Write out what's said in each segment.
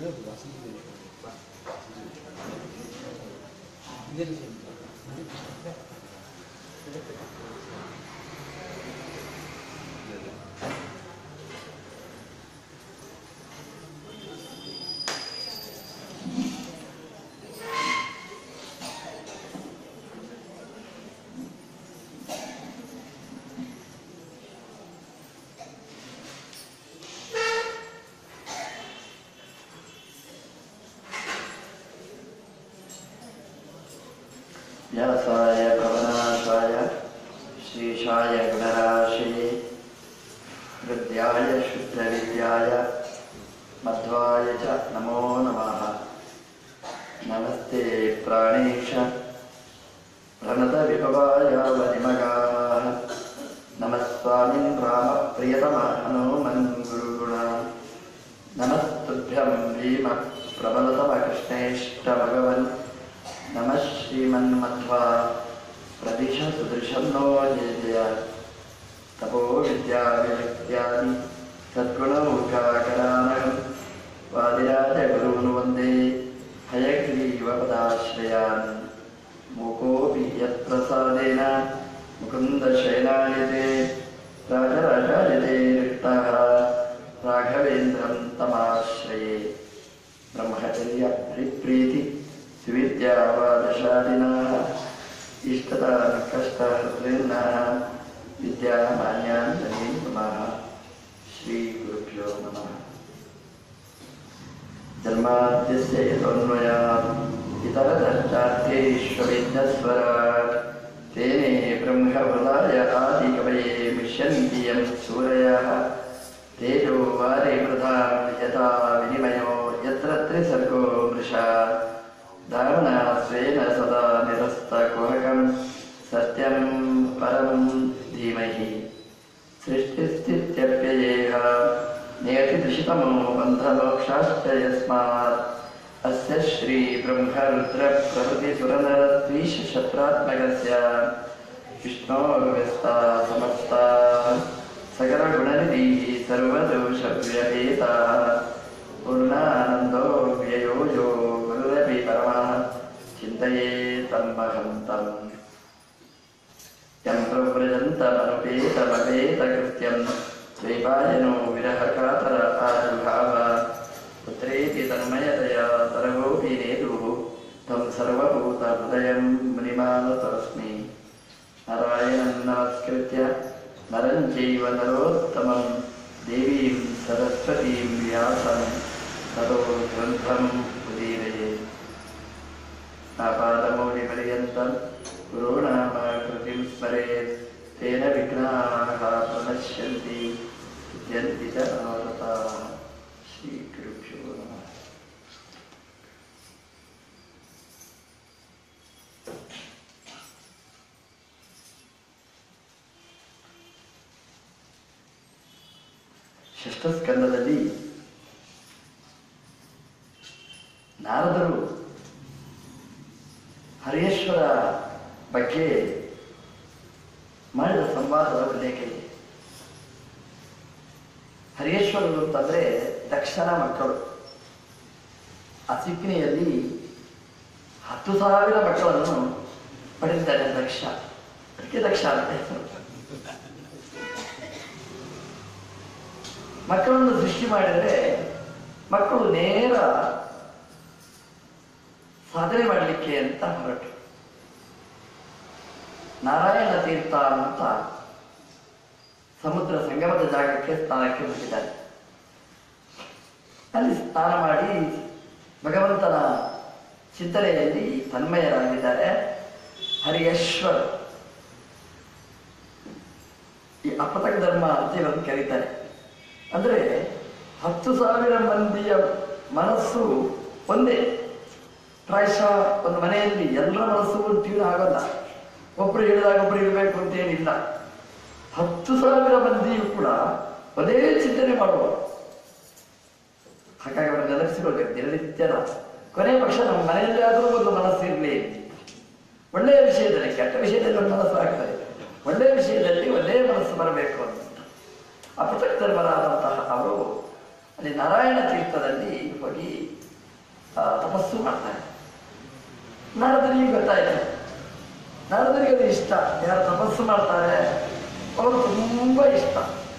व्यासाय भवनाशाय श्रीशाय गुणराशये हृद्याय शुद्धविद्याय मध्वाय च नमो नमः नमस्ते प्राणेश प्रणतविभवाय वनिमगाः नमः स्वामिन् रामप्रियतमः हनुमन् गुरुगुणा नमस्तुभ्यं भीम प्रबलतमकृष्णेष्टभगवन् नमः श्रीमन्मध्वा प्रदिश सुदृशं नो जय जय तपो विद्याविरक्त्यादि सद्गुणमुखाकरानहं वादिराजगुरून् वन्दे हयग्रीवपदाश्रयान् मूकोऽपि यत्प्रसादेन मुकुन्दशयनायते राजराजायते रिक्तः राघवेन्द्रं तमाश्रये ब्रह्मचर्य हरिप्रीति सुविद्यावादशालिनः इष्टता कष्टहृदयन्नः विद्यामान्यान् धनी नमः श्रीगुरुभ्यो नमः जन्माद्यस्य यतोऽन्वयात् इतरतश्चार्थेष्वविद्यस्वराट् तेने ब्रह्मवलाय आदिकवये मिष्यन्ति यं सूरयः तेजो वारे वृथा यथा विनिमयो यत्र त्रिसर्गो मृषा धारणा स्वेन सदा निरस्तकुहकं सत्यं परं धीमहि सृष्टिस्थित्यप्ययेह नियतिदुषितमो बन्धमोक्षाश्च यस्मात् अस्य श्रीब्रह्मरुद्रप्रभृतिसुरनरद्वीषशत्रात्मकस्य विष्णोर्व्यस्ता समस्ता सकलगुणनिधिः सर्वदोषव्यपेताः पूर्णानन्दो व्ययो यो गुरुरपि परमः चिन्तये तन्महं तम् यं प्रव्रजन्तमनुपेतमपेतकृत्यं द्वैपायनो विरहकातर आजुभाव पुत्रेति तन्मयतया तरवोऽपि नेतुः तं सर्वभूतहृदयं मुनिमानतोऽस्मि नारायणं नमस्कृत्य नरं चैव नरोत्तमं देवीं सरस्वतीं व्यासं ततो ग्रन्थम् उदीरये आपादमौलिपर्यन्तं गुरूणामाकृतिं स्मरेत् तेन विघ्नाः प्रणश्यन्ति सिद्ध्यन्ति च मनोरथाः श्रीगुरुभ्यो नमः ಷಷ್ಠಸ್ಕಂದದಲ್ಲಿ ನಾರದರು ಹರೇಶ್ವರ ಬಗ್ಗೆ ಮಾಡಿದ ಸಂವಾದದ ಉಲ್ಲೇಖ ಇದೆ ಹರೇಶ್ವರರು ಅಂತಂದ್ರೆ ದಕ್ಷನ ಮಕ್ಕಳು ಅಸಿಕ್ನಿಯಲ್ಲಿ ಹತ್ತು ಸಾವಿರ ಮಕ್ಕಳನ್ನು ಪಡೆದಿದ್ದಾರೆ ದಕ್ಷ ಅದಕ್ಕೆ ದಕ್ಷ ಅಂತ ಹೆಸರು ಮಕ್ಕಳನ್ನು ಸೃಷ್ಟಿ ಮಾಡಿದರೆ ಮಕ್ಕಳು ನೇರ ಸಾಧನೆ ಮಾಡಲಿಕ್ಕೆ ಅಂತ ಹೊರಟು ನಾರಾಯಣ ತೀರ್ಥ ಅಂತ ಸಮುದ್ರ ಸಂಗಮದ ಜಾಗಕ್ಕೆ ಸ್ನಾನಕ್ಕೆ ಹೋಗಿದ್ದಾರೆ ಅಲ್ಲಿ ಸ್ನಾನ ಮಾಡಿ ಭಗವಂತನ ಚಿಂತನೆಯಲ್ಲಿ ತನ್ಮಯರಾಗಿದ್ದಾರೆ ಹರಿಯಶ್ವರ ಈ ಅಪತಕ ಧರ್ಮ ಅಂತ ಇವತ್ತು ಕರೀತಾರೆ ಅಂದ್ರೆ ಹತ್ತು ಸಾವಿರ ಮಂದಿಯ ಮನಸ್ಸು ಒಂದೇ ಪ್ರಾಯಶಃ ಒಂದು ಮನೆಯಲ್ಲಿ ಎಲ್ಲರ ಮನಸ್ಸು ಒಂದು ತೀವ್ರ ಆಗೋಲ್ಲ ಒಬ್ರು ಹೇಳಿದಾಗ ಒಬ್ರು ಇರಬೇಕು ಅಂತ ಏನಿಲ್ಲ ಹತ್ತು ಸಾವಿರ ಮಂದಿಯು ಕೂಡ ಒಂದೇ ಚಿಂತನೆ ಮಾಡುವ ಹಾಗಾಗಿ ಅವರ ನೆನಪಿಸಿಕೊಳ್ಬೇಕು ದಿನನಿತ್ಯದ ಕೊನೆ ಪಕ್ಷ ನಮ್ಮ ಮನೆಯಲ್ಲಿ ಆದರೂ ಒಂದು ಮನಸ್ಸು ಇರಲಿ ಒಳ್ಳೆಯ ವಿಷಯದಲ್ಲಿ ಕೆಟ್ಟ ವಿಷಯದಲ್ಲಿ ಒಂದು ಮನಸ್ಸು ಆಗ್ತದೆ ಒಳ್ಳೆಯ ವಿಷಯದಲ್ಲಿ ಒಂದೇ ಮನಸ್ಸು ಬರಬೇಕು ಅಂತ ಅಪತಕ ಧರ್ಮರಾದಂತಹ ಅವರು ಅಲ್ಲಿ ನಾರಾಯಣ ತೀರ್ಥದಲ್ಲಿ ಹೋಗಿ ಆ, ತಪಸ್ಸು ಮಾಡ್ತಾರೆ ನಾರದರಿಗೆ ಗೊತ್ತಾಯ್ತು ನಾರದರಿಗೆ ಅದು ಇಷ್ಟ ಯಾರು ತಪಸ್ಸು ಮಾಡ್ತಾರೆ ಅವರು ತುಂಬ ಇಷ್ಟ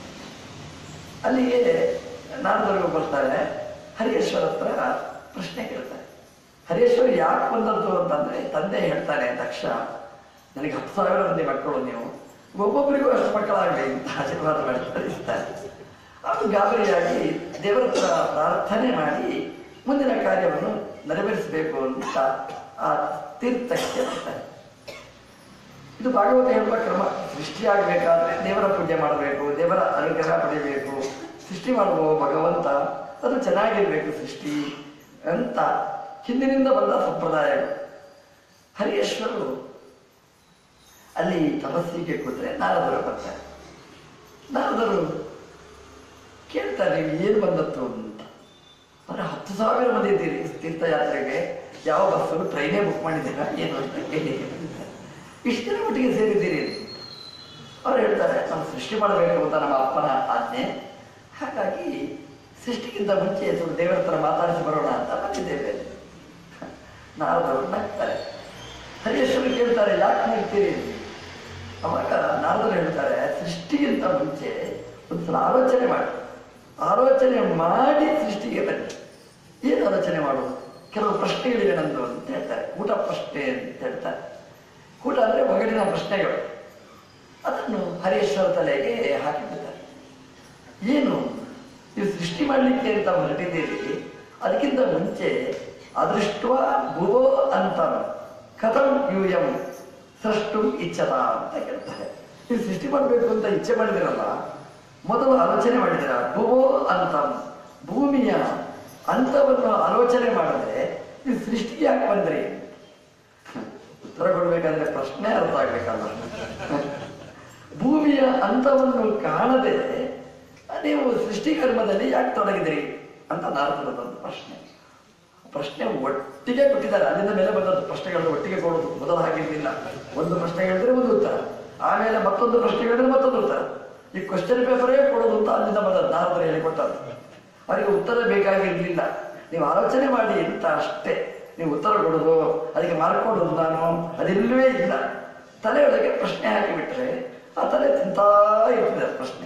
ಅಲ್ಲಿಗೆ ನಾರದರು ಬರ್ತಾರೆ ಹರಿಯೇಶ್ವರ ಹತ್ರ ಪ್ರಶ್ನೆ ಕೇಳ್ತಾರೆ ಹರಿಯೇಶ್ವರ ಯಾಕೆ ಬಂದದ್ದು ಅಂತಂದ್ರೆ ತಂದೆ ಹೇಳ್ತಾನೆ ತಕ್ಷ ನನಗೆ ಹತ್ತು ಸಾವಿರ ಮಂದಿ ಮಕ್ಕಳು ನೀವು ಒಬ್ಬೊಬ್ಬರಿಗೂ ಅಷ್ಟು ಮಕ್ಕಳಾಗಲಿ ಅಂತ ಆಶೀರ್ವಾದ ಮಾಡಿ ಕಳಿಸ್ತಾರೆ ಅವನು ಗಾಬರಿಯಾಗಿ ದೇವರ ಹತ್ರ ಪ್ರಾರ್ಥನೆ ಮಾಡಿ ಮುಂದಿನ ಕಾರ್ಯವನ್ನು ನೆರವೇರಿಸಬೇಕು ಅಂತ ಆ ತೀರ್ಥಕ್ಕೆ ಬರ್ತಾರೆ ಇದು ಭಾಗವತ ಹೇಳುವ ಕ್ರಮ ಸೃಷ್ಟಿ ಆಗಬೇಕಾದ್ರೆ ದೇವರ ಪೂಜೆ ಮಾಡಬೇಕು ದೇವರ ಅನುಗ್ರಹ ಪಡೆಯಬೇಕು ಸೃಷ್ಟಿ ಮಾಡುವ ಭಗವಂತ ಅದು ಚೆನ್ನಾಗಿರ್ಬೇಕು ಸೃಷ್ಟಿ ಅಂತ ಹಿಂದಿನಿಂದ ಬಂದ ಸಂಪ್ರದಾಯಗಳು ಹರಿಯೇಶ್ವರರು ಅಲ್ಲಿ ತಪಸ್ಸಿಗೆ ಕೂತ್ರೆ ನಾರದರು ಬರ್ತಾರೆ ನಾರದರು ಕೇಳ್ತಾರೆ ನೀವು ಏನು ಬಂದದ್ದು ಅಂತ ಅಂದ್ರೆ ಹತ್ತು ಸಾವಿರ ಮಂದಿ ಇದ್ದೀರಿ ತೀರ್ಥಯಾತ್ರೆಗೆ ಯಾವ ಬಸ್ಸು ಟ್ರೈನೇ ಬುಕ್ ಮಾಡಿದ್ದೀರಾ ಏನು ಅಂತ ಕೇಳಿ ಇಷ್ಟು ಜನ ಒಟ್ಟಿಗೆ ಸೇರಿದ್ದೀರಿ ಅವ್ರು ಹೇಳ್ತಾರೆ ನಾವು ಸೃಷ್ಟಿ ಮಾಡಬೇಕು ಅಂತ ನಮ್ಮ ಅಪ್ಪನ ಆಜ್ಞೆ ಹಾಗಾಗಿ ಸೃಷ್ಟಿಗಿಂತ ಮುಂಚೆ ಸ್ವಲ್ಪ ದೇವರ ಹತ್ರ ಮಾತಾಡಿಸಿ ಬರೋಣ ಅಂತ ಬಂದಿದ್ದೇವೆ ನಾರದರು ನಗ್ತಾರೆ ಹರಿಯೇಶ್ವರ ಕೇಳ್ತಾರೆ ಯಾಕೆ ನಗ್ತೀರಿ ಅವಾಗ ನಾರದರು ಹೇಳ್ತಾರೆ ಸೃಷ್ಟಿಗಿಂತ ಮುಂಚೆ ಒಂದು ಸಲ ಆಲೋಚನೆ ಮಾಡಿ ಆಲೋಚನೆ ಮಾಡಿ ಸೃಷ್ಟಿಗೆ ಬನ್ನಿ ಏನು ಆಲೋಚನೆ ಮಾಡುವುದು ಕೆಲವು ಪ್ರಶ್ನೆಗಳಿವೆ ನಂದು ಅಂತ ಹೇಳ್ತಾರೆ ಊಟ ಪ್ರಶ್ನೆ ಅಂತ ಹೇಳ್ತಾರೆ ಊಟ ಅಂದ್ರೆ ಒಗಡಿನ ಪ್ರಶ್ನೆಗಳು ಅದನ್ನು ಹರಿಯೇಶ್ವರ ತಲೆಗೆ ಹಾಕಿಬಿಡ್ತಾರೆ ಏನು ನೀವು ಸೃಷ್ಟಿ ಮಾಡಲಿಕ್ಕೆ ಅಂತ ಹೊರಟಿದ್ದೀರಿ ಅದಕ್ಕಿಂತ ಮುಂಚೆ ಅದೃಷ್ಟ ಭುವೋ ಅಂತ ಕಥಂ ಯೂಯಂ ಸೃಷ್ಟು ಇಚ್ಛತ ಅಂತ ಕೇಳ್ತಾರೆ ನೀವು ಸೃಷ್ಟಿ ಮಾಡಬೇಕು ಅಂತ ಇಚ್ಛೆ ಮಾಡಿದಿರಲ್ಲ ಮೊದಲು ಆಲೋಚನೆ ಮಾಡಿದಿರ ಭುವೋ ಅಂತ ಭೂಮಿಯ ಅಂತವನ್ನು ಆಲೋಚನೆ ಮಾಡದೆ ನೀವು ಸೃಷ್ಟಿಗೆ ಯಾಕೆ ಬಂದ್ರಿ ಉತ್ತರ ಕೊಡ್ಬೇಕಂದ್ರೆ ಪ್ರಶ್ನೆ ಅರ್ಥ ಆಗ್ಬೇಕಲ್ಲ ಭೂಮಿಯ ಅಂತವನ್ನು ಕಾಣದೆ ನೀವು ಸೃಷ್ಟಿಕರ್ಮದಲ್ಲಿ ಯಾಕೆ ತೊಡಗಿದ್ರಿ ಅಂತ ನಾರದರದೊಂದು ಪ್ರಶ್ನೆ ಪ್ರಶ್ನೆ ಒಟ್ಟಿಗೆ ಕೊಟ್ಟಿದ್ದಾರೆ ಅಲ್ಲಿಂದ ಮೇಲೆ ಬಂದದ್ದು ಪ್ರಶ್ನೆಗಳನ್ನು ಒಟ್ಟಿಗೆ ಕೊಡೋದು ಮೊದಲು ಹಾಗಿರ್ಲಿಲ್ಲ ಒಂದು ಪ್ರಶ್ನೆ ಹೇಳಿದ್ರೆ ಒಂದು ಉತ್ತರ ಆಮೇಲೆ ಮತ್ತೊಂದು ಪ್ರಶ್ನೆ ಹೇಳಿದ್ರೆ ಮತ್ತೊಂದು ಉತ್ತರ ಈ ಕ್ವಶನ್ ಪೇಪರೇ ಕೊಡೋದು ಅಂತ ಅಲ್ಲಿಂದ ಬಂದದ್ದು ನಾರದರು ಹೇಳಿಕೊಟ್ಟದ್ದು ಅವರಿಗೆ ಉತ್ತರ ಬೇಕಾಗಿರ್ಲಿಲ್ಲ ನೀವು ಆಲೋಚನೆ ಮಾಡಿ ಅಂತ ಅಷ್ಟೇ ನೀವು ಉತ್ತರ ಕೊಡೋದು ಅದಕ್ಕೆ ಮಾರ್ಕ್ ಕೊಡೋದು ನಾನು ಅದಿಲ್ಲವೇ ಇಲ್ಲ ತಲೆಯೊಳಗೆ ಪ್ರಶ್ನೆ ಹಾಕಿಬಿಟ್ರೆ ಆ ತಲೆ ತಿಂತಾ ಇರ್ತದೆ ಆ ಪ್ರಶ್ನೆ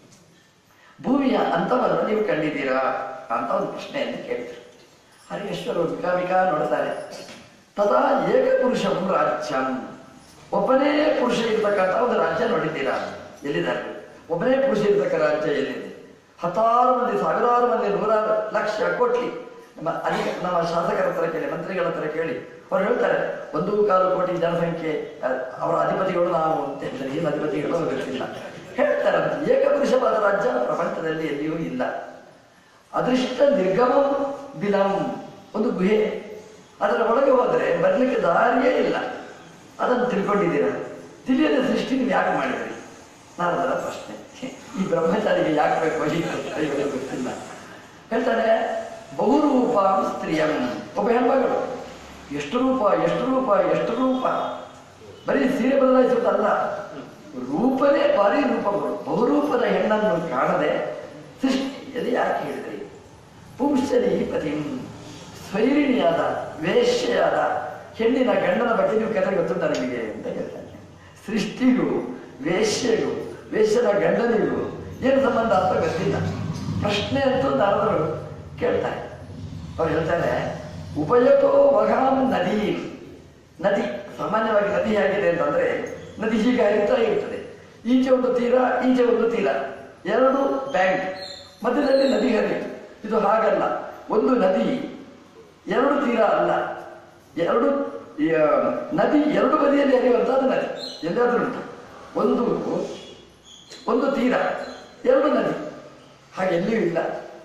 ಭೂಮಿಯ ಅಂತವನ್ನು ನೀವು ಕಂಡಿದ್ದೀರಾ ಅಂತ ಒಂದು ಪ್ರಶ್ನೆಯನ್ನು ಕೇಳಿದ್ರು ಹರಿಯೇಶ್ವರು ವಿಕಾವಿಕಾ ನೋಡ್ತಾರೆ ತದಾ ಏಕಪುರುಷಂ ರಾಜ್ಯಂ ಒಬ್ಬನೇ ಪುರುಷ ಇರ್ತಕ್ಕಂಥ ಒಂದು ರಾಜ್ಯ ನೋಡಿದ್ದೀರಾ ಎಲ್ಲಿದ್ದಾರೆ ಒಬ್ಬನೇ ಪುರುಷ ಇರ್ತಕ್ಕ ರಾಜ್ಯ ಎಲ್ಲಿದೆ ಹತ್ತಾರು ಮಂದಿ ಸಾವಿರಾರು ಮಂದಿ ನೂರಾರು ಲಕ್ಷ ಕೋಟಿ ನಮ್ಮ ಅಧಿಕ ನಮ್ಮ ಶಾಸಕರ ಹತ್ರ ಕೇಳಿ ಮಂತ್ರಿಗಳ ಹತ್ರ ಕೇಳಿ ಅವ್ರು ಹೇಳ್ತಾರೆ ಒಂದು ಕಾಲು ಕೋಟಿ ಜನಸಂಖ್ಯೆ ಅಹ್, ಅವರ ಅಧಿಪತಿಗಳು ನಾವು ಅಂತ ಹೇಳ್ತಾರೆ ಏನು ಅಧಿಪತಿಗಳು ಅವ್ರಿಗೆ ಗೊತ್ತಿಲ್ಲ ಹೇಳ್ತಾರಂತೆ ಏಕಪುರುಷವಾದ ರಾಜ್ಯ ಪ್ರಪಂಚದಲ್ಲಿ ಎಲ್ಲಿಯೂ ಇಲ್ಲ ಅದೃಷ್ಟ ನಿರ್ಗಮಂ ಬಿಲಂ ಒಂದು ಗುಹೆ ಅದರ ಒಳಗೆ ಹೋದರೆ ಬರ್ಲಿಕ್ಕೆ ದಾರಿಯೇ ಇಲ್ಲ ಅದನ್ನು ತಿಳ್ಕೊಂಡಿದ್ದೀರಾ ತಿಳಿಯದ ಸೃಷ್ಟಿ ನೀವು ಯಾಕೆ ಮಾಡಿದ್ರಿ ನಾರದರ ಪ್ರಶ್ನೆ ಈ ಬ್ರಹ್ಮಚಾರಿಗೆ ಯಾಕೆ ಬೇಕು ಈ ಪ್ರಶ್ನೆ ಇವರಿಗೆ ಗೊತ್ತಿಲ್ಲ ಹೇಳ್ತಾರೆ ಬಹುರೂಪ ಸ್ತ್ರೀಯಂ ಒಬ್ಬ ಹೆಣ್ಮಗಳು ಎಷ್ಟು ರೂಪ ಎಷ್ಟು ರೂಪ ಎಷ್ಟು ರೂಪ ಬರೀ ಸೀರೆ ಬದಲಾಯಿಸುವುದಲ್ಲ ರೂಪನೇ ಭಾರಿ ರೂಪಗಳು ಬಹುರೂಪದ ಹೆಣ್ಣನ್ನು ಕಾಣದೆ ಸೃಷ್ಟಿಯಲ್ಲಿ ಯಾಕೆ ಹೇಳಿದ್ರಿ ಪುಂಸಲಿ ಪತಿ ಸ್ವೈರಿಣಿಯಾದ ವೇಶ್ಯೆಯಾದ ಹೆಣ್ಣಿನ ಗಂಡನ ಬಗ್ಗೆ ನೀವು ಕಥೆ ಗೊತ್ತುಂಟ ನಿಮಗೆ ಅಂತ ಹೇಳ್ತಾನೆ ಸೃಷ್ಟಿಗೂ ವೇಶ್ಯೆಗೂ ವೇಶ್ಯನ ಗಂಡನಿಗೂ ಏನು ಸಂಬಂಧ ಅಂತ ಗೊತ್ತಿಲ್ಲ ಪ್ರಶ್ನೆ ಅಂತೂ ನಾರದರು ಕೇಳ್ತಾರೆ ಅವ್ರು ಹೇಳ್ತಾರೆ ಉಪಯೋಗೋ ವಗಾಂ ನದಿ ನದಿ ಸಾಮಾನ್ಯವಾಗಿ ನದಿ ಹೇಗಿದೆ ಅಂತಂದ್ರೆ ನದಿ ಹೀಗೆ ಹರಿತಾ ಇರ್ತದೆ ಈಚೆ ಒಂದು ತೀರ ಈಚೆ ಒಂದು ತೀರ ಎರಡು ಬ್ಯಾಂಕ್ ಮಧ್ಯದಲ್ಲಿ ನದಿ ಹರಿಯುತ್ತೆ ಇದು ಹಾಗಲ್ಲ ಒಂದು ನದಿ ಎರಡು ತೀರ ಅಲ್ಲ ಎರಡು ಆ, ನದಿ ಎರಡು ಬದಿಯಲ್ಲಿ ಹರಿಯುವಂತಹದ್ದು ನದಿ ಎಲ್ಲಾದ್ರೂ ಉಂಟು ಒಂದು ಒಂದು ತೀರ ಎರಡು ನದಿ ಹಾಗೆ ಎಲ್ಲಿಯೂ ಇಲ್ಲ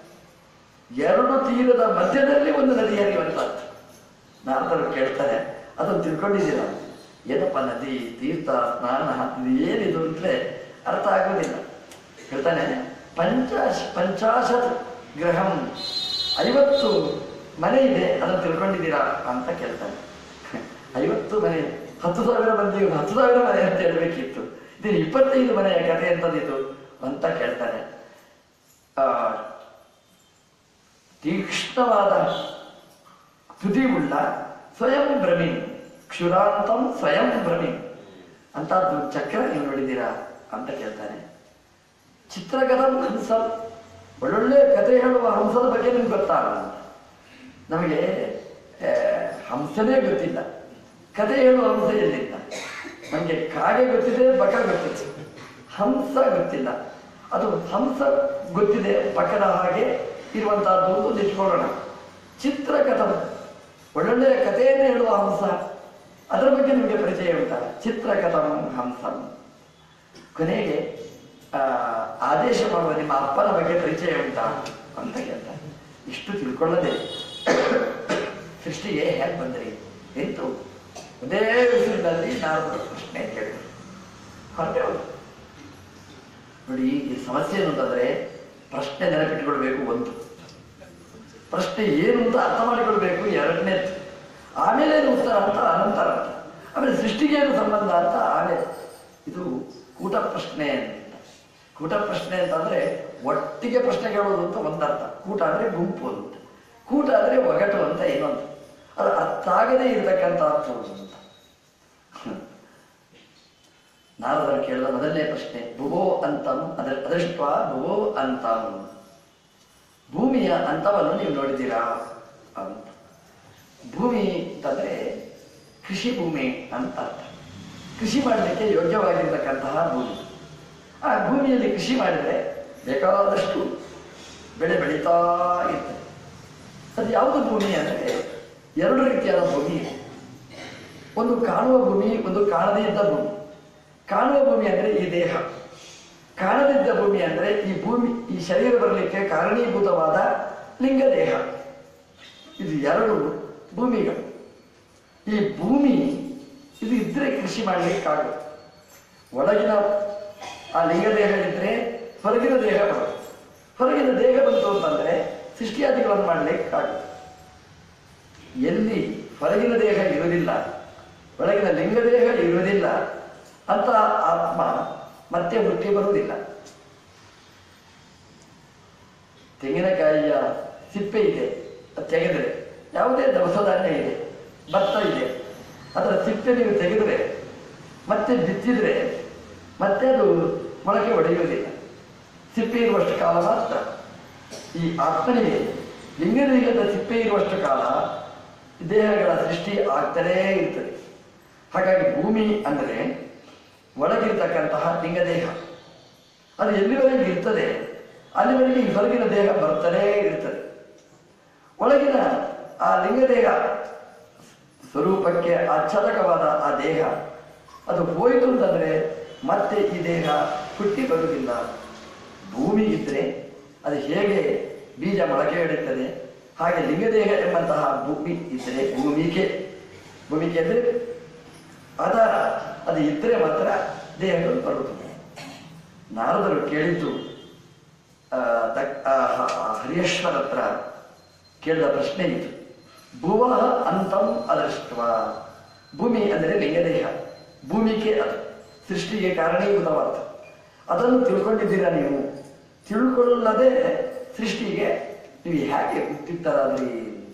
ಎರಡು ತೀರದ ಮಧ್ಯದಲ್ಲಿ ಒಂದು ನದಿ ಹರಿಯುವಂತಹದ್ದು ನಾರದರು ಕೇಳ್ತಾರೆ ಅದನ್ನು ತಿಳ್ಕೊಂಡಿದ್ದೀರ ಏನಪ್ಪ ನದಿ ತೀರ್ಥ ಸ್ನಾನ ಇದು ಏನಿದು ಅಂತಲೇ ಅರ್ಥ ಆಗೋದಿಲ್ಲ ಹೇಳ್ತಾನೆ ಪಂಚಾಶ ಪಂಚಾಶತ್ ಗ್ರಹಂ ಐವತ್ತು ಮನೆ ಇದೆ ಅದನ್ನು ತಿಳ್ಕೊಂಡಿದ್ದೀರಾ ಅಂತ ಕೇಳ್ತಾನೆ ಐವತ್ತು ಮನೆ ಹತ್ತು ಸಾವಿರ ಮಂದಿ ಹತ್ತು ಸಾವಿರ ಮನೆ ಅಂತ ಹೇಳ್ಬೇಕಿತ್ತು ಇದು ಇಪ್ಪತ್ತೈದು ಮನೆಯ ಕಥೆ ಎಂತದಿದು ಅಂತ ಕೇಳ್ತಾನೆ ಆ ತೀಕ್ಷ್ಣವಾದ ತುದಿ ಉಳ್ಳ ಸ್ವಯಂ ಭ್ರಮಿ ಕ್ಷುರಾಂತಂ ಸ್ವಯಂ ಭ್ರಮಿ ಅಂತದ್ದು ಚಕ್ರ ನೀವು ನೋಡಿದ್ದೀರಾ ಅಂತ ಕೇಳ್ತಾನೆ ಚಿತ್ರಗದಂ ಹಂಸ ಒಳ್ಳೊಳ್ಳೆ ಕಥೆ ಹೇಳುವ ಹಂಸದ ಬಗ್ಗೆ ನಿಮ್ಗೆ ಗೊತ್ತಾಗಲ್ಲ ನಮಗೆ ಆ, ಹಂಸನೇ ಗೊತ್ತಿಲ್ಲ ಕಥೆ ಹೇಳುವ ಹಂಸ ಎಲ್ಲಿಲ್ಲ ನಮಗೆ ಕಾಗೆ ಗೊತ್ತಿದೆ ಬಕ ಗೊತ್ತಿದೆ ಹಂಸ ಗೊತ್ತಿಲ್ಲ ಅದು ಹಂಸ ಗೊತ್ತಿದೆ ಬಕದ ಹಾಗೆ ಇರುವಂತಹದ್ದು ಒಂದು ಇಟ್ಕೊಳ್ಳೋಣ ಚಿತ್ರಕಥಂ ಒಳ್ಳೊಳ್ಳೆಯ ಕಥೆಯನ್ನೇ ಹೇಳುವ ಹಂಸ ಅದರ ಬಗ್ಗೆ ನಿಮಗೆ ಪರಿಚಯ ಉಂಟಾ ಚಿತ್ರಕಥಂ ಹಂಸಂ ಕೊನೆಗೆ ಆ, ಆದೇಶ ಮಾಡುವ ನಿಮ್ಮ ಅಪ್ಪನ ಬಗ್ಗೆ ಪರಿಚಯ ಉಂಟಾ ಅಂತ ಕೇಳ್ತಾರೆ ಇಷ್ಟು ತಿಳ್ಕೊಳ್ಳದೆ ಸೃಷ್ಟಿಗೆ ಹೇಗೆ ಬಂದ್ರಿ ಎಂತು ಒಂದೇ ವಿಷಯದಲ್ಲಿ ನಾನು ಪ್ರಶ್ನೆ ಕೇಳಿದ್ರು ಹೊರಟೆ ಹೋದ್ರು. ನೋಡಿ ಈ ಸಮಸ್ಯೆ ಏನು ಅಂತಂದ್ರೆ ಪ್ರಶ್ನೆ ನೆನಪಿಟ್ಟುಕೊಳ್ಬೇಕು ಒಂದು ಪ್ರಶ್ನೆ ಏನು ಅಂತ ಅರ್ಥ ಮಾಡಿಕೊಳ್ಬೇಕು ಎರಡನೇ ಆಮೇಲೆ ಏನು ಉತ್ತರ ಅಂತ ಅನಂತರ ಅಂತ ಆಮೇಲೆ ಸೃಷ್ಟಿಗೆ ಏನು ಸಂಬಂಧ ಅಂತ ಆಮೇಲೆ ಇದು ಕೂಟ ಪ್ರಶ್ನೆ ಅಂತ ಕೂಟ ಪ್ರಶ್ನೆ ಅಂತಂದ್ರೆ ಒಟ್ಟಿಗೆ ಪ್ರಶ್ನೆ ಕೇಳೋದು ಅಂತ ಒಂದರ್ಥ ಕೂಟ ಅಂದ್ರೆ ಗುಂಪು ಅಂತ ಕೂಟ ಅಂದ್ರೆ ಒಗಟು ಅಂತ ಇನ್ನೊಂದು ಅದು ಅರ್ಥ ಆಗದೇ ಇರತಕ್ಕಂಥ ಅರ್ಥ ಅಂತ ಹ್ಮ್. ನಾರದರು ಕೇಳಿದ ಮೊದಲನೇ ಪ್ರಶ್ನೆ ಭುವೋ ಅಂತಂ ಅದರ ಅದೃಷ್ಟ ಭುವೋ ಅಂತಂ ಭೂಮಿಯ ಅಂತವನ್ನು ನೀವು ನೋಡಿದ್ದೀರಾ ಅಂತ ಭೂಮಿ ಅಂತಂದ್ರೆ ಕೃಷಿ ಭೂಮಿ ಅಂತ ಅರ್ಥ ಕೃಷಿ ಮಾಡಲಿಕ್ಕೆ ಯೋಗ್ಯವಾಗಿರ್ತಕ್ಕಂತಹ ಭೂಮಿ ಆ ಭೂಮಿಯಲ್ಲಿ ಕೃಷಿ ಮಾಡಿದರೆ ಬೇಕಾದಷ್ಟು ಬೆಳೆ ಬೆಳೀತಾ ಇರ್ತದೆ ಅದು ಯಾವುದು ಭೂಮಿ ಅಂದರೆ ಎರಡು ರೀತಿಯಾದ ಭೂಮಿ ಇದೆ ಒಂದು ಕಾಣುವ ಭೂಮಿ ಒಂದು ಕಾಣದೇ ಇದ್ದ ಭೂಮಿ ಕಾಣುವ ಭೂಮಿ ಅಂದ್ರೆ ಈ ದೇಹ ಕಾಣದಿದ್ದ ಭೂಮಿ ಅಂದ್ರೆ ಈ ಭೂಮಿ ಈ ಶರೀರ ಬರಲಿಕ್ಕೆ ಕಾರಣೀಭೂತವಾದ ಲಿಂಗ ದೇಹ ಇದು ಎರಡು ಭೂಮಿಗಳು ಈ ಭೂಮಿ ಇದು ಇದ್ರೆ ಕೃಷಿ ಮಾಡಲಿಕ್ಕಾಗುತ್ತೆ ಒಳಗಿನ ಆ ಲಿಂಗ ದೇಹ ಇದ್ರೆ ಹೊರಗಿನ ದೇಹ ಬರುತ್ತೆ ಹೊರಗಿನ ದೇಹ ಬಂತು ಅಂತಂದ್ರೆ ಸೃಷ್ಟಿಯಾದಿಗಳನ್ನು ಮಾಡಲಿಕ್ಕಾಗುತ್ತೆ ಎಲ್ಲಿ ಹೊರಗಿನ ದೇಹ ಇರುವುದಿಲ್ಲ ಒಳಗಿನ ಲಿಂಗ ದೇಹ ಇರುವುದಿಲ್ಲ ಅಂತ ಆತ್ಮ ಮತ್ತೆ ಹುಟ್ಟಿ ಬರುವುದಿಲ್ಲ ತೆಂಗಿನಕಾಯಿಯ ಸಿಪ್ಪೆ ಇದೆ ಅದು ತೆಗೆದರೆ ಯಾವುದೇ ದವಸ ಧಾನ್ಯ ಇದೆ ಭತ್ತ ಇದೆ ಅದರ ಸಿಪ್ಪೆ ನೀವು ತೆಗೆದರೆ ಮತ್ತೆ ಬಿತ್ತಿದ್ರೆ ಮತ್ತೆ ಅದು ಮೊಳಕೆ ಒಡೆಯುವುದಿಲ್ಲ ಸಿಪ್ಪೆ ಇರುವಷ್ಟು ಕಾಲ ಮಾತ್ರ ಈ ಆತ್ಮನಿಗೆ ಲಿಂಗಲಿಂಗದ ಸಿಪ್ಪೆ ಇರುವಷ್ಟು ಕಾಲ ದೇಹಗಳ ಸೃಷ್ಟಿ ಆಗ್ತಲೇ ಇರ್ತದೆ ಹಾಗಾಗಿ ಭೂಮಿ ಅಂದರೆ ಒಳಗಿರ್ತಕ್ಕಂತಹ ಲಿಂಗದೇಹ ಅದು ಎಲ್ಲಿವರೆಗೆ ಇರ್ತದೆ ಅಲ್ಲಿವರೆಗೆ ಈ ಹೊರಗಿನ ದೇಹ ಬರ್ತಲೇ ಇರ್ತದೆ ಒಳಗಿನ ಆ ಲಿಂಗದೇಹ ಸ್ವರೂಪಕ್ಕೆ ಆಚ್ಛಾದಕವಾದ ಆ ದೇಹ ಅದು ಹೋಯಿತು ಅಂತಂದ್ರೆ ಮತ್ತೆ ಈ ದೇಹ ಹುಟ್ಟಿ ಬರುವುದಿಲ್ಲ ಭೂಮಿ ಇದ್ರೆ ಅದು ಹೇಗೆ ಬೀಜ ಮೊಳಕೆ ಹೊಡೆಯುತ್ತದೆ ಹಾಗೆ ಲಿಂಗದೇಹ ಎಂಬಂತಹ ಭೂಮಿ ಇದ್ರೆ ಭೂಮಿಕೆ ಭೂಮಿಕೆ ಅಂದ್ರೆ ಆಧಾರ ಅದು ಇದ್ರೆ ಮಾತ್ರ ದೇಹಗಳು ಬರುತ್ತದೆ ನಾರದರು ಕೇಳಿದ್ದು ಆ, ದಕ್- ಆ, ಹ- ಆ ಹರಿಯೇಶ್ವರ ಹತ್ರ ಕೇಳಿದ ಪ್ರಶ್ನೆ ಇದು ಭುವ ಅಂತಂ ಅದೃಷ್ಟವ ಭೂಮಿ ಅಂದರೆ ಲಿಂಗದೇಹ ಭೂಮಿಗೆ ಅದು ಸೃಷ್ಟಿಗೆ ಕಾರಣೀಭೂತವಾದ ಅದನ್ನು ತಿಳ್ಕೊಂಡಿದ್ದೀರಾ ನೀವು ತಿಳ್ಕೊಳ್ಳದೆ ಸೃಷ್ಟಿಗೆ ನೀವು ಹೇಗೆ ಹುಟ್ಟಿದ್ದರಾದ್ರಿ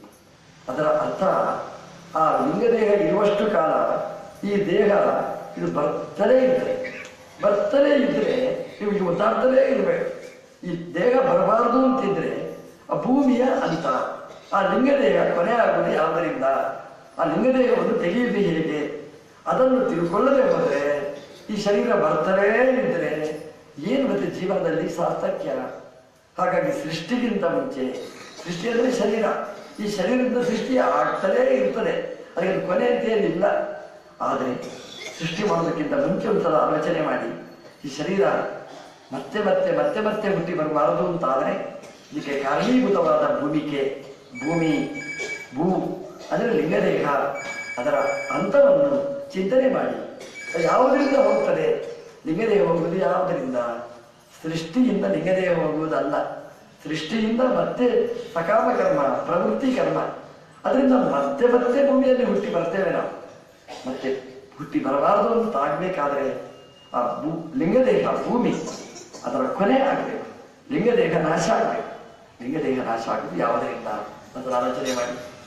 ಅದರ ಅರ್ಥ ಆ ಲಿಂಗದೇಹ ಇರುವಷ್ಟು ಕಾಲ ಈ ದೇಹ ಇದು ಬರ್ತಲೇ ಇದ್ರೆ ಬರ್ತಲೇ ಇದ್ರೆ ನೀವು ಇದು ಒದ್ದಾಡ್ತಲೇ ಇರಬೇಕು ಈ ದೇಹ ಬರಬಾರದು ಅಂತಿದ್ರೆ ಆ ಭೂಮಿಯ ಅಂತ ಆ ಲಿಂಗದೇಹ ಕೊನೆ ಆಗುವುದು ಯಾವುದರಿಂದ ಆ ಲಿಂಗದೇಹವನ್ನು ತೆಗೆಯುವುದು ಹೇಗೆ ಅದನ್ನು ತಿಳ್ಕೊಳ್ಳದೆ ಹೋದರೆ ಈ ಶರೀರ ಬರ್ತಲೇ ಇದ್ರೆ ಏನು ಮತ್ತೆ ಜೀವನದಲ್ಲಿ ಸಾರ್ಥಕ್ಯ ಹಾಗಾಗಿ ಸೃಷ್ಟಿಗಿಂತ ಮುಂಚೆ ಸೃಷ್ಟಿ ಅಂದರೆ ಶರೀರ ಈ ಶರೀರದಿಂದ ಸೃಷ್ಟಿ ಆಗ್ತಲೇ ಇರ್ತದೆ ಅದಕ್ಕೆ ಕೊನೆ ಅಂತ ಏನಿಲ್ಲ ಆದರೆ ಸೃಷ್ಟಿ ಮಾಡೋದಕ್ಕಿಂತ ಮುಂಚೆ ಒಂದ್ಸಲ ಆಲೋಚನೆ ಮಾಡಿ ಈ ಶರೀರ ಮತ್ತೆ ಮತ್ತೆ ಮತ್ತೆ ಮತ್ತೆ ಹುಟ್ಟಿ ಬರಬಾರದು ಅಂತಾದರೆ ಇದಕ್ಕೆ ಕಾರಣೀಭೂತವಾದ ಭೂಮಿಕೆ ಭೂಮಿ ಭೂ ಅಂದರೆ ಲಿಂಗದೇಹ ಅದರ ಹಂತವನ್ನು ಚಿಂತನೆ ಮಾಡಿ ಅದು ಯಾವುದರಿಂದ ಹೋಗ್ತದೆ ಲಿಂಗದೇಹ ಹೋಗುವುದು ಯಾವುದರಿಂದ ಸೃಷ್ಟಿಯಿಂದ ಲಿಂಗದೇಹ ಹೋಗುವುದಲ್ಲ ಸೃಷ್ಟಿಯಿಂದ ಮತ್ತೆ ಸಕಾಮ ಕರ್ಮ ಪ್ರವೃತ್ತಿ ಕರ್ಮ ಅದರಿಂದ ಮತ್ತೆ ಮತ್ತೆ ಭೂಮಿಯಲ್ಲಿ ಹುಟ್ಟಿ ಬರ್ತೇವೆ ನಾವು ಮತ್ತೆ ಹುಟ್ಟಿ ಬರಬಾರದು ಅಂತ ಆಗ್ಬೇಕಾದ್ರೆ ಆ ಭೂ ಲಿಂಗದೇಹ ಭೂಮಿ ಅದರ ಕೊನೆ ಆಗಬೇಕು ಲಿಂಗದೇಹ ನಾಶ ಆಗಬೇಕು ಲಿಂಗದೇಹ ನಾಶ ಆಗುವುದು ಯಾವುದರಿಂದ ಅಂತ ಆಲೋಚನೆ ಮಾಡಿ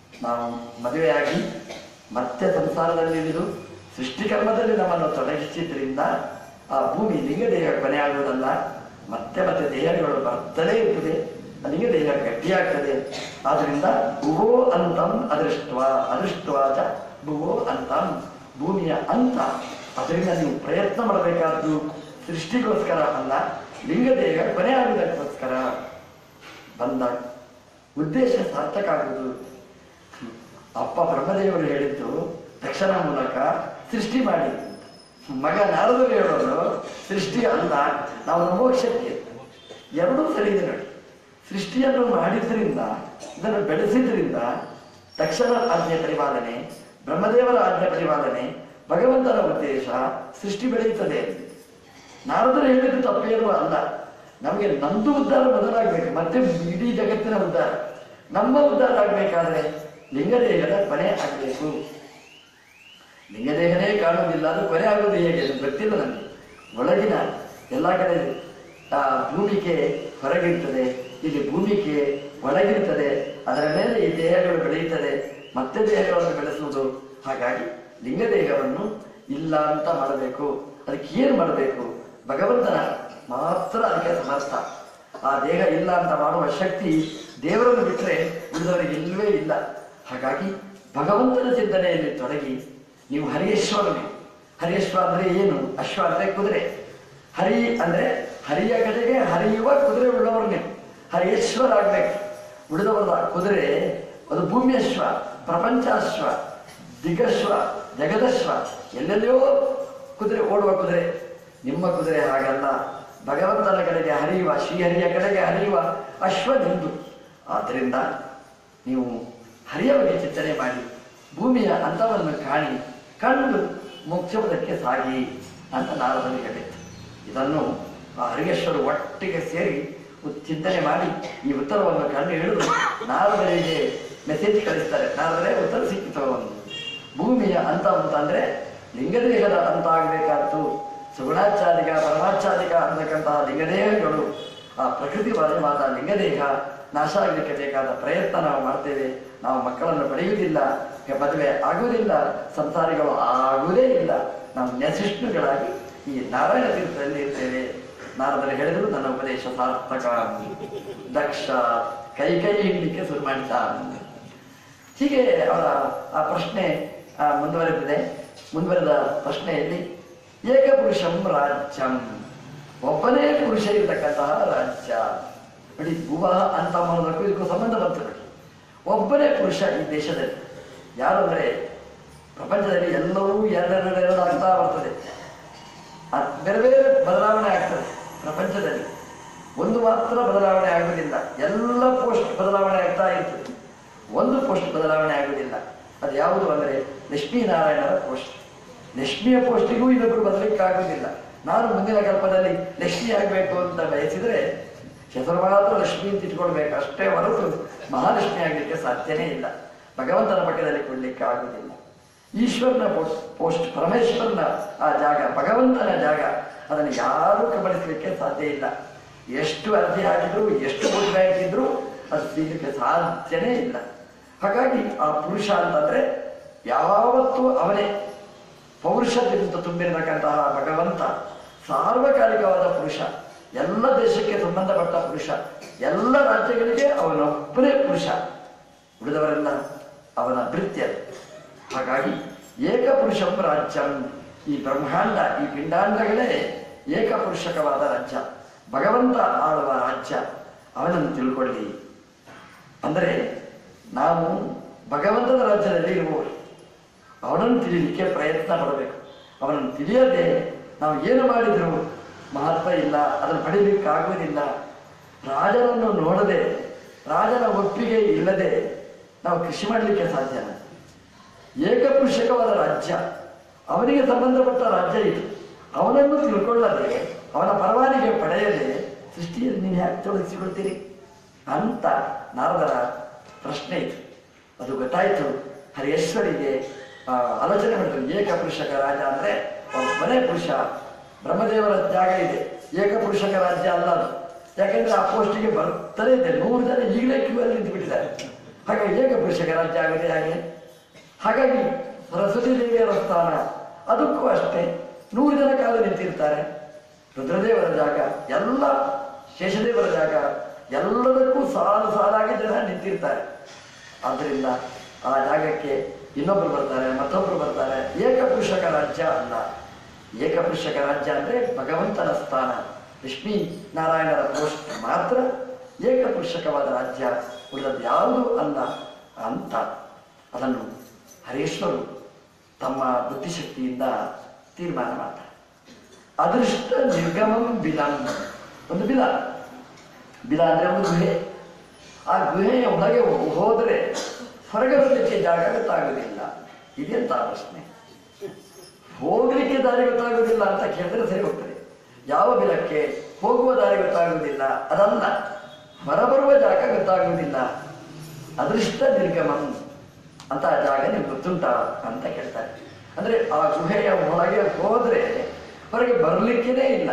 ನಾವು ಮದುವೆಯಾಗಿ ಮತ್ತೆ ಸಂಸಾರದಲ್ಲಿ ಇಳಿದು ಸೃಷ್ಟಿಕರ್ಮದಲ್ಲಿ ನಮ್ಮನ್ನು ತೊಡಗಿಸಿದ್ರಿಂದ ಆ ಭೂಮಿ ಲಿಂಗದೇಹ ಕೊನೆ ಆಗುವುದಲ್ಲ ಮತ್ತೆ ಮತ್ತೆ ದೇಹಗಳು ಬರ್ತಲೇ ಇರ್ತದೆ ಆ ಲಿಂಗದೇಹ ಗಟ್ಟಿಯಾಗ್ತದೆ ಆದ್ರಿಂದ ಭುವೋ ಅಂತಂ ಅದೃಷ್ಟ ಅದೃಷ್ಟವಾಚ ಭುವೋ ಅಂತಂ ಭೂಮಿಯ ಅಂತ ಅದರಿಂದ ನೀವು ಪ್ರಯತ್ನ ಮಾಡಬೇಕಾದ್ದು ಸೃಷ್ಟಿಗೋಸ್ಕರ ಅಲ್ಲ ಲಿಂಗದೇಹ ಕೊನೆ ಆಗುವುದಕ್ಕೋಸ್ಕರ ಬಂದ ಉದ್ದೇಶ ಸಾರ್ಥಕ ಆಗುವುದು ಅಪ್ಪ ಬ್ರಹ್ಮದೇವರು ಹೇಳಿದ್ದು ದಕ್ಷಿಣ ಮೂಲಕ ಸೃಷ್ಟಿ ಮಾಡಿ ಮಗ ನಾರದರು ಹೇಳೋದು ಸೃಷ್ಟಿ ಅಲ್ಲ ನಾವು ಮೋಕ್ಷಕ್ಕೆ ಎರಡೂ ಸರಿ ಇದೆ ನೋಡಿ ಸೃಷ್ಟಿಯನ್ನು ಮಾಡಿದ್ರಿಂದ ಇದನ್ನು ಬೆಳೆಸಿದ್ರಿಂದ ತಕ್ಷಣ ಆಜ್ಞೆ ಪರಿಪಾಲನೆ ಬ್ರಹ್ಮದೇವರ ಆಜ್ಞೆ ಪರಿಪಾಲನೆ ಭಗವಂತನ ಉದ್ದೇಶ ಸೃಷ್ಟಿ ಬೆಳೆಯುತ್ತದೆ ನಾರದರು ಹೇಳಿದ್ದು ತಪ್ಪೇನು ಅಲ್ಲ ನಮಗೆ ನಂದು ಉದ್ಧಾರ ಬದಲಾಗಬೇಕು ಮತ್ತೆ ಇಡೀ ಜಗತ್ತಿನ ಉದ್ಧಾರ ನಮ್ಮ ಉದ್ಧಾರ ಆಗಬೇಕಾದ್ರೆ ಲಿಂಗದೇಹದ ಕೊನೆ ಆಗಬೇಕು ಲಿಂಗದೇಹನೇ ಕಾಣುವುದಿಲ್ಲ ಅದು ಕೊನೆ ಆಗುವುದು ಹೇಗೆ ಅದು ಗೊತ್ತಿಲ್ಲ ನನಗೆ ಒಳಗಿನ ಎಲ್ಲ ಕಡೆ ಆ ಭೂಮಿಕೆ ಹೊರಗಿರ್ತದೆ ಇಲ್ಲಿ ಭೂಮಿಕೆ ಒಳಗಿರ್ತದೆ ಅದರ ಮೇಲೆ ಈ ದೇಹಗಳು ಬೆಳೆಯುತ್ತದೆ ಮತ್ತೆ ದೇಹಗಳನ್ನು ಬೆಳೆಸುವುದು ಹಾಗಾಗಿ ಲಿಂಗದೇಹವನ್ನು ಇಲ್ಲ ಅಂತ ಮಾಡಬೇಕು ಅದಕ್ಕೆ ಏನು ಮಾಡಬೇಕು ಭಗವಂತನ ಮಾತ್ರ ಅದಕ್ಕೆ ಸಮರ್ಥ ಆ ದೇಹ ಇಲ್ಲ ಅಂತ ಮಾಡುವ ಶಕ್ತಿ ದೇವರನ್ನು ಬಿಟ್ಟರೆ ಉಳಿದವರಿಗೆ ಇಲ್ಲವೇ ಇಲ್ಲ ಹಾಗಾಗಿ ಭಗವಂತನ ಚಿಂತನೆಯಲ್ಲಿ ತೊಡಗಿ ನೀವು ಹರಿಯೇಶ್ವರನೇ ಹರಿಯೇಶ್ವರ ಅಂದ್ರೆ ಏನು ಅಶ್ವ ಅಂದ್ರೆ ಕುದುರೆ ಹರಿ ಅಂದ್ರೆ ಹರಿಯ ಕಡೆಗೆ ಹರಿಯುವ ಕುದುರೆ ಉಳ್ಳವರು ನೀವು ಹರಿಯೇಶ್ವರ ಆಗ್ಬೇಕು ಉಳಿದವರ ಕುದುರೆ ಅದು ಭೂಮಿಯಶ್ವ ಪ್ರಪಂಚಾಶ್ವ ದಿಗಶ್ವ ಜಗದಶ್ವ ಎಲ್ಲೆಲ್ಲೋ ಕುದುರೆ ಓಡುವ ಕುದುರೆ ನಿಮ್ಮ ಕುದುರೆ ಹಾಗಲ್ಲ ಭಗವಂತನ ಕಡೆಗೆ ಹರಿಯುವ ಶ್ರೀಹರಿಯ ಕಡೆಗೆ ಹರಿಯುವ ಅಶ್ವ ನಿಂದು ಆದ್ದರಿಂದ ನೀವು ಹರಿಯ ಬಗ್ಗೆ ಚಿಂತನೆ ಮಾಡಿ ಭೂಮಿಯ ಅಂತವನ್ನು ಕಾಣಿ ಕಂಡು ಮೋಕ್ಷಪದಕ್ಕೆ ಸಾಗಿ ಅಂತ ನಾರದನಿಗೆ ಹೇಳಿತ್ತು ಇದನ್ನು ಆ ಹರಿಯೇಶ್ವರು ಒಟ್ಟಿಗೆ ಸೇರಿ ಉತ್- ಚಿಂತನೆ ಮಾಡಿ ಈ ಉತ್ತರವನ್ನು ಕಂಡು ಹಿಡಿದು ನಾರದರಿಗೆ ಮೆಸೇಜ್ ಕಳಿಸ್ತಾರೆ ನಾರದರೇ ಉತ್ತರ ಸಿಕ್ಕಿತು ಒಂದು ಭೂಮಿಯ ಅಂತ ಅಂತಂದ್ರೆ ಲಿಂಗದೇಹದ ಅಂತ ಆಗಬೇಕಾದ್ದು ಸುಗುಣಾಚಾರಿಕ ಪರಮಾಚಾರಿಕ ಅಂತಕ್ಕಂತಹ ಲಿಂಗದೇಹಗಳು ಆ ಪ್ರಕೃತಿ ವಾದ ಲಿಂಗದೇಹ ನಾಶ ಆಗಲಿಕ್ಕೆ ಬೇಕಾದ ಪ್ರಯತ್ನ ನಾವು ಮಾಡ್ತೇವೆ ನಾವು ಮಕ್ಕಳನ್ನು ಪಡೆಯುವುದಿಲ್ಲ ಮದುವೆ ಆಗುವುದಿಲ್ಲ ಸಂಸಾರಿಗಳು ಆಗುವುದೇ ಇಲ್ಲ ನಾವು ನ್ಯಸಿಷ್ಣುಗಳಾಗಿ ಈ ನಾರಾಯಣ ತೀರ್ಥದಲ್ಲಿ ಇರ್ತೇವೆ ನಾರದರು ಹೇಳಿದ್ರು ನನ್ನ ಉಪದೇಶ ಸಾರ್ಥಕ ದಕ್ಷ ಕೈ ಕೈ ಹಿಡ್ಲಿಕ್ಕೆ ಶುರು ಮಾಡಿದ ಹೀಗೆ ಅವರ ಆ ಪ್ರಶ್ನೆ ಆ, ಮುಂದುವರೆದಿದೆ ಮುಂದುವರೆದ ಪ್ರಶ್ನೆಯಲ್ಲಿ ಏಕಪುರುಷಂ ರಾಜ್ಯಂ ಒಬ್ಬನೇ ಪುರುಷ ಇರತಕ್ಕಂತಹ ರಾಜ್ಯ ನೋಡಿ ವಿವಾಹ ಅಂತ ಮಾಡೋದಕ್ಕೂ ಇದಕ್ಕೂ ಸಂಬಂಧ ಬಂತು ನೋಡಿ ಒಬ್ಬನೇ ಪುರುಷ ಈ ದೇಶದಲ್ಲಿ ಯಾರು ಅಂದ್ರೆ ಪ್ರಪಂಚದಲ್ಲಿ ಎಲ್ಲವೂ ಎರಡೆರಡೆರಡು ಆಗ್ತಾ ಬರ್ತದೆ ಅದ್ ಬೇರೆ ಬೇರೆ ಬದಲಾವಣೆ ಆಗ್ತದೆ ಪ್ರಪಂಚದಲ್ಲಿ ಒಂದು ಮಾತ್ರ ಬದಲಾವಣೆ ಆಗುವುದಿಲ್ಲ ಎಲ್ಲ ಪೋಸ್ಟ್ ಬದಲಾವಣೆ ಆಗ್ತಾ ಇರ್ತದೆ ಒಂದು ಪೋಸ್ಟ್ ಬದಲಾವಣೆ ಆಗುವುದಿಲ್ಲ ಅದು ಯಾವುದು ಅಂದರೆ ಲಕ್ಷ್ಮೀನಾರಾಯಣರ ಪೋಸ್ಟ್ ಲಕ್ಷ್ಮಿಯ ಪೋಸ್ಟಿಗೂ ಇನ್ನೊಬ್ಬರು ಬದಲಿಕ್ಕೆ ಆಗುವುದಿಲ್ಲ ನಾನು ಮುಂದಿನ ಕಲ್ಪದಲ್ಲಿ ಲಕ್ಷ್ಮಿ ಆಗಬೇಕು ಅಂತ ಬಯಸಿದ್ರೆ ಹೆಸರು ಮಾತ್ರ ಲಕ್ಷ್ಮಿ ಅಂತ ಇಟ್ಕೊಳ್ಬೇಕು ಅಷ್ಟೇ ಹೊರತು ಮಹಾಲಕ್ಷ್ಮಿ ಆಗಲಿಕ್ಕೆ ಸಾಧ್ಯನೇ ಇಲ್ಲ ಭಗವಂತನ ಪಕ್ಕದಲ್ಲಿ ಕೊಡ್ಲಿಕ್ಕೆ ಆಗುವುದಿಲ್ಲ ಈಶ್ವರನ ಪೋಸ್ಟ್ ಪೋಸ್ಟ್ ಪರಮೇಶ್ವರನ ಆ ಜಾಗ ಭಗವಂತನ ಜಾಗ ಅದನ್ನು ಯಾರೂ ಕಬಳಿಸಲಿಕ್ಕೆ ಸಾಧ್ಯ ಇಲ್ಲ ಎಷ್ಟು ಅರ್ಜಿ ಹಾಕಿದ್ರು ಎಷ್ಟು ವೋಟ್ ಬ್ಯಾಂಕ್ ಇದ್ರು ಅದು ಸಿಗಲಿಕ್ಕೆ ಸಾಧ್ಯನೇ ಇಲ್ಲ ಹಾಗಾಗಿ ಆ ಪುರುಷ ಅಂತಂದ್ರೆ ಯಾವತ್ತೂ ಅವನೇ ಪೌರುಷದಿಂದ ತುಂಬಿರತಕ್ಕಂತಹ ಭಗವಂತ ಸಾರ್ವಕಾಲಿಕವಾದ ಪುರುಷ ಎಲ್ಲ ದೇಶಕ್ಕೆ ಸಂಬಂಧಪಟ್ಟ ಪುರುಷ ಎಲ್ಲ ರಾಜ್ಯಗಳಿಗೆ ಅವನೊಬ್ಬನೇ ಪುರುಷ ಉಳಿದವರೆಲ್ಲ ಅವನ ಭೃತ್ಯ ಹಾಗಾಗಿ ಏಕಪುರುಷಂ ರಾಜ್ಯಂ ಈ ಬ್ರಹ್ಮಾಂಡ ಈ ಪಿಂಡಾಂಡಗಳೇ ಏಕಪುರುಷಕವಾದ ರಾಜ್ಯ ಭಗವಂತ ಆಳುವ ರಾಜ್ಯ ಅವನನ್ನು ತಿಳ್ಕೊಳ್ಳಿ ಅಂದರೆ ನಾವು ಭಗವಂತನ ರಾಜ್ಯದಲ್ಲಿ ಇರುವವರು ಅವನನ್ನು ತಿಳಿಲಿಕ್ಕೆ ಪ್ರಯತ್ನ ಪಡಬೇಕು ಅವನನ್ನು ತಿಳಿಯದೆ ನಾವು ಏನು ಮಾಡಿದ್ರು ಮಹತ್ವ ಇಲ್ಲ ಅದನ್ನು ಪಡೀಲಿಕ್ಕೆ ಆಗುವುದಿಲ್ಲ ರಾಜನನ್ನು ನೋಡದೆ ರಾಜನ ಒಪ್ಪಿಗೆ ಇಲ್ಲದೆ ನಾವು ಕೃಷಿ ಮಾಡಲಿಕ್ಕೆ ಸಾಧ್ಯನ ಏಕಪುರುಷಕವಾದ ರಾಜ್ಯ ಅವನಿಗೆ ಸಂಬಂಧಪಟ್ಟ ರಾಜ್ಯ ಇದು ಅವನನ್ನು ತಿಳ್ಕೊಳ್ಳದೆ ಅವನ ಪರವಾನಿಗೆ ಪಡೆಯದೆ ಸೃಷ್ಟಿಯಲ್ಲಿ ನೀವು ಯಾಕೆ ತೊಡಗಿಸಿಕೊಳ್ತೀರಿ ಅಂತ ನಾರದರ ಪ್ರಶ್ನೆ ಇತ್ತು ಅದು ಗೊತ್ತಾಯಿತು ಹರೇಶ್ವರಿಗೆ ಆ, ಆಲೋಚನೆ ಮಾಡಿದ್ರು ಏಕಪುರುಷಕ ರಾಜ ಅಂದ್ರೆ ಒಬ್ಬನೇ ಪುರುಷ ಬ್ರಹ್ಮದೇವರ ಜಾಗ ಇದೆ ಏಕಪುರುಷಕ ರಾಜ್ಯ ಅಲ್ಲ ಅದು ಯಾಕೆಂದ್ರೆ ಆ ಪೋಸ್ಟಿಗೆ ಬರ್ತಲೇ ಇದೆ ನೂರು ಜನ ಈಗಲೇ ಕ್ಯೂ ಅಲ್ಲಿ ನಿಂತು ಬಿಟ್ಟಿದ್ದಾರೆ ಹಾಗಾಗಿ ಏಕಪುರುಷಕ ರಾಜ್ಯ ಆಗುತ್ತೆ ಹಾಗೆ ಹಾಗಾಗಿ ಸರಸ್ವತಿ ದೇವಿಯರ ಸ್ಥಾನ ಅದಕ್ಕೂ ಅಷ್ಟೇ ನೂರು ಜನ ಕಾಲ ನಿಂತಿರ್ತಾರೆ ರುದ್ರದೇವರ ಜಾಗ ಎಲ್ಲ ಶೇಷದೇವರ ಜಾಗ ಎಲ್ಲದಕ್ಕೂ ಸಾಲು ಸಾಲಾಗಿ ಜನ ನಿಂತಿರ್ತಾರೆ ಆದ್ದರಿಂದ ಆ ಜಾಗಕ್ಕೆ ಇನ್ನೊಬ್ರು ಬರ್ತಾರೆ ಮತ್ತೊಬ್ರು ಬರ್ತಾರೆ ಏಕಪುರುಷಕ ರಾಜ್ಯ ಅಲ್ಲ ಏಕಪುರುಷಕ ರಾಜ್ಯ ಅಂದ್ರೆ ಭಗವಂತನ ಸ್ಥಾನ ಲಕ್ಷ್ಮೀ ನಾರಾಯಣರ ಪೋಸ್ಟ್ ಮಾತ್ರ ಏಕಪುರುಷಕವಾದ ರಾಜ್ಯ ಉಳಿದದ್ದು ಯಾವುದು ಅಲ್ಲ ಅಂತ ಅದನ್ನು ಹರೇಶ್ವರು ತಮ್ಮ ಬುದ್ಧಿಶಕ್ತಿಯಿಂದ ತೀರ್ಮಾನ ಮಾಡ್ತಾರೆ ಅದೃಷ್ಟ ನಿರ್ಗಮಂ ಬಿಲಂ ಒಂದು ಬಿಲ ಬಿಲ ಅಂದ್ರೆ ಒಂದು ಗುಹೆ ಆ ಗುಹೆಯ ಒಳಗೆ ಹೋದ್ರೆ ಹೊರಗೆ ಬರಲಿಕ್ಕೆ ಜಾಗ ಗೊತ್ತಾಗುವುದಿಲ್ಲ ಇದೆಂತ ಪ್ರಶ್ನೆ ಹೋಗ್ಲಿಕ್ಕೆ ದಾರಿ ಗೊತ್ತಾಗುವುದಿಲ್ಲ ಅಂತ ಕೇಳಿದ್ರೆ ಸರಿ ಹೋಗ್ತದೆ ಯಾವ ಬಿಲಕ್ಕೆ ಹೋಗುವ ದಾರಿ ಗೊತ್ತಾಗುವುದಿಲ್ಲ ಅದಲ್ಲ ಹೊರಬರುವ ಜಾಗ ಗೊತ್ತಾಗುವುದಿಲ್ಲ ಅದೃಷ್ಟ ನಿರ್ಗಮಂ ಅಂತ ಆ ಜಾಗ ನಿಮ್ಗೆ ಗೊತ್ತುಂಟಾ ಅಂತ ಕೇಳ್ತಾರೆ ಅಂದ್ರೆ ಆ ಗುಹೆಯ ಒಳಗೆ ಹೋದ್ರೆ ಹೊರಗೆ ಬರ್ಲಿಕ್ಕೇನೆ ಇಲ್ಲ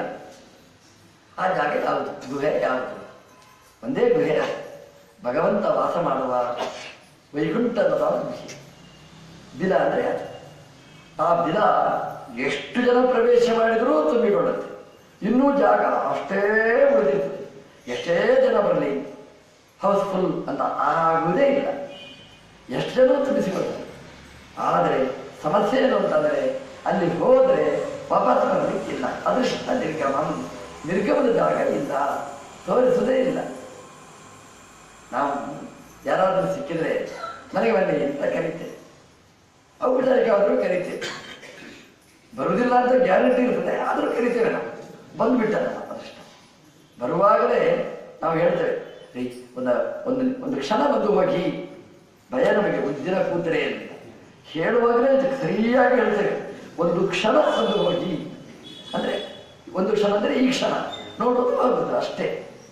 ಆ ಜಾಗ ಯಾವುದು ಗುಹೆ ಯಾವುದು ಒಂದೇ ಗುಹೆ ಭಗವಂತ ವಾಸ ಮಾಡುವ ವೈಕುಂಠದ ಗುಹೆ ಬಿಲ ಅಂದ್ರೆ ಅದು. ಆ ಬಿಲ ಎಷ್ಟು ಜನ ಪ್ರವೇಶ ಮಾಡಿದರೂ ತುಂಬಿಕೊಳ್ಳುತ್ತೆ ಇನ್ನೂ ಜಾಗ ಅಷ್ಟೇ ಉಳಿದಿರ್ತದೆ ಎಷ್ಟೇ ಜನ ಬರಲಿ ಹೌಸ್ಫುಲ್ ಅಂತ ಆಗುವುದೇ ಇಲ್ಲ ಎಷ್ಟು ಜನ ತುಂಬಿಸಿಕೊಳ್ತಾರೆ ಆದರೆ ಸಮಸ್ಯೆ ಏನು ಅಂತಂದರೆ ಅಲ್ಲಿ ಹೋದ್ರೆ ವಾಪಸ್ ಬರಲಿಕ್ಕಿಲ್ಲ ಅದೃಷ್ಟ ನಿರ್ಗಮಂ ನಿರ್ಗಮದ ಜಾಗ ಇಲ್ಲ ತೋರಿಸುವುದೇ ಇಲ್ಲ ನಾವು ಯಾರಾದರೂ ಸಿಕ್ಕಿದ್ರೆ ಮನೆಗೆ ಬನ್ನಿ ಅಂತ ಕರಿತೇವೆ ಔಪಚಾರಿಕವಾದರೂ ಕರಿತೇವೆ ಬರುವುದಿಲ್ಲ ಅಂತ ಗ್ಯಾರಂಟಿ ಇರ್ತದೆ ಆದರೂ ಕರಿತೇವೆ ನಾವು ಬಂದ್ಬಿಟ್ಟ ನಮ್ಮ ಅದೃಷ್ಟ ಬರುವಾಗಲೇ ನಾವು ಹೇಳ್ತೇವೆ ರೀ ಒಂದು ಒಂದು ಒಂದು ಕ್ಷಣ ಬಂದು ಹೋಗಿ ಭಯ ನಮಗೆ ಉದ್ದಿನ ಕೂತರೆ ಅಂತ ಹೇಳುವಾಗಲೇ ಅದಕ್ಕೆ ಸರಿಯಾಗಿ ಹೇಳ್ತೇವೆ ಒಂದು ಕ್ಷಣ ಬಂದು ಹೋಗಿ ಅಂದ್ರೆ ಒಂದು ಕ್ಷಣ ಅಂದ್ರೆ ಈ ಕ್ಷಣ ನೋಡೋದು ಆಗುದು ಅಷ್ಟೇ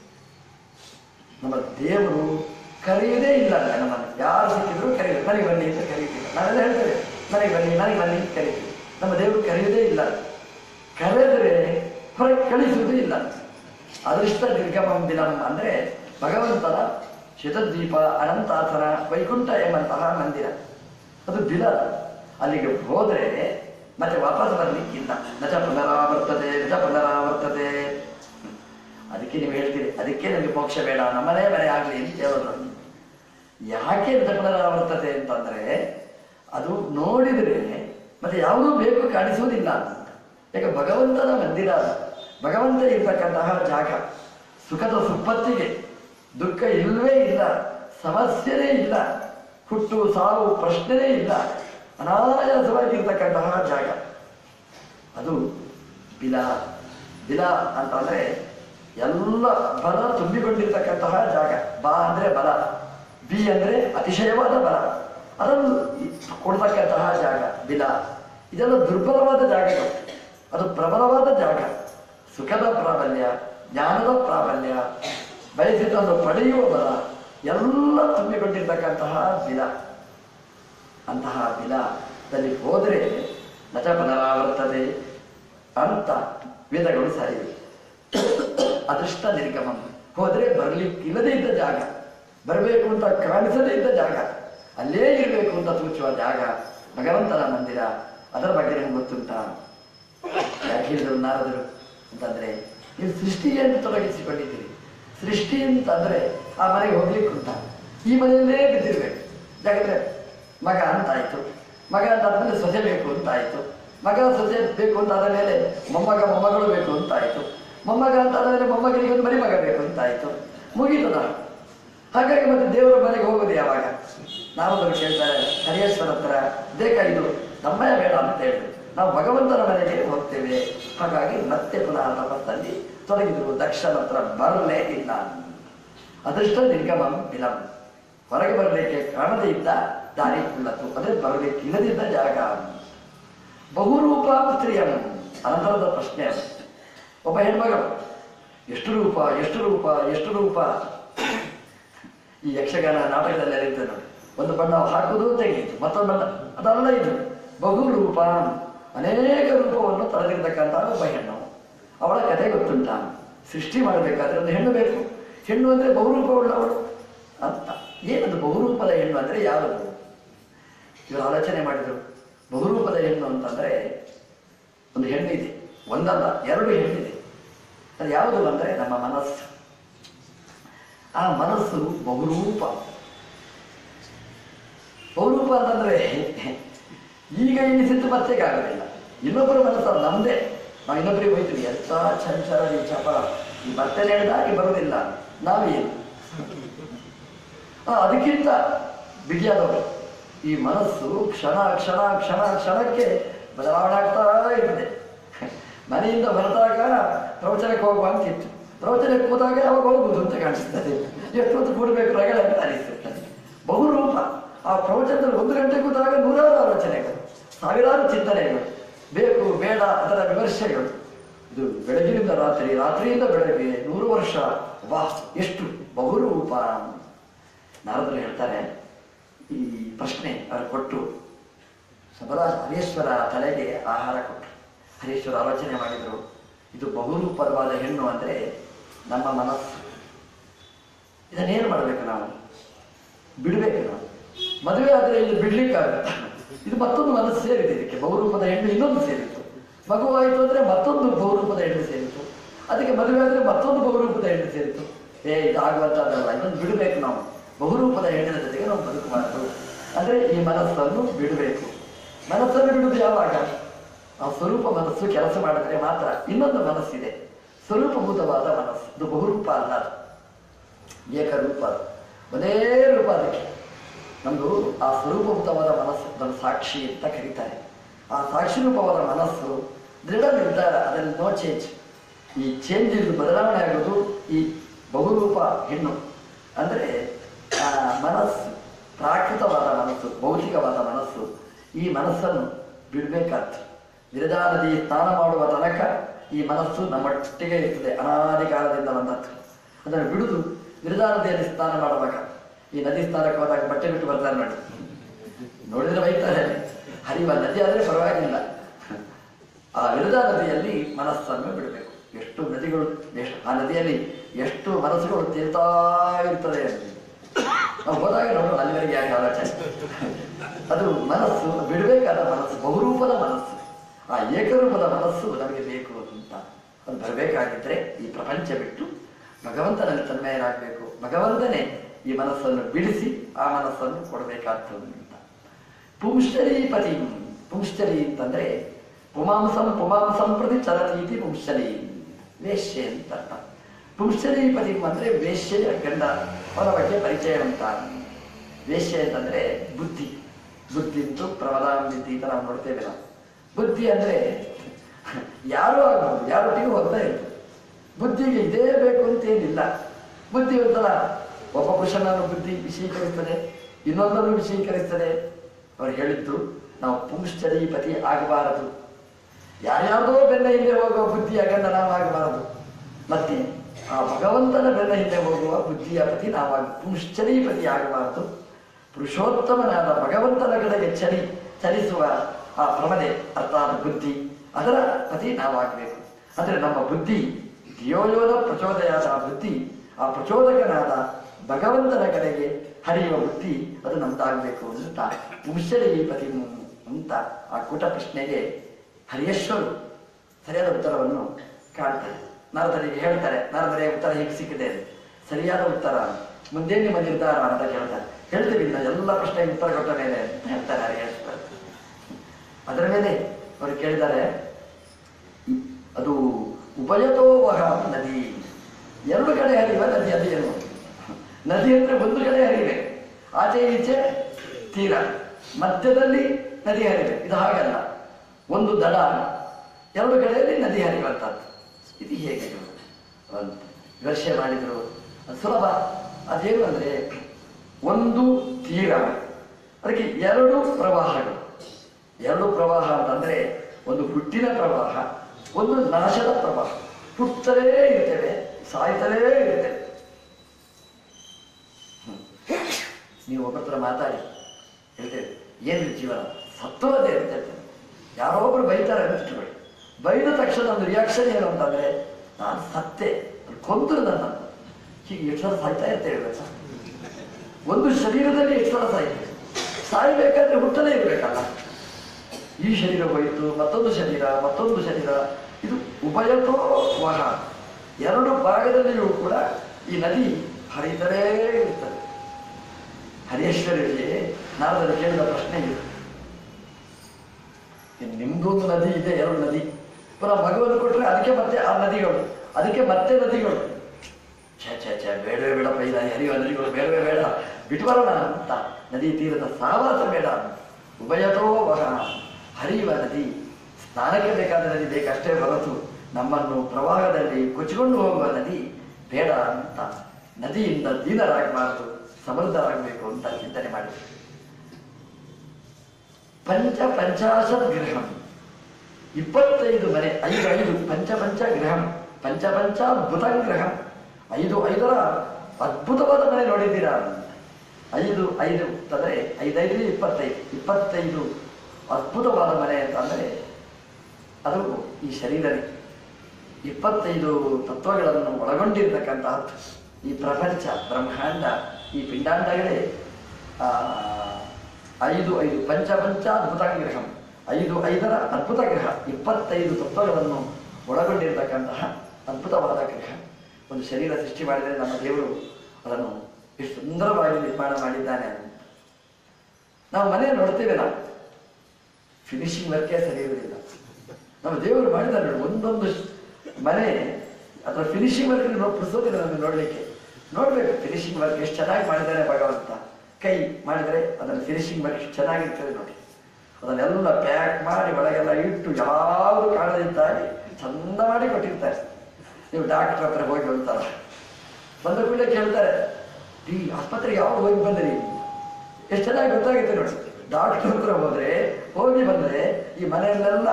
ನಮ್ಮ ದೇವರು ಕರೆಯುವುದೇ ಇಲ್ಲ ಅಲ್ಲ ನಮ್ಮನ್ನು ಯಾರು ಸಿಕ್ಕಿದ್ರು ಕರೆಯುದು ನನಗೆ ಬನ್ನಿ ಅಂತ ಕರೀತೀವಿ ನಾವೆಲ್ಲ ಹೇಳ್ತೇವೆ ನನಗೆ ಬನ್ನಿ ನನಗೆ ಬನ್ನಿ ಅಂತ ಕರಿತೀವಿ ನಮ್ಮ ದೇವರು ಕರೆಯುವುದೇ ಇಲ್ಲ ಕರೆದ್ರೆ ಹೊರಗೆ ಕಳಿಸುವುದೇ ಇಲ್ಲ ಅದೃಷ್ಟ ನಿರ್ಗಮಂ ಬಿಲಂ ಅಂದ್ರೆ ಭಗವಂತನ ಶತದ್ವೀಪ ಅನಂತಾಸನ ವೈಕುಂಠ ಎಂಬಂತಹ ಮಂದಿರ ಅದು ಬಿಲ ಅಲ್ಲಿಗೆ ಹೋದ್ರೆ ಮತ್ತೆ ವಾಪಸ್ ಬರ್ಲಿಕ್ಕಿಲ್ಲ ನಚ ಪುನರಾವರ್ತತೆ ನಚ ಪುನರಾವರ್ತತೆ ಅದಕ್ಕೆ ನೀವು ಹೇಳ್ತೀರಿ ಅದಕ್ಕೆ ನಮಗೆ ಮೋಕ್ಷ ಬೇಡ ನಮ್ಮನೇ ಮನೆ ಆಗ್ಲಿ ಅಂತ ಹೇಳೋದು ಯಾಕೆ ನಚ ಪುನರಾವರ್ತತೆ ಅಂತಂದ್ರೆ ಅದು ನೋಡಿದ್ರೆ ಮತ್ತೆ ಯಾವುದೂ ಬೇಕು ಕಾಣಿಸುವುದಿಲ್ಲ ಅಂತ ಯಾಕೆ ಭಗವಂತನ ಮಂದಿರ ಅದು. ಭಗವಂತ ಇರ್ತಕ್ಕಂತಹ ಜಾಗ ಸುಖದ ಸುಪ್ಪತ್ತಿಗೆ ದುಃಖ ಇಲ್ಲವೇ ಇಲ್ಲ ಸಮಸ್ಯೆನೇ ಇಲ್ಲ ಹುಟ್ಟು ಸಾವು ಪ್ರಶ್ನೆನೇ ಇಲ್ಲ ಅನಾಯಾಸವಾಗಿರ್ತಕ್ಕಂತಹ ಜಾಗ ಅದು ಬಿಲ ಬಿಲ ಅಂತಂದ್ರೆ ಎಲ್ಲ ಬಲ ತುಂಬಿಕೊಂಡಿರ್ತಕ್ಕಂತಹ ಜಾಗ ಬಾ ಅಂದ್ರೆ ಬಲ ಬಿ ಅಂದ್ರೆ ಅತಿಶಯವಾದ ಬಲ ಅದನ್ನು ಕೊಡ್ತಕ್ಕಂತಹ ಜಾಗ ಬಿಲ ಇದೆಲ್ಲ ದುರ್ಬಲವಾದ ಜಾಗಗಳು ಅದು ಪ್ರಬಲವಾದ ಜಾಗ ಸುಖದ ಪ್ರಾಬಲ್ಯ ಜ್ಞಾನದ ಪ್ರಾಬಲ್ಯ ಬಯಸಿದ್ದನ್ನು ಪಡೆಯುವ ಬಲ ಎಲ್ಲ ತುಂಬಿಕೊಂಡಿರ್ತಕ್ಕಂತಹ ಬಿಲ ಅಂತಹ ಬಿಲದಲ್ಲಿ ಹೋದರೆ ನಚ ಪುನರಾವರ್ತದೆ ಅಂತ ವೇದಗಳು ಸಾರಿವೆ ಅದೃಷ್ಟ ನಿರ್ಗಮಂ ಹೋದ್ರೆ ಬರ್ಲಿಕ್ಕಿಲ್ಲದೆ ಇದ್ದ ಜಾಗ ಬರಬೇಕು ಅಂತ ಕಾಣಿಸದೇ ಇದ್ದ ಜಾಗ ಅಲ್ಲೇ ಇರಬೇಕು ಅಂತ ಸೂಚುವ ಜಾಗ ಭಗವಂತನ ಮಂದಿರ ಅದರ ಬಗ್ಗೆ ನಿಮ್ಗೆ ಗೊತ್ತುಂಟಾ ಯಾಕೆ ಹೇಳಿದರು ನಾರದರು ಅಂತಂದ್ರೆ ನೀವು ಸೃಷ್ಟಿಯನ್ನು ತೊಡಗಿಸಿಕೊಂಡಿದ್ದೀರಿ ಸೃಷ್ಟಿ ಅಂತಂದ್ರೆ ಆ ಮನೆಗೆ ಹೋಗ್ಲಿಕ್ಕೆ ಉಂಟ ಈ ಮನೆಯಲ್ಲೇ ಬಿದ್ದಿರ್ಬೇಕು ಯಾಕಂದ್ರೆ ಮಗ ಅಂತಾಯ್ತು ಮಗ ಅಂತಾದ್ಮೇಲೆ ಸೊಸೆ ಬೇಕು ಅಂತಾಯ್ತು ಮಗ ಸೊಸೆ ಬೇಕು ಅಂತಾದ ಮೇಲೆ ಮೊಮ್ಮಗ ಮೊಮ್ಮಗಳು ಬೇಕು ಅಂತಾಯ್ತು ಮೊಮ್ಮಗ ಅಂತಾದ್ಮೇಲೆ ಮೊಮ್ಮಗನಿಗೆ ಒಂದು ಮರಿ ಮಗ ಬೇಕು ಅಂತಾಯ್ತು ಮುಗೀತದ ಹಾಗಾಗಿ ಮತ್ತೆ ದೇವರ ಮನೆಗೆ ಹೋಗೋದು ಯಾವಾಗ ನಾರದರು ಕೇಳ್ತಾರೆ ಹರಿಯೇಶ್ವರ ಹತ್ರ ಬೇಕಾಗಿದ್ದು ನಮ್ಮಯ ಬೇಡ ಅಂತ ಹೇಳಿದ್ರು ನಾವು ಭಗವಂತನ ಮನೆಗೆ ಹೋಗ್ತೇವೆ ಹಾಗಾಗಿ ಮತ್ತೆ ಪುನಃ ತಪಸ್ಸಲ್ಲಿ ತೊಡಗಿದ್ರು ದಕ್ಷನ ಹತ್ರ ಬರಲೇ ಇಲ್ಲ ಅದೃಷ್ಟ ನಿರ್ಗಮಂ ವಿಲಂ ಹೊರಗೆ ಬರಲಿಕ್ಕೆ ಕಾಣದೇ ಇದ್ದ ದಾರಿ ಉಳ್ಳತು ಅಂದ್ರೆ ಬರಲಿಕ್ಕೆ ಇಲ್ಲದಿದ್ದ ಜಾಗ ಬಹುರೂಪ ಸ್ತ್ರೀಯಂ ಅನಂತರದ ಪ್ರಶ್ನೆ ಅದು. ಒಬ್ಬ ಹೆಣ್ಮಗಳು ಎಷ್ಟು ರೂಪ ಎಷ್ಟು ರೂಪ ಎಷ್ಟು ರೂಪ ಈ ಯಕ್ಷಗಾನ ನಾಟಕದಲ್ಲಿ ಇರ್ತದೆ ನೋಡಿ ಒಂದು ಬಣ್ಣ ಹಾಕುವುದು ತೆಗೆಯಿತು ಮತ್ತೊಂದು ಬಣ್ಣ ಅದಲ್ಲ ಇದು ಬಹು ರೂಪ ಅನೇಕ ರೂಪವನ್ನು ತಳೆದಿರ್ತಕ್ಕಂತಹ ಒಬ್ಬ ಹೆಣ್ಣು ಅವಳ ಕಥೆ ಗೊತ್ತುಂಟ ಸೃಷ್ಟಿ ಮಾಡಬೇಕಾದ್ರೆ ಒಂದು ಹೆಣ್ಣು ಬೇಕು ಹೆಣ್ಣು ಅಂದ್ರೆ ಬಹುರೂಪವುಳ್ಳವಳು ಅಂತ ಏನದು ಬಹುರೂಪದ ಹೆಣ್ಣು ಅಂದ್ರೆ ಯಾವುದು ಇವರು ಆಲೋಚನೆ ಮಾಡಿದ್ರು ಬಹುರೂಪದ ಹೆಣ್ಣು ಅಂತಂದ್ರೆ ಒಂದು ಹೆಣ್ಣಿದೆ ಒಂದಲ್ಲ ಎರಡು ಹೆಣ್ಣಿದೆ ಅದು ಯಾವುದು ಅಂದ್ರೆ ನಮ್ಮ ಮನಸ್ಸು ಆ ಮನಸ್ಸು ಬಹುರೂಪ ಬಹುರೂಪ ಅಂತಂದ್ರೆ ಈಗ ಎಣಿಸಿದ್ದು ಮತ್ತೆಗಾಗೋದಿಲ್ಲ ಇನ್ನೊಬ್ಬರ ಮನಸ್ಸು ಅದು ನಮ್ದೇ ನಾವು ಇನ್ನೊಬ್ಬರಿಗೆ ಹೋಯ್ತೀವಿ ಎಂತ ಚಂಚಲ ಈ ಚಪ ಈ ಮತ್ತೆ ನಡೆದಾಗಿ ಬರುವುದಿಲ್ಲ ನಾವೇನು ಆ, ಅದಕ್ಕಿಂತ ಬಿಗಿಯಾದವರು ಈ ಮನಸ್ಸು ಕ್ಷಣ ಕ್ಷಣ ಕ್ಷಣ ಕ್ಷಣಕ್ಕೆ ಬದಲಾವಣೆ ಆಗ್ತಾ ಇರ್ತದೆ ಮನೆಯಿಂದ ಹೊರಟಾಗ ಪ್ರವಚನಕ್ಕೆ ಹೋಗುವ ಅಂತಿತ್ತು ಪ್ರವಚನಕ್ಕೆ ಹೋದಾಗ ಯಾವಾಗ ಹೋಗುದು ಅಂತ ಕಾಣಿಸ್ತದೆ ಎಷ್ಟು ಹೊತ್ತು ಕೂಡಬೇಕು ರಗಳೆ ಅಂತ ಅನಿಸ್ತದೆ ಬಹುರೂಪ ಆ ಪ್ರವಚನದಲ್ಲಿ ಒಂದು ಗಂಟೆ ಕೂತಾಗ ನೂರಾರು ಆಲೋಚನೆಗಳು ಸಾವಿರಾರು ಚಿಂತನೆಗಳು ಬೇಕು ಬೇಡ ಅದರ ವಿಮರ್ಶೆಗಳು ಇದು ಬೆಳಗಿನಿಂದ ರಾತ್ರಿ ರಾತ್ರಿಯಿಂದ ಬೆಳಗ್ಗೆ ನೂರು ವರ್ಷ ವಾ ಎಷ್ಟು ಬಹುರೂಪ ನಾರದರು ಹೇಳ್ತಾರೆ ಈ ಪ್ರಶ್ನೆ ಅವರು ಕೊಟ್ಟು ಸಬಲ ಹರೀಶ್ವರ ತಲೆಗೆ ಆಹಾರ ಕೊಟ್ಟರು ಹರೀಶ್ವರ ಆಲೋಚನೆ ಮಾಡಿದರು ಇದು ಬಹುರೂಪವಾದ ಹೆಣ್ಣು ಅಂದ್ರೆ ನಮ್ಮ ಮನಸ್ಸು ಇದನ್ನೇನು ಮಾಡಬೇಕು ನಾವು ಬಿಡಬೇಕು ನಾವು ಮದುವೆ ಆದರೆ ಇಲ್ಲಿ ಬಿಡ್ಲಿಕ್ಕಾಗತ್ತ ಇದು ಮತ್ತೊಂದು ಮನಸ್ಸು ಸೇರಿದೆ ಇದಕ್ಕೆ ಬಹುರೂಪದ ಹೆಣ್ಣು ಇನ್ನೊಂದು ಸೇರಿತು ಮಗುವಾಯಿತು ಅಂದ್ರೆ ಮತ್ತೊಂದು ಬಹುರೂಪದ ಹೆಣ್ಣು ಸೇರಿತು ಅದಕ್ಕೆ ಮದುವೆ ಆದ್ರೆ ಮತ್ತೊಂದು ಬಹುರೂಪದ ಹೆಣ್ಣು ಸೇರಿತು ಏ ಇದು ಆಗುವಂತದ್ದಲ್ಲ ಇದನ್ನು ಬಿಡಬೇಕು ನಾವು ಬಹುರೂಪದ ಹೆಣ್ಣಿನ ಜೊತೆಗೆ ನಾವು ಬದುಕಬಾರದು ಅಂದ್ರೆ ಈ ಮನಸ್ಸನ್ನು ಬಿಡಬೇಕು ಮನಸ್ಸನ್ನು ಬಿಡುವುದು ಯಾವಾಗ ಆ ಸ್ವರೂಪ ಮನಸ್ಸು ಕೆಲಸ ಮಾಡಿದ್ರೆ ಮಾತ್ರ ಇನ್ನೊಂದು ಮನಸ್ಸಿದೆ ಸ್ವರೂಪಭೂತವಾದ ಮನಸ್ಸು ಇದು ಬಹುರೂಪ ಅಲ್ಲ ಅದು ಏಕರೂಪ ಅದು. ಒಂದೇ ರೂಪ ಅದಕ್ಕೆ ನಮ್ದು ಆ ಸ್ವರೂಪಭೂತವಾದ ಮನಸ್ಸು ಅದನ್ನು ಸಾಕ್ಷಿ ಅಂತ ಕರೀತಾರೆ ಆ ಸಾಕ್ಷಿ ರೂಪವಾದ ಮನಸ್ಸು ದೃಢ ನಿರ್ಧಾರ ಅದರಲ್ಲಿ ನೋ ಚೇಂಜ್ ಈ ಚೇಂಜ್ ಇದು ಬದಲಾವಣೆ ಆಗೋದು ಈ ಬಹುರೂಪ ಹೆಣ್ಣು ಅಂದರೆ ಆ ಮನಸ್ಸು ಪ್ರಾಕೃತವಾದ ಮನಸ್ಸು ಭೌತಿಕವಾದ ಮನಸ್ಸು ಈ ಮನಸ್ಸನ್ನು ಬಿಡಬೇಕಾಗ್ತದೆ ವಿರಜಾ ನದಿ ಸ್ನಾನ ಮಾಡುವ ತನಕ ಈ ಮನಸ್ಸು ನಮ್ಮೊಟ್ಟಿಗೆ ಇರ್ತದೆ ಅನಾದಿ ಕಾಲದಿಂದ ಬಂದದ್ದು ಅದನ್ನು ಬಿಡುದು ವಿರಜಾ ನದಿಯಲ್ಲಿ ಸ್ನಾನ ಮಾಡುವಾಗ ಈ ನದಿ ಸ್ನಾನಕ್ಕೆ ಹೋದಾಗ ಬಟ್ಟೆ ಬಿಟ್ಟು ಬರ್ತಾರೆ ನೋಡಿ ನೋಡಿದ್ರೆ ಬೈತಾರೆ ಹರಿವ ನದಿ ಆದರೆ ಪರವಾಗಿಲ್ಲ ಆ ವಿರಜಾ ನದಿಯಲ್ಲಿ ಮನಸ್ಸನ್ನು ಬಿಡಬೇಕು ಎಷ್ಟು ನದಿಗಳು ಎಷ್ಟು ಆ ನದಿಯಲ್ಲಿ ಎಷ್ಟು ಮನಸ್ಸುಗಳು ತೇಲ್ತಾ ಇರ್ತದೆ ಅಂತ ನಾವು ಹೋದಾಗ ನೋಡೋಣ ಅಲ್ಲಿವರೆಗೆ ಯಾಕೆ ಆಲೋಚನೆ ಅದು ಮನಸ್ಸು ಬಿಡಬೇಕಾದ ಮನಸ್ಸು ಬಹುರೂಪದ ಮನಸ್ಸು ಆ ಏಕರೂಪದ ಮನಸ್ಸು ನಮಗೆ ಬೇಕು ಅಂತ ಅದು ಬರಬೇಕಾಗಿದ್ರೆ ಈ ಪ್ರಪಂಚ ಬಿಟ್ಟು ಭಗವಂತನಲ್ಲಿ ತನ್ಮಯರಾಗಬೇಕು ಭಗವಂತನೇ ಈ ಮನಸ್ಸನ್ನು ಬಿಡಿಸಿ ಆ ಮನಸ್ಸನ್ನು ಕೊಡಬೇಕಾಗ್ತದೆ ಅಂತ ಪುಂಶ್ಚರೀಪತಿ ಪುಂಶ್ಚರಿ ಅಂತಂದ್ರೆ ಪುಮಾಂಸಂ ಪುಮಾಂಸಂ ಪ್ರತಿ ಚರತೀತಿ ಪುಂಶ್ಚರಿ ವೇಶ್ಯೆ ಅಂತ ಅರ್ಥ ಪುಂಶ್ಚರೀಪತಿ ಅಂದ್ರೆ ವೇಶ್ಯೆಯ ಗಂಡ ಅವರ ಬಗ್ಗೆ ಪರಿಚಯ ಅಂತ ವೇಶ್ಯೆ ಅಂತಂದ್ರೆ ಬುದ್ಧಿ ಬುದ್ಧಿ ಅಂತೂ ಪ್ರಬಲಾಂ ವಿದ್ಯೆ ಅಂತ ನಾವು ನೋಡ್ತೇವೆ ನಾವು ಬುದ್ಧಿ ಅಂದ್ರೆ ಯಾರು ಆಗ್ಬೋದು ಯಾರೊಟ್ಟಿಗೂ ಹೋಗ್ತಾ ಇರ್ತದೆ ಬುದ್ಧಿಗೆ ಇದೇ ಬೇಕು ಅಂತೇನಿಲ್ಲ ಬುದ್ಧಿ ಒಂಥರ ಒಬ್ಬ ಪುರುಷನನ್ನು ಬುದ್ಧಿ ವಿಷೀಕರಿಸ್ತದೆ ಇನ್ನೊಂದನ್ನು ವಿಷೀಕರಿಸ್ತದೆ ಅವ್ರು ಹೇಳಿದ್ದು ನಾವು ಪುಂಶ್ಚರೀಪತಿ ಆಗಬಾರದು ಯಾರ್ಯಾರ್ದೋ ಬೆನ್ನ ಹಿಂದೆ ಹೋಗುವ ಬುದ್ಧಿಯ ಗಂಡ ನಾವಾಗಬಾರದು ಮತ್ತೆ ಆ ಭಗವಂತನ ಬೆನ್ನ ಹಿಂದೆ ಹೋಗುವ ಬುದ್ಧಿಯ ಪತಿ ನಾವಾಗ ಪುಂಶ್ಚರೀಪತಿ ಆಗಬಾರದು ಪುರುಷೋತ್ತಮನಾದ ಭಗವಂತನ ಕಡೆಗೆ ಚಲಿ ಚಲಿಸುವ ಆ ಪ್ರಮದೆ ಅರ್ಥಾತ್ ಬುದ್ಧಿ ಅದರ ಪತಿ ನಾವಾಗಬೇಕು ಅಂದ್ರೆ ನಮ್ಮ ಬುದ್ಧಿ ಧಿಯೋಯೋನ ಪ್ರಚೋದಯಾದ ಆ ಬುದ್ಧಿ ಆ ಪ್ರಚೋದಕನಾದ ಭಗವಂತನ ಕಡೆಗೆ ಹರಿಯುವ ಬುದ್ಧಿ ಅದು ನಮ್ದಾಗಬೇಕು ಅಂತ ಪುಂಶ್ಚರೀಪತಿ ಅಂತ ಆ ಕೂಟ ಪ್ರಶ್ನೆಗೆ ಹರಿಯೇಶ್ವರು ಸರಿಯಾದ ಉತ್ತರವನ್ನು ಕಾಣ್ತಾರೆ ನಾರದರಿಗೆ ಹೇಳ್ತಾರೆ ನಾರದರಿಗೆ ಉತ್ತರ ಹೀಗೆ ಸಿಕ್ಕಿದೆ ಸರಿಯಾದ ಉತ್ತರ ಮುಂದೆ ನಿಮ್ಮ ನಿರ್ಧಾರ ಅಂತ ಕೇಳ್ತಾರೆ ಹೇಳ್ತೀವಿ ಇನ್ನು ಎಲ್ಲ ಪ್ರಶ್ನೆಗೆ ಉತ್ತರ ಕೊಟ್ಟ ಮೇಲೆ ಅಂತ ಹೇಳ್ತಾರೆ ಹರಿಯೇಶ್ವರ ಅದರ ಮೇಲೆ ಅವರು ಕೇಳಿದ್ದಾರೆ ಇ- ಅದು ಉಭಯತೋವಹ ನದಿ ಎರಡು ಕಡೆ ಹರಿಯುವ ನದಿ ಅದು ಏನು ನದಿ ಅಂದ್ರೆ ಒಂದು ಕಡೆ ಹರಿವೆ ಆಚೆ ಈಚೆ ತೀರ ಮಧ್ಯದಲ್ಲಿ ನದಿ ಹರಿವೆ ಇದು ಹಾಗಲ್ಲ ಒಂದು ದಡ ಎರಡು ಕಡೆಯಲ್ಲಿ ನದಿ ಹರಿಯುವಂಥದ್ದು ಇದು ಹೇಗೆ ಇದು ಅಂತ ವಿಮರ್ಶೆ ಮಾಡಿದ್ರು ಅದು ಸುಲಭ ಅದೇನು ಅಂದ್ರೆ ಒಂದು ತೀರ ಅದಕ್ಕೆ ಎರಡು ಪ್ರವಾಹಗಳು ಎರಡು ಪ್ರವಾಹ ಅಂತಂದ್ರೆ ಒಂದು ಹುಟ್ಟಿನ ಪ್ರವಾಹ ಒಂದು ನಾಶದ ಪ್ರವಾಹ ಹುಟ್ಟಲೇ ಇರ್ತೇವೆ ಸಾಯ್ತಲೇ ಇರ್ತೇವೆ ಹ್ಮ್. ನೀವು ಒಬ್ಬರ ಹತ್ರ ಮಾತಾಡಿ ಹೇಳ್ತೇವೆ ಏನು ಜೀವನ ಸತ್ವದೇ ಅಂತ ಹೇಳ್ತೇವೆ ಯಾರೋ ಒಬ್ರು ಬೈತಾರೆ ಅಂತ ಇಟ್ಕೊಳ್ಳಿ ಬೈದ ತಕ್ಷಣ ಒಂದು ರಿಯಾಕ್ಷನ್ ಏನು ಅಂತಂದ್ರೆ ನಾನು ಸತ್ತೆ ಅವ್ರು ಕೊಂದ್ರು ನನ್ನನ್ನು ಹೀಗೆ ಎಷ್ಟು ಸಲ ಸಾಯ್ತಾ ಇರ್ತೇವೆ ಗೊತ್ತಾ ಒಂದು ಶರೀರದಲ್ಲಿ ಎಷ್ಟು ಸಲ ಸಾಯ್ತೇವೆ ಸಾಯ್ಬೇಕಾದ್ರೆ ಹುಟ್ಟಲೇ ಇರಬೇಕಲ್ಲ ಈ ಶರೀರ ಹೋಯಿತು ಮತ್ತೊಂದು ಶರೀರ ಮತ್ತೊಂದು ಶರೀರ ಇದು ಉಭಯತೋ ವಹ ಎರಡು ಭಾಗದಲ್ಲಿಯೂ ಕೂಡ ಈ ನದಿ ಹರಿತಲೇ ಇರ್ತದೆ ಹರೇಶ್ವರಿಗೆ ನಾರದರು ಕೇಳಿದ ಪ್ರಶ್ನೆ ಇದು ಇನ್ನು ನಿಮ್ದೊಂದು ನದಿ ಇದೆ ಎರಡು ನದಿ ಪುನಃ ಮಗುವನ್ನು ಕೊಟ್ಟರೆ ಅದಕ್ಕೆ ಮತ್ತೆ ಆ ನದಿಗಳು ಅದಕ್ಕೆ ಮತ್ತೆ ನದಿಗಳು ಛೇ ಛೇ ಛೇ ಬೇಡವೇ ಬೇಡಪ್ಪ ಇಲ್ಲ ಹರಿಯುವ ನದಿಗಳು ಬೇಡವೇ ಬೇಡ ಬಿಟ್ಬರೋಣ ಅಂತ ನದಿ ತೀರದ ಸಹವಾಸ ಬೇಡ ಉಭಯತೋ ವಹ ಹರಿಯುವ ನದಿ ಸ್ನಾನಕ್ಕೆ ಬೇಕಾದ ನದಿ ಬೇಕಷ್ಟೇ ಹೊರತು ನಮ್ಮನ್ನು ಪ್ರವಾಹದಲ್ಲಿ ಕೊಚ್ಚಿಕೊಂಡು ಹೋಗುವ ನದಿ ಬೇಡ ಅಂತ ನದಿಯಿಂದ ದೀನರಾಗಬಾರದು ಸಮೃದ್ಧರಾಗಬೇಕು ಅಂತ ಚಿಂತನೆ ಮಾಡಿದ್ರು ಪಂಚ ಪಂಚಾಶತ್ ಗೃಹಂ ಇಪ್ಪತ್ತೈದು ಮನೆ ಐದು ಐದು ಪಂಚ ಪಂಚ ಗೃಹಂ ಪಂಚ ಪಂಚ ಅದ್ಭುತ ಗೃಹಂ ಐದು ಐದರ ಅದ್ಭುತವಾದ ಮನೆ ನೋಡಿದ್ದೀರಾ ಐದು ಐದು ಅಂತಂದ್ರೆ ಐದೈದು ಇಪ್ಪತ್ತೈದು ಇಪ್ಪತ್ತೈದು ಅದ್ಭುತವಾದ ಮನೆ ಅಂತಂದ್ರೆ ಅದು ಈ ಶರೀರನೇ ಇಪ್ಪತ್ತೈದು ತತ್ವಗಳನ್ನು ಒಳಗೊಂಡಿರ್ತಕ್ಕಂತಹದ್ದು ಈ ಪ್ರಪಂಚ ಬ್ರಹ್ಮಾಂಡ ಈ ಪಿಂಡಾಂಡಗಳೇ ಆ, ಐದು ಐದು ಪಂಚ ಪಂಚ ಅದ್ಭುತ ಗ್ರಹಂ ಐದು ಐದರ ಅದ್ಭುತ ಗ್ರಹ ಇಪ್ಪತ್ತೈದು ತತ್ವಗಳನ್ನು ಒಳಗೊಂಡಿರ್ತಕ್ಕಂತಹ ಅದ್ಭುತವಾದ ಗ್ರಹ ಒಂದು ಶರೀರ ಸೃಷ್ಟಿ ಮಾಡಿದರೆ ನಮ್ಮ ದೇವರು ಅದನ್ನು ಎಷ್ಟು ಸುಂದರವಾಗಿ ನಿರ್ಮಾಣ ಮಾಡಿದ್ದಾನೆ ಅಂತ ನಾವು ಮನೆ ನೋಡ್ತೇವೆ ನಾವು ಫಿನಿಶಿಂಗ್ ವರ್ಕೇ ಸರಿ ಇರುವುದಿಲ್ಲ ನಮ್ಮ ದೇವರು ಮಾಡಿದ್ದಾರೆ ನೋಡಿ ಒಂದೊಂದು ಶ್- ಮನೆ ಅದರ ಫಿನಿಶಿಂಗ್ ವರ್ಕ್ ಪುಡಿಸೋದಿಲ್ಲ ನಮಗೆ ನೋಡ್ಲಿಕ್ಕೆ ನೋಡ್ಬೇಕು ಫಿನಿಶಿಂಗ್ ವರ್ಕ್ ಎಷ್ಟು ಚೆನ್ನಾಗಿ ಮಾಡಿದ್ದಾನೆ ಭಗವಂತ ಕೈ ಮಾಡಿದರೆ ಅದರ ಫಿನಿಶಿಂಗ್ ವರ್ಕ್ ಎಷ್ಟು ಚೆನ್ನಾಗಿರ್ತದೆ ನೋಡಿ ಅದನ್ನೆಲ್ಲ ಪ್ಯಾಕ್ ಮಾಡಿ ಒಳಗೆಲ್ಲ ಇಟ್ಟು ಯಾವುದು ಕಾಣದಿದ್ದಾಗಿ ಚಂದ ಮಾಡಿ ಕೊಟ್ಟಿರ್ತಾರೆ ನೀವು ಡಾಕ್ಟರ್ ಹತ್ರ ಹೋಗಿ ಹೋಗ್ತಾರ ಬಂದ ಕೂಡಲೇ ಕೇಳ್ತಾರೆ ಈ ಆಸ್ಪತ್ರೆಗೆ ಯಾವಾಗ ಹೋಗಿ ಬಂದ್ರಿ ಎಷ್ಟು ಚೆನ್ನಾಗಿ ಗೊತ್ತಾಗುತ್ತೆ ನೋಡಿ ಡಾಕ್ಟರ್ ಹತ್ರ ಹೋದ್ರೆ ಹೋಗಿ ಬಂದ್ರೆ ಈ ಮನೆಯಲ್ಲೆಲ್ಲ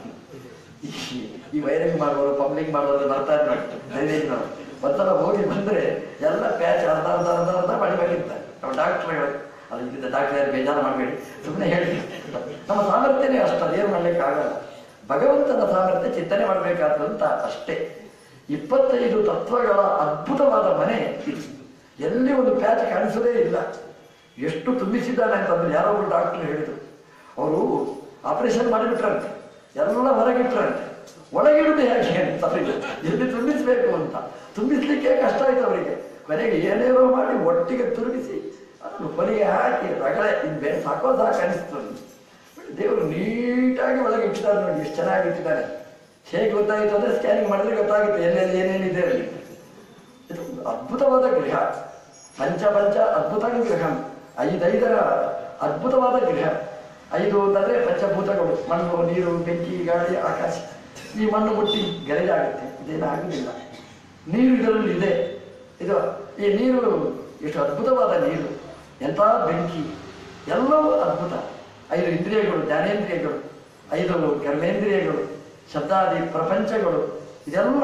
ಈ- ಈ ವೈರಿಂಗ್ ಮಾಡೋರು ಪಂಪ್ಲಿಂಗ್ ಮಾಡೋರು ಬರ್ತಾರೆ ನೋಡಿ ಧೈರ್ಯಜ್ಞರು ಒಂದ್ಸಲ ಹೋಗಿ ಬಂದ್ರೆ ಎಲ್ಲ ಪ್ಯಾಚ್ ಅರ್ಧ ಅರ್ಧ ಅರ್ಧ ಅರ್ಧ ಮಾಡಿ ಬಂದಿರ್ತಾರೆ ನಾವು ಡಾಕ್ಟರ್ಗಳು ಅದು ಇಲ್ಲಿದ್ದ ಡಾಕ್ಟರ್ ಯಾರು ಬೇಜಾರು ಮಾಡಬೇಡಿ ಸುಮ್ಮನೆ ಹೇಳಿ ನಮ್ಮ ಸಾಮರ್ಥ್ಯನೇ ಅಷ್ಟು ಅದೇನು ಮಾಡ್ಲಿಕ್ಕೆ ಆಗಲ್ಲ ಭಗವಂತನ ಸಾಮರ್ಥ್ಯ ಚಿಂತನೆ ಮಾಡಬೇಕಾದಂತ ಅಷ್ಟೇ ಇಪ್ಪತ್ತೈದು ತತ್ವಗಳ ಅದ್ಭುತವಾದ ಮನೆ ಇದು ಎಲ್ಲಿ ಒಂದು ಪ್ಯಾಚ್ ಕಾಣಿಸೋದೇ ಇಲ್ಲ ಎಷ್ಟು ತುಂಬಿಸಿದ್ದಾನೆ ಅಂತಂದ್ರೆ ಯಾರೋ ಒಬ್ರು ಡಾಕ್ಟರ್ ಹೇಳಿದ್ರು ಅವರು ಆಪರೇಷನ್ ಮಾಡಿಬಿಟ್ರಂತೆ ಎಲ್ಲ ಹೊರಗಿಟ್ರಂತೆ ಒಳಗಿಡುದು ಹೇಗೆ ಅಂತ ಅವರಿಗೆ ಎಲ್ಲಿ ತುಂಬಿಸ್ಬೇಕು ಅಂತ ತುಂಬಿಸ್ಲಿಕ್ಕೆ ಕಷ್ಟ ಆಯ್ತು ಅವರಿಗೆ ಕೊನೆಗೆ ಏನೇನೋ ಮಾಡಿ ಒಟ್ಟಿಗೆ ತುರುಗಿಸಿ ಅದನ್ನು ಕೊನೆಗೆ ಹಾಕಿ ರಗಳೆ ಇದು ಬೇರೆ ಸಾಕೋ ಸಾಕು ಅನಿಸ್ತು ಅವ್ನಿಗೆ. ದೇವರು ನೀಟಾಗಿ ಒಳಗೆ ಇಟ್ಟಿದ್ದಾರೆ ನೋಡಿ ಎಷ್ಟು ಚೆನ್ನಾಗಿ ಇಟ್ಟಿದ್ದಾರೆ ಹೇಗೆ ಗೊತ್ತಾಯಿತು ಅಂದ್ರೆ ಸ್ಕ್ಯಾನಿಂಗ್ ಮಾಡಿದ್ರೆ ಗೊತ್ತಾಗುತ್ತೆ ಎಲ್ಲೆಲ್ಲಿ ಏನೇನಿದೆ ಅಲ್ಲಿ ಇದು ಒಂದು ಅದ್ಭುತವಾದ ಗೃಹ ಪಂಚ ಪಂಚ ಅದ್ಭುತ ಗೃಹ ಐದೈದರ ಅದ್ಭುತವಾದ ಗೃಹ ಐದು ಅಂತಂದ್ರೆ ಪಂಚಭೂತಗಳು ಮಣ್ಣು ನೀರು ಬೆಂಕಿ ಗಾಳಿ ಆಕಾಶ ಈ ಮಣ್ಣು ಮುಟ್ಟಿ ಗಲೀಜಾಗುತ್ತೆ ಇದೇನು ಆಗುದಿಲ್ಲ ನೀರು ಇದರಲ್ಲಿ ಇದೆ ಇದು ಈ ನೀರು ಎಷ್ಟು ಅದ್ಭುತವಾದ ನೀರು ಎಂಥ ಬೆಂಕಿ ಎಲ್ಲವೂ ಅದ್ಭುತ ಐದು ಇಂದ್ರಿಯಗಳು ಜ್ಞಾನೇಂದ್ರಿಯಗಳು ಐದು ಕರ್ಮೇಂದ್ರಿಯಗಳು ಶಬ್ದಾದಿ ಪ್ರಪಂಚಗಳು ಇದೆಲ್ಲ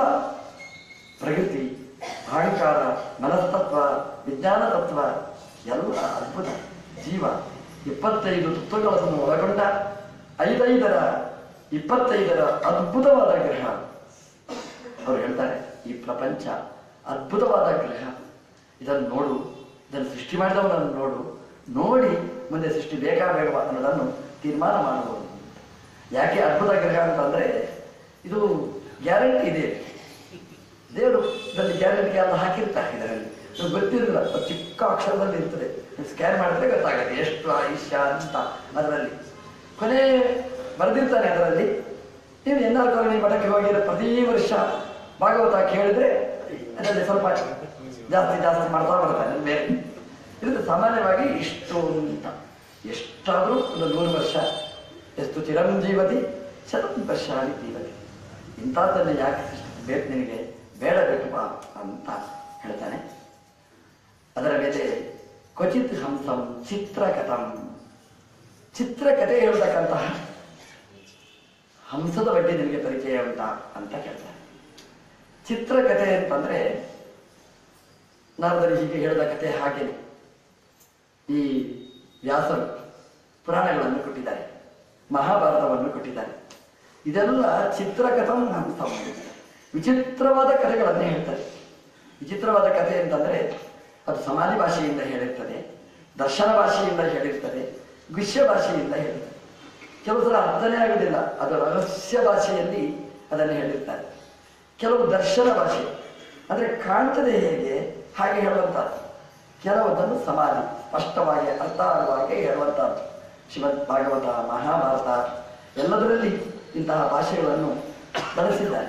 ಪ್ರಕೃತಿ ಅಹಂಕಾರ ಮನಸ್ತತ್ವ ವಿಜ್ಞಾನ ತತ್ವ ಎಲ್ಲ ಅದ್ಭುತ ಜೀವ ಇಪ್ಪತ್ತೈದು ತತ್ವಗಳನ್ನು ಒಳಗೊಂಡ ಐದೈದರ ಇಪ್ಪತ್ತೈದರ ಅದ್ಭುತವಾದ ಗ್ರಹ ಅವರು ಹೇಳ್ತಾರೆ ಈ ಪ್ರಪಂಚ ಅದ್ಭುತವಾದ ಗ್ರಹ ಇದನ್ನು ನೋಡು ಇದನ್ನು ಸೃಷ್ಟಿ ಮಾಡಿದವನನ್ನು ನೋಡು ನೋಡಿ ಮುಂದೆ ಸೃಷ್ಟಿ ಬೇಕಾ ಬೇಡವಾ ಅನ್ನೋದನ್ನು ತೀರ್ಮಾನ ಮಾಡಬಹುದು ಯಾಕೆ ಅದ್ಭುತ ಗ್ರಹ ಅಂತಂದ್ರೆ ಇದು ಗ್ಯಾರಂಟಿ ಇದೆ ದೇವರು ಇದರಲ್ಲಿ ಗ್ಯಾರಂಟಿ ಎಲ್ಲ ಹಾಕಿರ್ತಾರೆ ಇದರಲ್ಲಿ ನೀವು ಗೊತ್ತಿರಲಿಲ್ಲ ಅದು ಚಿಕ್ಕ ಅಕ್ಷರದಲ್ಲಿ ಇರ್ತದೆ ಸ್ಕ್ಯಾನ್ ಮಾಡಿದ್ರೆ ಗೊತ್ತಾಗುತ್ತೆ ಎಷ್ಟು ಆಯುಷ್ಯ ಅಂತ ಅದರಲ್ಲಿ ಕೊನೆ ಬರೆದಿರ್ತಾನೆ ಅದರಲ್ಲಿ ನೀವು ಎನ್ನಾರು ಕರುಣಿ ಮಠಕ್ಕೆ ಹೋಗಿ ಪ್ರತಿ ವರ್ಷ ಭಾಗವತ ಕೇಳಿದ್ರೆ ಅದರಲ್ಲಿ ಸ್ವಲ್ಪ ಜಾಸ್ತಿ ಜಾಸ್ತಿ ಮಾಡ್ತಾ ಬರ್ತಾನೆ ಬೇರೆ ಇದು ಸಾಮಾನ್ಯವಾಗಿ ಇಷ್ಟು ಅಂತ ಎಷ್ಟಾದರೂ ಒಂದು ನೂರು ವರ್ಷ ಎಷ್ಟು ಚಿರಂಜೀವತಿ ಶತಂ ವರ್ಷಾಣಿ ಜೀವತಿ ಇಂಥದ್ದನ್ನು ಯಾಕೆ ಸೃಷ್ಟಿ ಬೇಕು ನಿನಗೆ ಬೇಡ ಬೇಕು ಬಾ ಅಂತ ಹೇಳ್ತಾನೆ ಅದರ ಮೇಲೆ ಕ್ವಚಿತ್ ಹಂಸಂ ಚಿತ್ರಕಥಂ ಚಿತ್ರಕಥೆ ಹೇಳ್ತಕ್ಕಂತಹ ಹಂಸದ ಬಗ್ಗೆ ನಿನಗೆ ಪರಿಚಯ ಉಂಟಾ ಅಂತ ಕೇಳ್ತಾರೆ ಚಿತ್ರಕಥೆ ಅಂತಂದ್ರೆ ನಾರದರು ಹೀಗೆ ಹೇಳಿದ ಕಥೆ ಹಾಗೇನೆ ಈ ವ್ಯಾಸರು ಪುರಾಣಗಳನ್ನು ಕೊಟ್ಟಿದ್ದಾರೆ ಮಹಾಭಾರತವನ್ನು ಕೊಟ್ಟಿದ್ದಾರೆ ಇದೆಲ್ಲ ಚಿತ್ರಕಥಂ ಹಂಸಂ ವಿಚಿತ್ರವಾದ ಕಥೆಗಳನ್ನೇ ಹೇಳ್ತಾರೆ ವಿಚಿತ್ರವಾದ ಕಥೆ ಅಂತಂದ್ರೆ ಅದು ಸಮಾಧಿ ಭಾಷೆಯಿಂದ ಹೇಳಿರ್ತದೆ ದರ್ಶನ ಭಾಷೆಯಿಂದ ಹೇಳಿರ್ತಾರೆ ಗುಷ್ಯ ಭಾಷೆಯಿಂದ ಹೇಳಿರ್ತಾರೆ ಕೆಲವು ಸಲ ಅರ್ಥನೇ ಆಗುವುದಿಲ್ಲ ಅದು ರಹಸ್ಯ ಭಾಷೆಯಲ್ಲಿ ಅದನ್ನು ಹೇಳಿರ್ತಾರೆ ಕೆಲವು ದರ್ಶನ ಭಾಷೆ ಅಂದ್ರೆ ಕಾಣ್ತದೆ ಹೇಗೆ ಹಾಗೆ ಹೇಳುವಂತಹದ್ದು ಕೆಲವೊಂದನ್ನು ಸಮಾಧಿ ಸ್ಪಷ್ಟವಾಗಿ ಅರ್ಥ ಆಗುವ ಹಾಗೆ ಹೇಳುವಂತಹದ್ದು ಶ್ರೀಮದ್ ಭಾಗವತ ಮಹಾಭಾರತ ಎಲ್ಲದರಲ್ಲಿ ಇಂತಹ ಭಾಷೆಗಳನ್ನು ಬಳಸಿದ್ದಾರೆ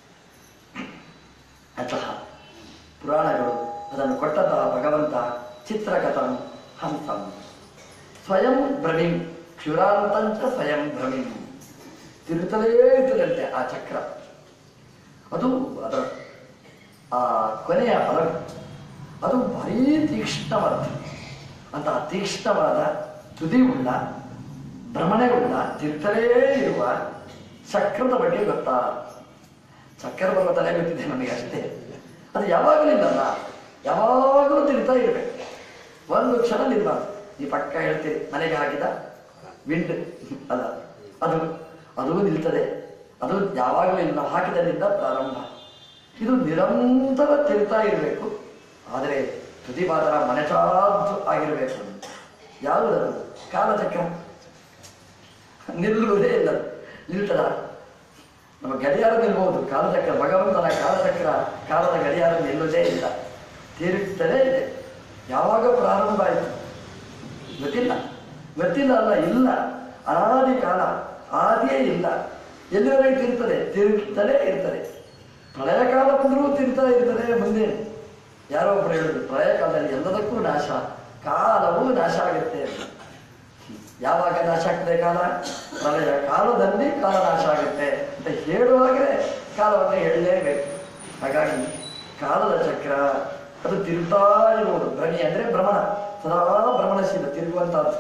ಅಥವಾ ಪುರಾಣಗಳು ಅದನ್ನು ಕೊಟ್ಟಂತಹ ಭಗವಂತ ಚಿತ್ರಕಥಂ ಹಂಸಂ ಸ್ವಯಂ ಭ್ರಮಿಂ ಕ್ಷುರಾಂತಂಚ ಸ್ವಯಂ ಭ್ರಮಿಂ ತಿರುತ್ತಲೇ ಇರ್ತದಂತೆ ಆ ಚಕ್ರ ಅದು ಅದರ ಆ ಕೊನೆಯ ಫಲ ಅದು ಭಾರೀ ತೀಕ್ಷ್ಣವಾದ ಅಂತಹ ತೀಕ್ಷ್ಣವಾದ ತುದಿ ಉಳ್ಳ ಭ್ರಮಣೆ ಉಳ್ಳ ತಿರುತ್ತಲೇ ಇರುವ ಚಕ್ರದ ಬಗ್ಗೆ ಗೊತ್ತಾ ಚಕ್ರ ಬರುವ ತಲೆ ಗೊತ್ತಿದೆ ನಮಗೆ ಅಷ್ಟೇ ಅದು ಯಾವಾಗಲೂ ಇಲ್ಲಲ್ಲ ಯಾವಾಗಲೂ ತಿರುತ್ತಾ ಇರಬೇಕು ಒಂದು ಕ್ಷಣ ನಿಲ್ಬಾರ್ದು ಈ ಪಕ್ಕ ಹೇಳ್ತೀರಿ ಮನೆಗೆ ಹಾಕಿದ ವಿಂಡ್ ಅಲ್ಲ ಅದು ಅದು ನಿಲ್ತದೆ ಅದು ಯಾವಾಗಲೂ ಇಲ್ಲ ಹಾಕಿದಲ್ಲಿಂದ ಪ್ರಾರಂಭ ಇದು ನಿರಂತರ ತಿರುತ್ತಾ ಇರಬೇಕು ಆದರೆ ತುದಿ ಮಾತ್ರ ಮನೆಚಾದ್ದು ಆಗಿರಬೇಕು ಯಾವುದದು ಕಾಲಚಕ್ರ ನಿಲ್ಲುವುದೇ ಇಲ್ಲ ನಿಲ್ತದ ನಮ್ಮ ಗಡಿಯಾರ ನಿಲ್ಬಹುದು ಕಾಲಚಕ್ರ ಭಗವಂತನ ಕಾಲಚಕ್ರ ಕಾಲದ ಗಡಿಯಾರ ನಿಲ್ಲುವುದೇ ಇಲ್ಲ ತಿರುಗ್ತಲೇ ಇದೆ ಯಾವಾಗ ಪ್ರಾರಂಭ ಆಯಿತು ಗೊತ್ತಿಲ್ಲ ಗೊತ್ತಿಲ್ಲ ಅಲ್ಲ ಇಲ್ಲ ಅನಾದಿ ಕಾಲ ಆದಿಯೇ ಇಲ್ಲ ಎಲ್ಲಿವರೆಗೆ ತಿರುತ್ತದೆ ತಿರುಗ್ತಲೇ ಇರ್ತದೆ ಪ್ರಳಯ ಕಾಲ ಬಂದರೂ ತಿರುಗ್ತಾ ಇರ್ತದೆ ಮುಂದೆ ಯಾರೋ ಒಬ್ಬರು ಹೇಳಿದ್ರು ಪ್ರಳಯ ಕಾಲದಲ್ಲಿ ಎಲ್ಲದಕ್ಕೂ ನಾಶ ಕಾಲವೂ ನಾಶ ಆಗುತ್ತೆ ಅಂತ ಯಾವಾಗ ನಾಶ ಆಗ್ತದೆ ಕಾಲ ಪ್ರಳಯ ಕಾಲದಲ್ಲಿ ಕಾಲ ನಾಶ ಆಗುತ್ತೆ ಅಂತ ಹೇಳುವಾಗಲೇ ಕಾಲವನ್ನು ಹೇಳಲೇಬೇಕು ಹಾಗಾಗಿ ಕಾಲದ ಚಕ್ರ ಅದು ತಿರುಗ್ತಾ ಇರುವುದು ಭ್ರಮಿ ಅಂದ್ರೆ ಭ್ರಮಣ ಸದಾ ಭ್ರಮಣಶೀಲ ತಿರುಗುವಂತಹದ್ದು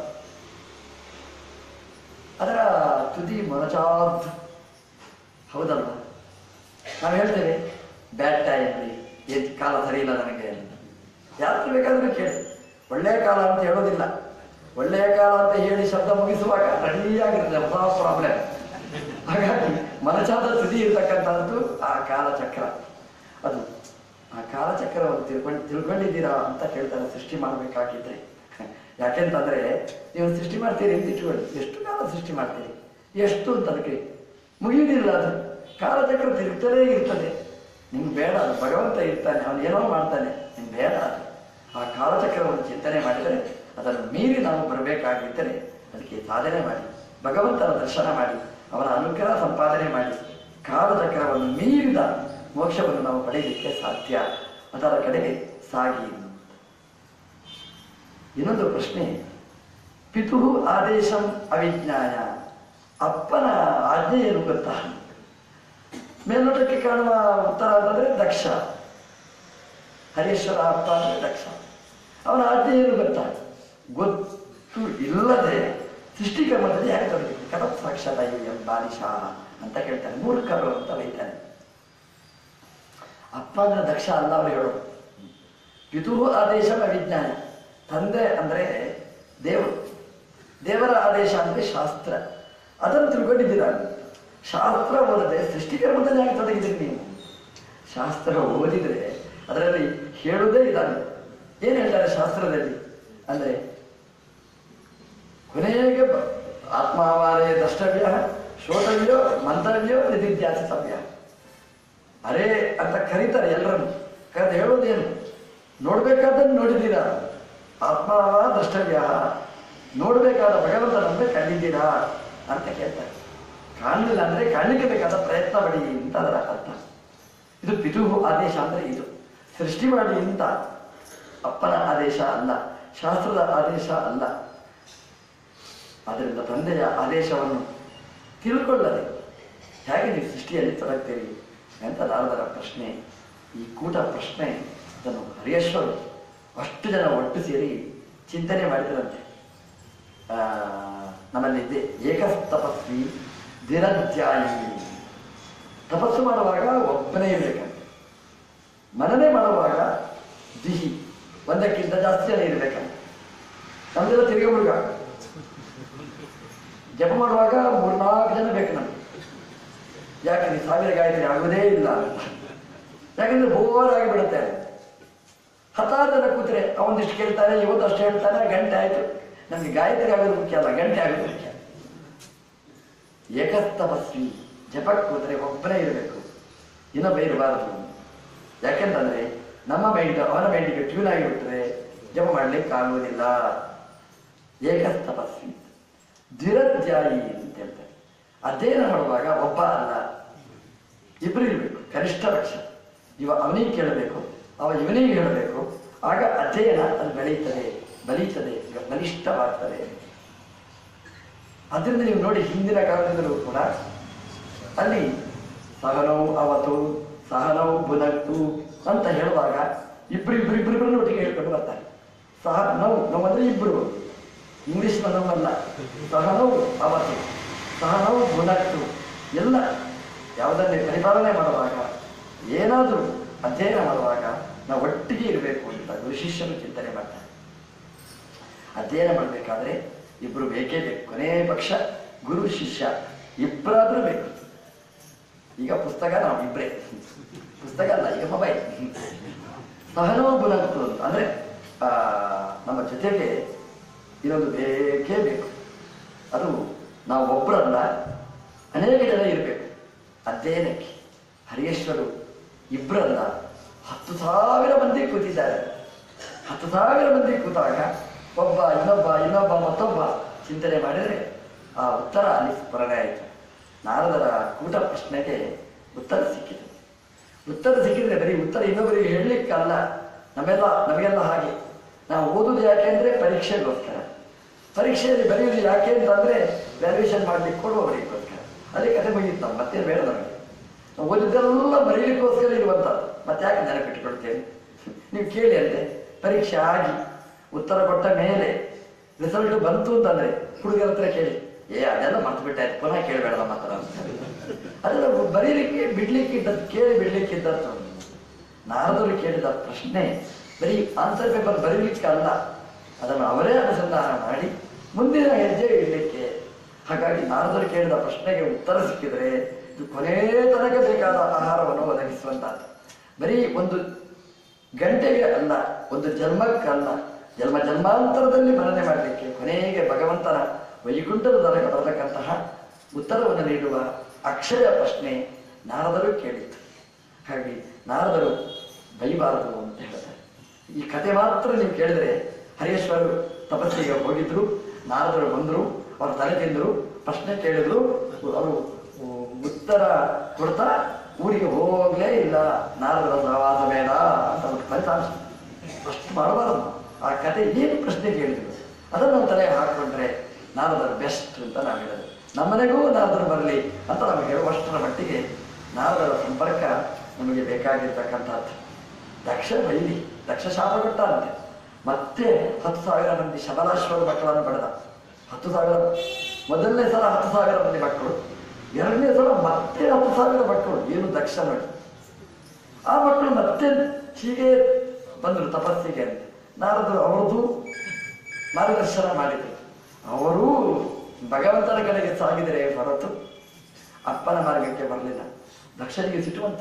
ಅದರ ತುದಿ ಮೊನಚಾದ್ದು ಹೌದಲ್ವಾ ನಾವು ಹೇಳ್ತೇವೆ ಬ್ಯಾಡ್ ಟೈಮ್ ಏನ್ ಕಾಲ ಸರಿ ಇಲ್ಲ ನನಗೆ ಅಂತ ಯಾರು ಬೇಕಾದ್ರೂ ಕೇಳಿ ಒಳ್ಳೆಯ ಕಾಲ ಅಂತ ಹೇಳೋದಿಲ್ಲ ಒಳ್ಳೆಯ ಕಾಲ ಅಂತ ಹೇಳಿ ಶಬ್ದ ಮುಗಿಸುವಾಗ ರೆಡಿಯಾಗಿರ್ತದೆ ಹೊಸ ಪ್ರಾಬ್ಲಮ್ ಹಾಗಾಗಿ ಮನಚಾದ ತುದಿ ಇರ್ತಕ್ಕಂಥದ್ದು ಆ ಕಾಲಚಕ್ರ ಅದು ಆ ಕಾಲಚಕ್ರವನ್ನು ತಿಳ್ಕೊಂಡು ತಿಳ್ಕೊಂಡಿದ್ದೀರಾ ಅಂತ ಕೇಳ್ತಾರೆ ಸೃಷ್ಟಿ ಮಾಡಬೇಕಾಗಿದ್ರೆ ಯಾಕೆಂತಂದ್ರೆ ನೀವು ಸೃಷ್ಟಿ ಮಾಡ್ತೀರಿ ಅಂತ ಇಟ್ಕೊಳ್ಳಿ ಎಷ್ಟು ಕಾಲ ಸೃಷ್ಟಿ ಮಾಡ್ತೀರಿ ಎಷ್ಟು ಅಂತ ಅದಕ್ಕೆ ಮುಗಿಯುವುದಿಲ್ಲ ಅದು ಕಾಲಚಕ್ರ ತಿರುಗ್ತಲೇ ಇರ್ತದೆ ನಿಮ್ಗೆ ಬೇಡ ಅದು ಭಗವಂತ ಇರ್ತಾನೆ ಅವನು ಏನೋ ಮಾಡ್ತಾನೆ ನಿಮ್ಗೆ ಬೇಡ ಅದು ಆ ಕಾಲಚಕ್ರವನ್ನು ಚಿಂತನೆ ಮಾಡಿದರೆ ಅದನ್ನು ಮೀರಿ ನಾವು ಬರಬೇಕಾಗಿದ್ದರೆ ಅದಕ್ಕೆ ಸಾಧನೆ ಮಾಡಿ ಭಗವಂತನ ದರ್ಶನ ಮಾಡಿ ಅವನ ಅನುಗ್ರಹ ಸಂಪಾದನೆ ಮಾಡಿ ಕಾಲಚಕ್ರವನ್ನು ಮೀರಿದ ಮೋಕ್ಷವನ್ನು ನಾವು ಪಡೆಯಲಿಕ್ಕೆ ಸಾಧ್ಯ ಅದರ ಕಡೆಗೆ ಸಾಗಿ ಇನ್ನೊಂದು ಪ್ರಶ್ನೆ ಪಿತು ಆದೇಶಂ ಅವಿಜ್ಞಾನ ಅಪ್ಪನ ಆಜ್ಞೆ ಏನು ಗೊತ್ತಾ ಮೇಲ್ನೋಟಕ್ಕೆ ಕಾಣುವ ಉತ್ತರ ಅಂತಂದ್ರೆ ದಕ್ಷ ಹರೀಶ್ವರ ಅಪ್ಪ ಅಂದ್ರೆ ದಕ್ಷ ಅವನ ಆಜ್ಞೆ ಏನು ಗೊತ್ತಾ ಗೊತ್ತು ಇಲ್ಲದೆ ಸೃಷ್ಟಿಕರ್ಮದಲ್ಲಿ ಯಾಕೆ ತೊಡಗಿದೆ ಕಥತ್ ಸಾಕ್ಷಾತ್ ಎಂ ಬಾಲಿಶಾ ಅಂತ ಕೇಳ್ತಾನೆ ಮೂರ್ಖರು ಅಂತ ಬೈತಾನೆ ಅಪ್ಪ ಅಂದ್ರೆ ದಕ್ಷ ಅಲ್ಲ ಅವರು ಹೇಳೋದು ಪಿತು ಆದೇಶ ಅವಿಜ್ಞಾನ ತಂದೆ ಅಂದ್ರೆ ದೇವರು ದೇವರ ಆದೇಶ ಅಂದ್ರೆ ಶಾಸ್ತ್ರ ಅದನ್ನು ತಿಳ್ಕೊಂಡಿದ್ದೀರಾ ಶಾಸ್ತ್ರ ಓದದೆ ಸೃಷ್ಟಿಕರ್ಮದಲ್ಲಿ ಯಾಕೆ ತೊಡಗಿದ್ದೀರಿ ನೀವು ಶಾಸ್ತ್ರ ಓದಿದ್ರೆ ಅದರಲ್ಲಿ ಹೇಳುವುದೇ ಇದ್ದಾನೆ ಏನ್ ಹೇಳ್ತಾರೆ ಶಾಸ್ತ್ರದಲ್ಲಿ ಅಂದ್ರೆ ಕೊನೆಗೆ ಬ- ಆತ್ಮಾವಾರೇ ದ್ರಷ್ಟವ್ಯ ಶ್ರೋತವ್ಯೋ ಮಂತವ್ಯೋ ನಿಧಿಧ್ಯಾಸಿತವ್ಯ ಅರೇ ಅಂತ ಕರೀತಾರೆ ಎಲ್ಲರನ್ನು ಕರೆದು ಹೇಳೋದೇನು ನೋಡ್ಬೇಕಾದನ್ನು ನೋಡಿದ್ದೀರಾ ಆತ್ಮಾವ ದ್ರಷ್ಟವ್ಯ ನೋಡ್ಬೇಕಾದ ಭಗವಂತನಂದ್ರೆ ಕಂಡಿದ್ದೀರಾ ಅಂತ ಕೇಳ್ತಾರೆ ಕಾಣಲಿಲ್ಲ ಅಂದ್ರೆ ಕಾಣಲಿಕ್ಕೆ ಬೇಕಾದ ಪ್ರಯತ್ನ ಪಡಿ ಅಂತ ಅದರ ಅರ್ಥ ಇದು ಪಿತುಹು ಆದೇಶ ಅಂದ್ರೆ ಇದು ಸೃಷ್ಟಿ ಮಾಡಿ ಅಂತ ಅಪ್ಪನ ಆದೇಶ ಅಲ್ಲ ಶಾಸ್ತ್ರದ ಆದೇಶ ಅಲ್ಲ ಅದರಿಂದ ತಂದೆಯ ಆದೇಶವನ್ನು ತಿಳ್ಕೊಳ್ಳದೆ ಹೇಗೆ ನೀವು ಸೃಷ್ಟಿಯಲ್ಲಿ ತೊಡಗ್ತೀರಿ ಅಂತ ನಾರದರ ಪ್ರಶ್ನೆ ಈ ಕೂಟ ಪ್ರಶ್ನೆ ಅದನ್ನು ಹರಿಯೇಶ್ವರು ಅಷ್ಟು ಜನ ಒಟ್ಟು ಸೇರಿ ಚಿಂತನೆ ಮಾಡಿದರಂತೆ ಆ, ನಮ್ಮಲ್ಲಿದ್ದೆ ಏಕಸ್ತಪಸ್ವಿ ದಿನಧ್ಯಾಯಿ ತಪಸ್ಸು ಮಾಡುವಾಗ ಒಬ್ಬನೇ ಇರಬೇಕಂತೆ ಮನನೇ ಮಾಡುವಾಗ ದಿಹಿ ಒಂದಕ್ಕಿಂತ ಜಾಸ್ತಿ ಜನ ಇರ್ಬೇಕಂತೆ ನಮ್ದೆಲ್ಲ ತಿರುಗಿ ಹುಡುಗ ಜಪ ಮಾಡುವಾಗ ಮೂರ್ನಾಲ್ಕು ಜನ ಬೇಕು ನಮ್ಗೆ ಯಾಕಂದ್ರೆ ಸಾವಿರ ಗಾಯತ್ರಿ ಆಗುವುದೇ ಇಲ್ಲ ಅಂತ ಯಾಕಂದ್ರೆ ಬೋರ್ ಆಗಿಬಿಡುತ್ತೆ ಹತಾದನ ಕೂತ್ರೆ ಅವನದಿಷ್ಟು ಕೇಳ್ತಾನೆ ಇವತ್ತಷ್ಟು ಹೇಳ್ತಾನೆ ಗಂಟೆ ಆಯ್ತು ನಮ್ಗೆ ಗಾಯತ್ರಿ ಆಗೋದು ಮುಖ್ಯ ಅಲ್ಲ ಗಂಟೆ ಆಗೋದು ಮುಖ್ಯ ಏಕಸ್ತಪಸ್ವಿ ಜಪಕ್ಕೆ ಕೂತ್ರೆ ಒಬ್ಬನೇ ಇರಬೇಕು ಇನ್ನೊಬ್ಬ ಇರಬಾರದು ಯಾಕೆಂತಂದ್ರೆ ನಮ್ಮ ಮೈಂಡ್ ಅವನ ಮೈಂಡಿಗೆ ಟ್ಯೂನ್ ಆಗಿಬಿಟ್ರೆ ಜಪ ಮಾಡ್ಲಿಕ್ಕೆ ಆಗುವುದಿಲ್ಲ ಏಕಸ್ತಪಸ್ವಿ ದ್ವಿರಧ್ಯಾಯಿ ಅಂತ ಹೇಳ್ತಾರೆ ಅಧ್ಯಯನ ಮಾಡುವಾಗ ಒಬ್ಬ ಅಲ್ಲ ಇಬ್ರು ಇರಬೇಕು ಕನಿಷ್ಠ ಪಕ್ಷ ಇವ ಅವನಿಗೆ ಕೇಳಬೇಕು ಅವ ಇವನಿಗೆ ಹೇಳಬೇಕು ಆಗ ಅಧ್ಯಯನ ಅದು ಬೆಳೀತದೆ ಬಲೀತದೆ ಬಲಿಷ್ಠವಾಗ್ತದೆ ಅದರಿಂದ ನೀವು ನೋಡಿ ಹಿಂದಿನ ಕಾಲದಿಂದಲೂ ಕೂಡ ಅಲ್ಲಿ ಸಹನವು ಅವತು ಸಹನವು ಬುನಕ್ತು ಅಂತ ಹೇಳುವಾಗ ಇಬ್ರು ಇಬ್ರು ಇಬ್ರಿಬ್ರು ಒಟ್ಟಿಗೆ ಹೇಳ್ಕೊಂಡು ಬರ್ತಾರೆ ಸಹ ನೋವು ನೋವು ಅಂದ್ರೆ ಇಬ್ರು ಇಂಗ್ಲಿಷ್ ನೋವಲ್ಲ ಸಹನವು ಅವತು ಸಹನವು ಬುನಕ್ತು ಎಲ್ಲ ಯಾವುದನ್ನೇ ಪರಿಪಾಲನೆ ಮಾಡುವಾಗ ಏನಾದರೂ ಅಧ್ಯಯನ ಮಾಡುವಾಗ ನಾವು ಒಟ್ಟಿಗೆ ಇರಬೇಕು ಅಂತ ಗುರು ಶಿಷ್ಯನು ಚಿಂತನೆ ಮಾಡ್ತಾರೆ ಅಧ್ಯಯನ ಮಾಡಬೇಕಾದ್ರೆ ಇಬ್ರು ಬೇಕೇ ಬೇಕು ಕೊನೆ ಪಕ್ಷ ಗುರು ಶಿಷ್ಯ ಇಬ್ಬರಾದ್ರೂ ಬೇಕು ಈಗ ಪುಸ್ತಕ ನಾವು ಇಬ್ಬರೇ ಪುಸ್ತಕ ಅಲ್ಲ ಈಗ ಮೊಬೈಲ್ ಸಹನೋ ಬುನಕ್ತು ಅಂತ ಅಂದ್ರೆ ಆ, ನಮ್ಮ ಜೊತೆಗೆ ಇದೊಂದು ಬೇಕೇ ಬೇಕು ಅದು ನಾವು ಒಬ್ಬರಲ್ಲ ಅನೇಕ ಜನ ಇರಬೇಕು ಅಧ್ಯಯನಕ್ಕೆ ಹರಿಯೇಶ್ವರು ಇಬ್ಬರಲ್ಲ ಹತ್ತು ಸಾವಿರ ಮಂದಿ ಕೂತಿದ್ದಾರೆ ಹತ್ತು ಸಾವಿರ ಮಂದಿ ಕೂತಾಗ ಒಬ್ಬ ಇನ್ನೊಬ್ಬ ಇನ್ನೊಬ್ಬ ಮತ್ತೊಬ್ಬ ಚಿಂತನೆ ಮಾಡಿದರೆ ಆ ಉತ್ತರ ಅಲ್ಲಿ ಸ್ಮರಣೆ ಆಯಿತು ನಾರದರ ಕೂಟ ಪ್ರಶ್ನೆಗೆ ಉತ್ತರ ಸಿಕ್ಕಿತು ಉತ್ತರ ಸಿಕ್ಕಿದ್ರೆ ಬರೀ ಉತ್ತರ ಇನ್ನೊಬ್ಬರಿಗೆ ಹೇಳಲಿಕ್ಕಲ್ಲ ನಮ್ಮೆಲ್ಲ ನಮಗೆಲ್ಲ ಹಾಗೆ ನಾವು ಓದುದು ಯಾಕೆ ಅಂದ್ರೆ ಪರೀಕ್ಷೆಗೋಸ್ಕರ ಪರೀಕ್ಷೆಯಲ್ಲಿ ಬರೆಯುವುದು ಯಾಕೆ ಅಂತಂದ್ರೆ ವ್ಯಾಲ್ಯೂಯೇಷನ್ ಮಾಡ್ಲಿಕ್ಕೆ ಕೊಡುವವರಿಗೋಸ್ಕರ ಅದೇ ಕತೆ ಮುಗಿಯುತ್ತೆ ನಾವು ಮತ್ತೆ ಬೇಡ ನಮಗೆ ನಾವು ಓದಿದ್ದೆಲ್ಲ ಬರೀಲಿಕ್ಕೋಸ್ಕರ ಇರುವಂಥದ್ದು ಮತ್ತೆ ಯಾಕೆ ನೆನಪಿಟ್ಟುಕೊಳ್ತೇವೆ ನೀವು ಕೇಳಿ ಅಂತೆ ಪರೀಕ್ಷೆ ಆಗಿ ಉತ್ತರ ಕೊಟ್ಟ ಮೇಲೆ ರಿಸಲ್ಟ್ ಬಂತು ಅಂತಂದ್ರೆ ಹುಡುಗರ ಹತ್ರ ಕೇಳಿ ಏ ಅದೆಲ್ಲ ಮರ್ತು ಬಿಟ್ಟಾಯ್ತು ಪುನಃ ಕೇಳಬೇಡ ನಮ್ಮ ಹತ್ರ ಅಂತ. ಅದೆಲ್ಲ ಬರೀಲಿಕ್ಕೆ ಬಿಡ್ಲಿಕ್ಕೆ ಇದ್ದದ್ದು ಕೇಳಿ ಬಿಡ್ಲಿಕ್ಕೆ ಇದ್ದದ್ದು ನಾರದರು ಕೇಳಿದ ಪ್ರಶ್ನೆ ಬರೀ ಆನ್ಸರ್ ಪೇಪರ್ ಬರೀಲಿಕ್ಕೆ ಅಲ್ಲ ಅದನ್ನು ಅವರೇ ಅನುಸಂಧಾನ ಮಾಡಿ ಮುಂದಿನ ಹೆಜ್ಜೆ ಇಡಲಿಕ್ಕೆ ಹಾಗಾಗಿ ನಾರದರು ಕೇಳಿದ ಪ್ರಶ್ನೆಗೆ ಉತ್ತರ ಸಿಕ್ಕಿದ್ರೆ ಇದು ಕೊನೆ ತನಕ ಬೇಕಾದ ಆಹಾರವನ್ನು ಒದಗಿಸುವಂತಹದ್ದು ಬರೀ ಒಂದು ಗಂಟೆಗೆ ಅಲ್ಲ ಒಂದು ಜನ್ಮಕ್ಕಲ್ಲ ಜನ್ಮ ಜನ್ಮಾಂತರದಲ್ಲಿ ಮನನೆ ಮಾಡಲಿಕ್ಕೆ ಕೊನೆಗೆ ಭಗವಂತನ ವೈಕುಂಠದ ತನಕ ಬರತಕ್ಕಂತಹ ಉತ್ತರವನ್ನು ನೀಡುವ ಅಕ್ಷಯ ಪ್ರಶ್ನೆ ನಾರದರು ಕೇಳಿತ್ತು ಹಾಗೆ ನಾರದರು ಬೈಬಾರದು ಅಂತ ಹೇಳ್ತಾರೆ ಈ ಕತೆ ಮಾತ್ರ ನೀವು ಕೇಳಿದ್ರೆ ಹರೇಶ್ವರು ತಪಸ್ಸಿಗೆ ಹೋಗಿದ್ರು ನಾರದರು ಬಂದರು ಅವರು ತಲೆ ತಿಂದರು ಪ್ರಶ್ನೆ ಕೇಳಿದ್ರು ಅವರು ಉತ್ತರ ಕೊಡ್ತಾ ಊರಿಗೆ ಹೋಗ್ಲೇ ಇಲ್ಲ ನಾರದರ ಸಹವಾಸ ಬೇಡ ಅಂತ ಒಂದು ಫಲಿತಾಂಶ ಅಷ್ಟು ಮಾಡಬಾರದು ಆ ಕತೆ ಏನು ಪ್ರಶ್ನೆ ಕೇಳಿದ್ರು ಅದನ್ನು ನಾವು ತಲೆಗೆ ಹಾಕೊಂಡ್ರೆ ನಾರದರು ಬೆಸ್ಟ್ ಅಂತ ನಾವು ಹೇಳೋದು ನಮ್ಮನೆಗೂ ನಾರದರು ಬರಲಿ ಅಂತ ನಾವು ಹೇಳುವಷ್ಟರ ಮಟ್ಟಿಗೆ ನಾರದರ ಸಂಪರ್ಕ ನಮಗೆ ಬೇಕಾಗಿರ್ತಕ್ಕಂಥದ್ದು ದಕ್ಷ ಬೈಲಿ ದಕ್ಷ ಶಾಪ ಕೊಟ್ಟ ಅಂತೆ ಮತ್ತೆ ಹತ್ತು ಸಾವಿರ ಮಂದಿ ಶಬಲಾಶ್ವರ ಮಕ್ಕಳನ್ನು ಪಡೆದ ಹತ್ತು ಸಾವಿರ ಮೊದಲನೇ ಸಲ ಹತ್ತು ಸಾವಿರ ಮಂದಿ ಮಕ್ಕಳು ಎರಡನೇ ಸಲ ಮತ್ತೆ ಹತ್ತು ಸಾವಿರ ಮಕ್ಕಳು ಏನು ದಕ್ಷ ನೋಡಿ ಆ ಮಕ್ಕಳು ಮತ್ತೆ ಹೀಗೆ ಬಂದರು ತಪಸ್ಸಿಗೆ ಅಂತ ನಾರದರು ಅವ್ರದ್ದು ಮಾರ್ಗದರ್ಶನ ಮಾಡಿದರು ಅವರು ಭಗವಂತನ ಕಡೆಗೆ ಸಾಗಿದರೆ ಹೊರತು ಅಪ್ಪನ ಮಾರ್ಗಕ್ಕೆ ಬರಲಿಲ್ಲ ದಕ್ಷನಿಗೆ ಸಿಟ್ಟು ಬಂತು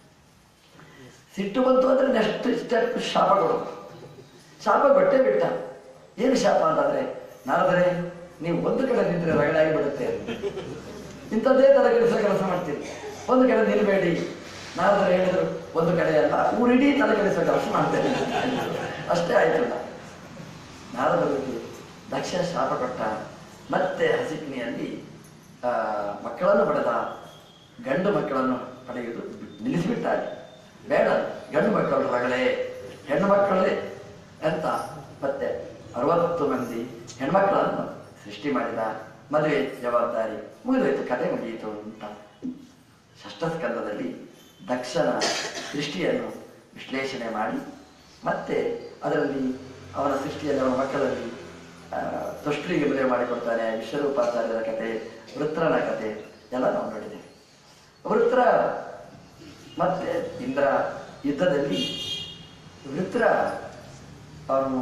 ಸಿಟ್ಟು ಬಂತು ಅಂದ್ರೆ ನೆಕ್ಸ್ಟ್ ಸ್ಟೆಪ್ ಶಾಪ ಕೊಡೋದು ಶಾಪ ಕೊಟ್ಟೇ ಬಿಟ್ಟ ಏನು ಶಾಪ ಅಂತಂದ್ರೆ ನಾರದರೆ ನೀವು ಒಂದು ಕಡೆ ನಿಂತರೆ ರಗಡಾಗಿ ಬಿಡುತ್ತೆ ಇಂಥದ್ದೇ ತರ ಕೆಲಸ ಕೆಲಸ ಮಾಡ್ತೀರಿ ಒಂದು ಕಡೆ ನಿಲ್ಬೇಡಿ ನಾರದರು ಹೇಳಿದ್ರು ಒಂದು ಕಡೆ ಅಲ್ಲ ಊರಿಡೀ ತಲೆ ಕೆಲಸ ಕೆಲಸ ಮಾಡ್ತೇನೆ ಅಷ್ಟೇ ಆಯ್ತು ನಾರದರಿಗೆ ದಕ್ಷ ಶಾಪ ಕೊಟ್ಟ ಮತ್ತೆ ಹಸಿಕ್ನಿಯಲ್ಲಿ ಆ, ಮಕ್ಕಳನ್ನು ಪಡೆದ ಗಂಡು ಮಕ್ಕಳನ್ನು ಪಡೆಯುವುದು ನಿಲ್ಲಿಸಿಬಿಟ್ಟಾರೆ ಬೇಡ ಗಂಡು ಮಕ್ಕಳು ರಗಳೆ ಹೆಣ್ಣು ಮಕ್ಕಳೇ ಅಂತ ಮತ್ತೆ ಅರವತ್ತು ಮಂದಿ ಹೆಣ್ಮಕ್ಕಳನ್ನು ಸೃಷ್ಟಿ ಮಾಡಿದ ಮದುವೆ ಜವಾಬ್ದಾರಿ ಮುಗಿದೋಯ್ತು ಕತೆ ಮುಗಿಯಿತು ಅಂತ ಷಷ್ಠಸ್ಕಂದದಲ್ಲಿ ದಕ್ಷನ ಸೃಷ್ಟಿಯನ್ನು ವಿಶ್ಲೇಷಣೆ ಮಾಡಿ ಮತ್ತೆ ಅದರಲ್ಲಿ ಅವನ ಸೃಷ್ಟಿಯಲ್ಲಿ ಅವನ ಮಕ್ಕಳಲ್ಲಿ ಆ, ತುಷ್ಟರಿಗೆ ಮದುವೆ ಮಾಡಿಕೊಡ್ತಾನೆ ವಿಶ್ವರೂಪಾಚಾರ್ಯರ ಕತೆ ವೃತ್ರನ ಕತೆ ಎಲ್ಲ ನಾವು ನೋಡಿದ್ದೇವೆ ವೃತ್ರ ಮತ್ತೆ ಇಂದ್ರ ಯುದ್ಧದಲ್ಲಿ ವೃತ್ರ ಅವನು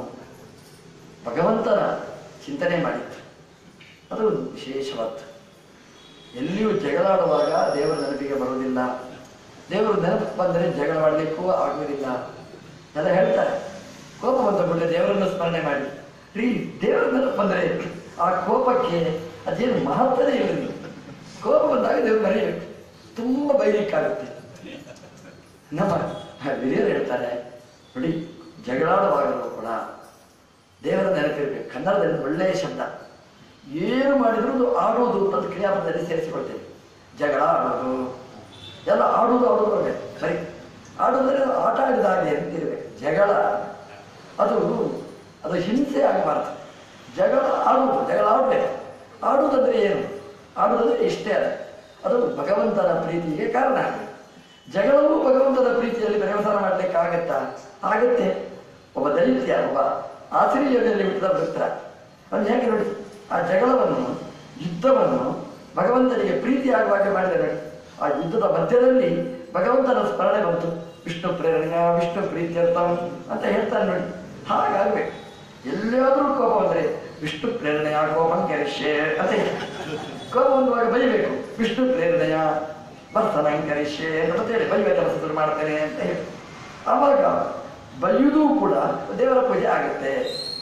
ಭಗವಂತನ ಚಿಂತನೆ ಮಾಡಿತ್ತು ಅದು ಒಂದು ವಿಶೇಷವಾದ್ದು ಎಲ್ಲಿಯೂ ಜಗಳಾಡುವಾಗ ದೇವರ ನೆನಪಿಗೆ ಬರುವುದಿಲ್ಲ ದೇವರು ನೆನಪು ಬಂದರೆ ಜಗಳ ಮಾಡಲಿಕ್ಕೂ ಆಗುವುದಿಲ್ಲ ಎಲ್ಲ ಹೇಳ್ತಾರೆ ಕೋಪ ಬಂದ ಕೂಡಲೇ ದೇವರನ್ನು ಸ್ಮರಣೆ ಮಾಡಿ ರೀ ದೇವರ ನೆನಪು ಬಂದರೆ ಆ ಕೋಪಕ್ಕೆ ಅದೇನು ಮಹತ್ವನೇ ಇರಲಿಲ್ಲ ಕೋಪ ಬಂದಾಗ ದೇವರು ಮರೆಯಬೇಕು ತುಂಬ ಬೈಲಿಕ್ಕಾಗುತ್ತೆ ನಮ್ಮ ಹಿರಿಯರು ಹೇಳ್ತಾರೆ ನೋಡಿ ಜಗಳಾಡುವಾಗಲೂ ಕೂಡ ದೇವರ ನೆನಪಿರಬೇಕು ಕನ್ನಡದಲ್ಲಿ ಒಳ್ಳೆಯ ಶಬ್ದ ಏನು ಮಾಡಿದ್ರು ಅದು ಆಡೋದು ಅಂತ ಕ್ರಿಯಾಪದದಲ್ಲಿ ಸೇರಿಸಿಕೊಳ್ತೇವೆ ಜಗಳ ಆಡೋದು ಎಲ್ಲ ಆಡೋದು ಆಡೋದು ಬರಬೇಕು ಸರಿ ಆಡೋದ್ರೆ ಆಟ ಆಡಿದ ಹಾಗೆ ಅಂತ ಇರಬೇಕು ಜಗಳ ಅದು ಅದು ಹಿಂಸೆ ಆಗಬಾರ್ದು ಜಗಳ ಆಡುವುದು ಜಗಳ ಆಡಬೇಕು ಆಡುವುದಂದ್ರೆ ಏನು ಆಡುವುದಂದ್ರೆ ಇಷ್ಟೇ ಅಲ್ಲ ಅದು ಭಗವಂತನ ಪ್ರೀತಿಗೆ ಕಾರಣ ಆಗಬೇಕು ಜಗಳವು ಭಗವಂತನ ಪ್ರೀತಿಯಲ್ಲಿ ಪರ್ಯವಸಾನ ಮಾಡ್ಲಿಕ್ಕೆ ಆಗತ್ತಾ ಆಗತ್ತೆ ಒಬ್ಬ ದೈತ್ಯ ಒಬ್ಬ ಆಶ್ರಯದಲ್ಲಿ ಹುಟ್ಟಿದ ವೃತ್ರ ಅವನು ಹೇಗೆ ನೋಡಿ ಆ ಜಗಳವನ್ನು ಯುದ್ಧವನ್ನು ಭಗವಂತನಿಗೆ ಪ್ರೀತಿ ಆಗುವಾಗೆ ಮಾಡಿದ ನೋಡಿ ಆ ಯುದ್ಧದ ಮಧ್ಯದಲ್ಲಿ ಭಗವಂತನ ಸ್ಮರಣೆ ಬಂತು ವಿಷ್ಣು ಪ್ರೇರಣೆಯ ವಿಷ್ಣು ಪ್ರೀತ್ಯರ್ಥಂ ಅಂತ ಹೇಳ್ತಾನೆ ನೋಡಿ ಹಾಗಾಗ್ಬೇಕು ಎಲ್ಲಿಯಾದ್ರೂ ಕೋಪ ಬಂದ್ರೆ ವಿಷ್ಣು ಪ್ರೇರಣೆಯ ಕೋಪಂ ಕರಿಷ್ಯೆ ಅಂತ ಹೇಳಿ. ಕೋಪ ಬಂದುವಾಗ ಬೈಬೇಕು ವಿಷ್ಣು ಪ್ರೇರಣೆಯ ವರ್ತನ ಕರಿಷ್ಯೆ ಅಂತ ಹೇಳಿ ಬೈಯುವ ಕೆಲಸ ಶುರು ಮಾಡ್ತೇನೆ ಅಂತ ಹೇಳಿ ಆವಾಗ ಬೈಯುವುದೂ ಕೂಡ ದೇವರ ಪೂಜೆ ಆಗುತ್ತೆ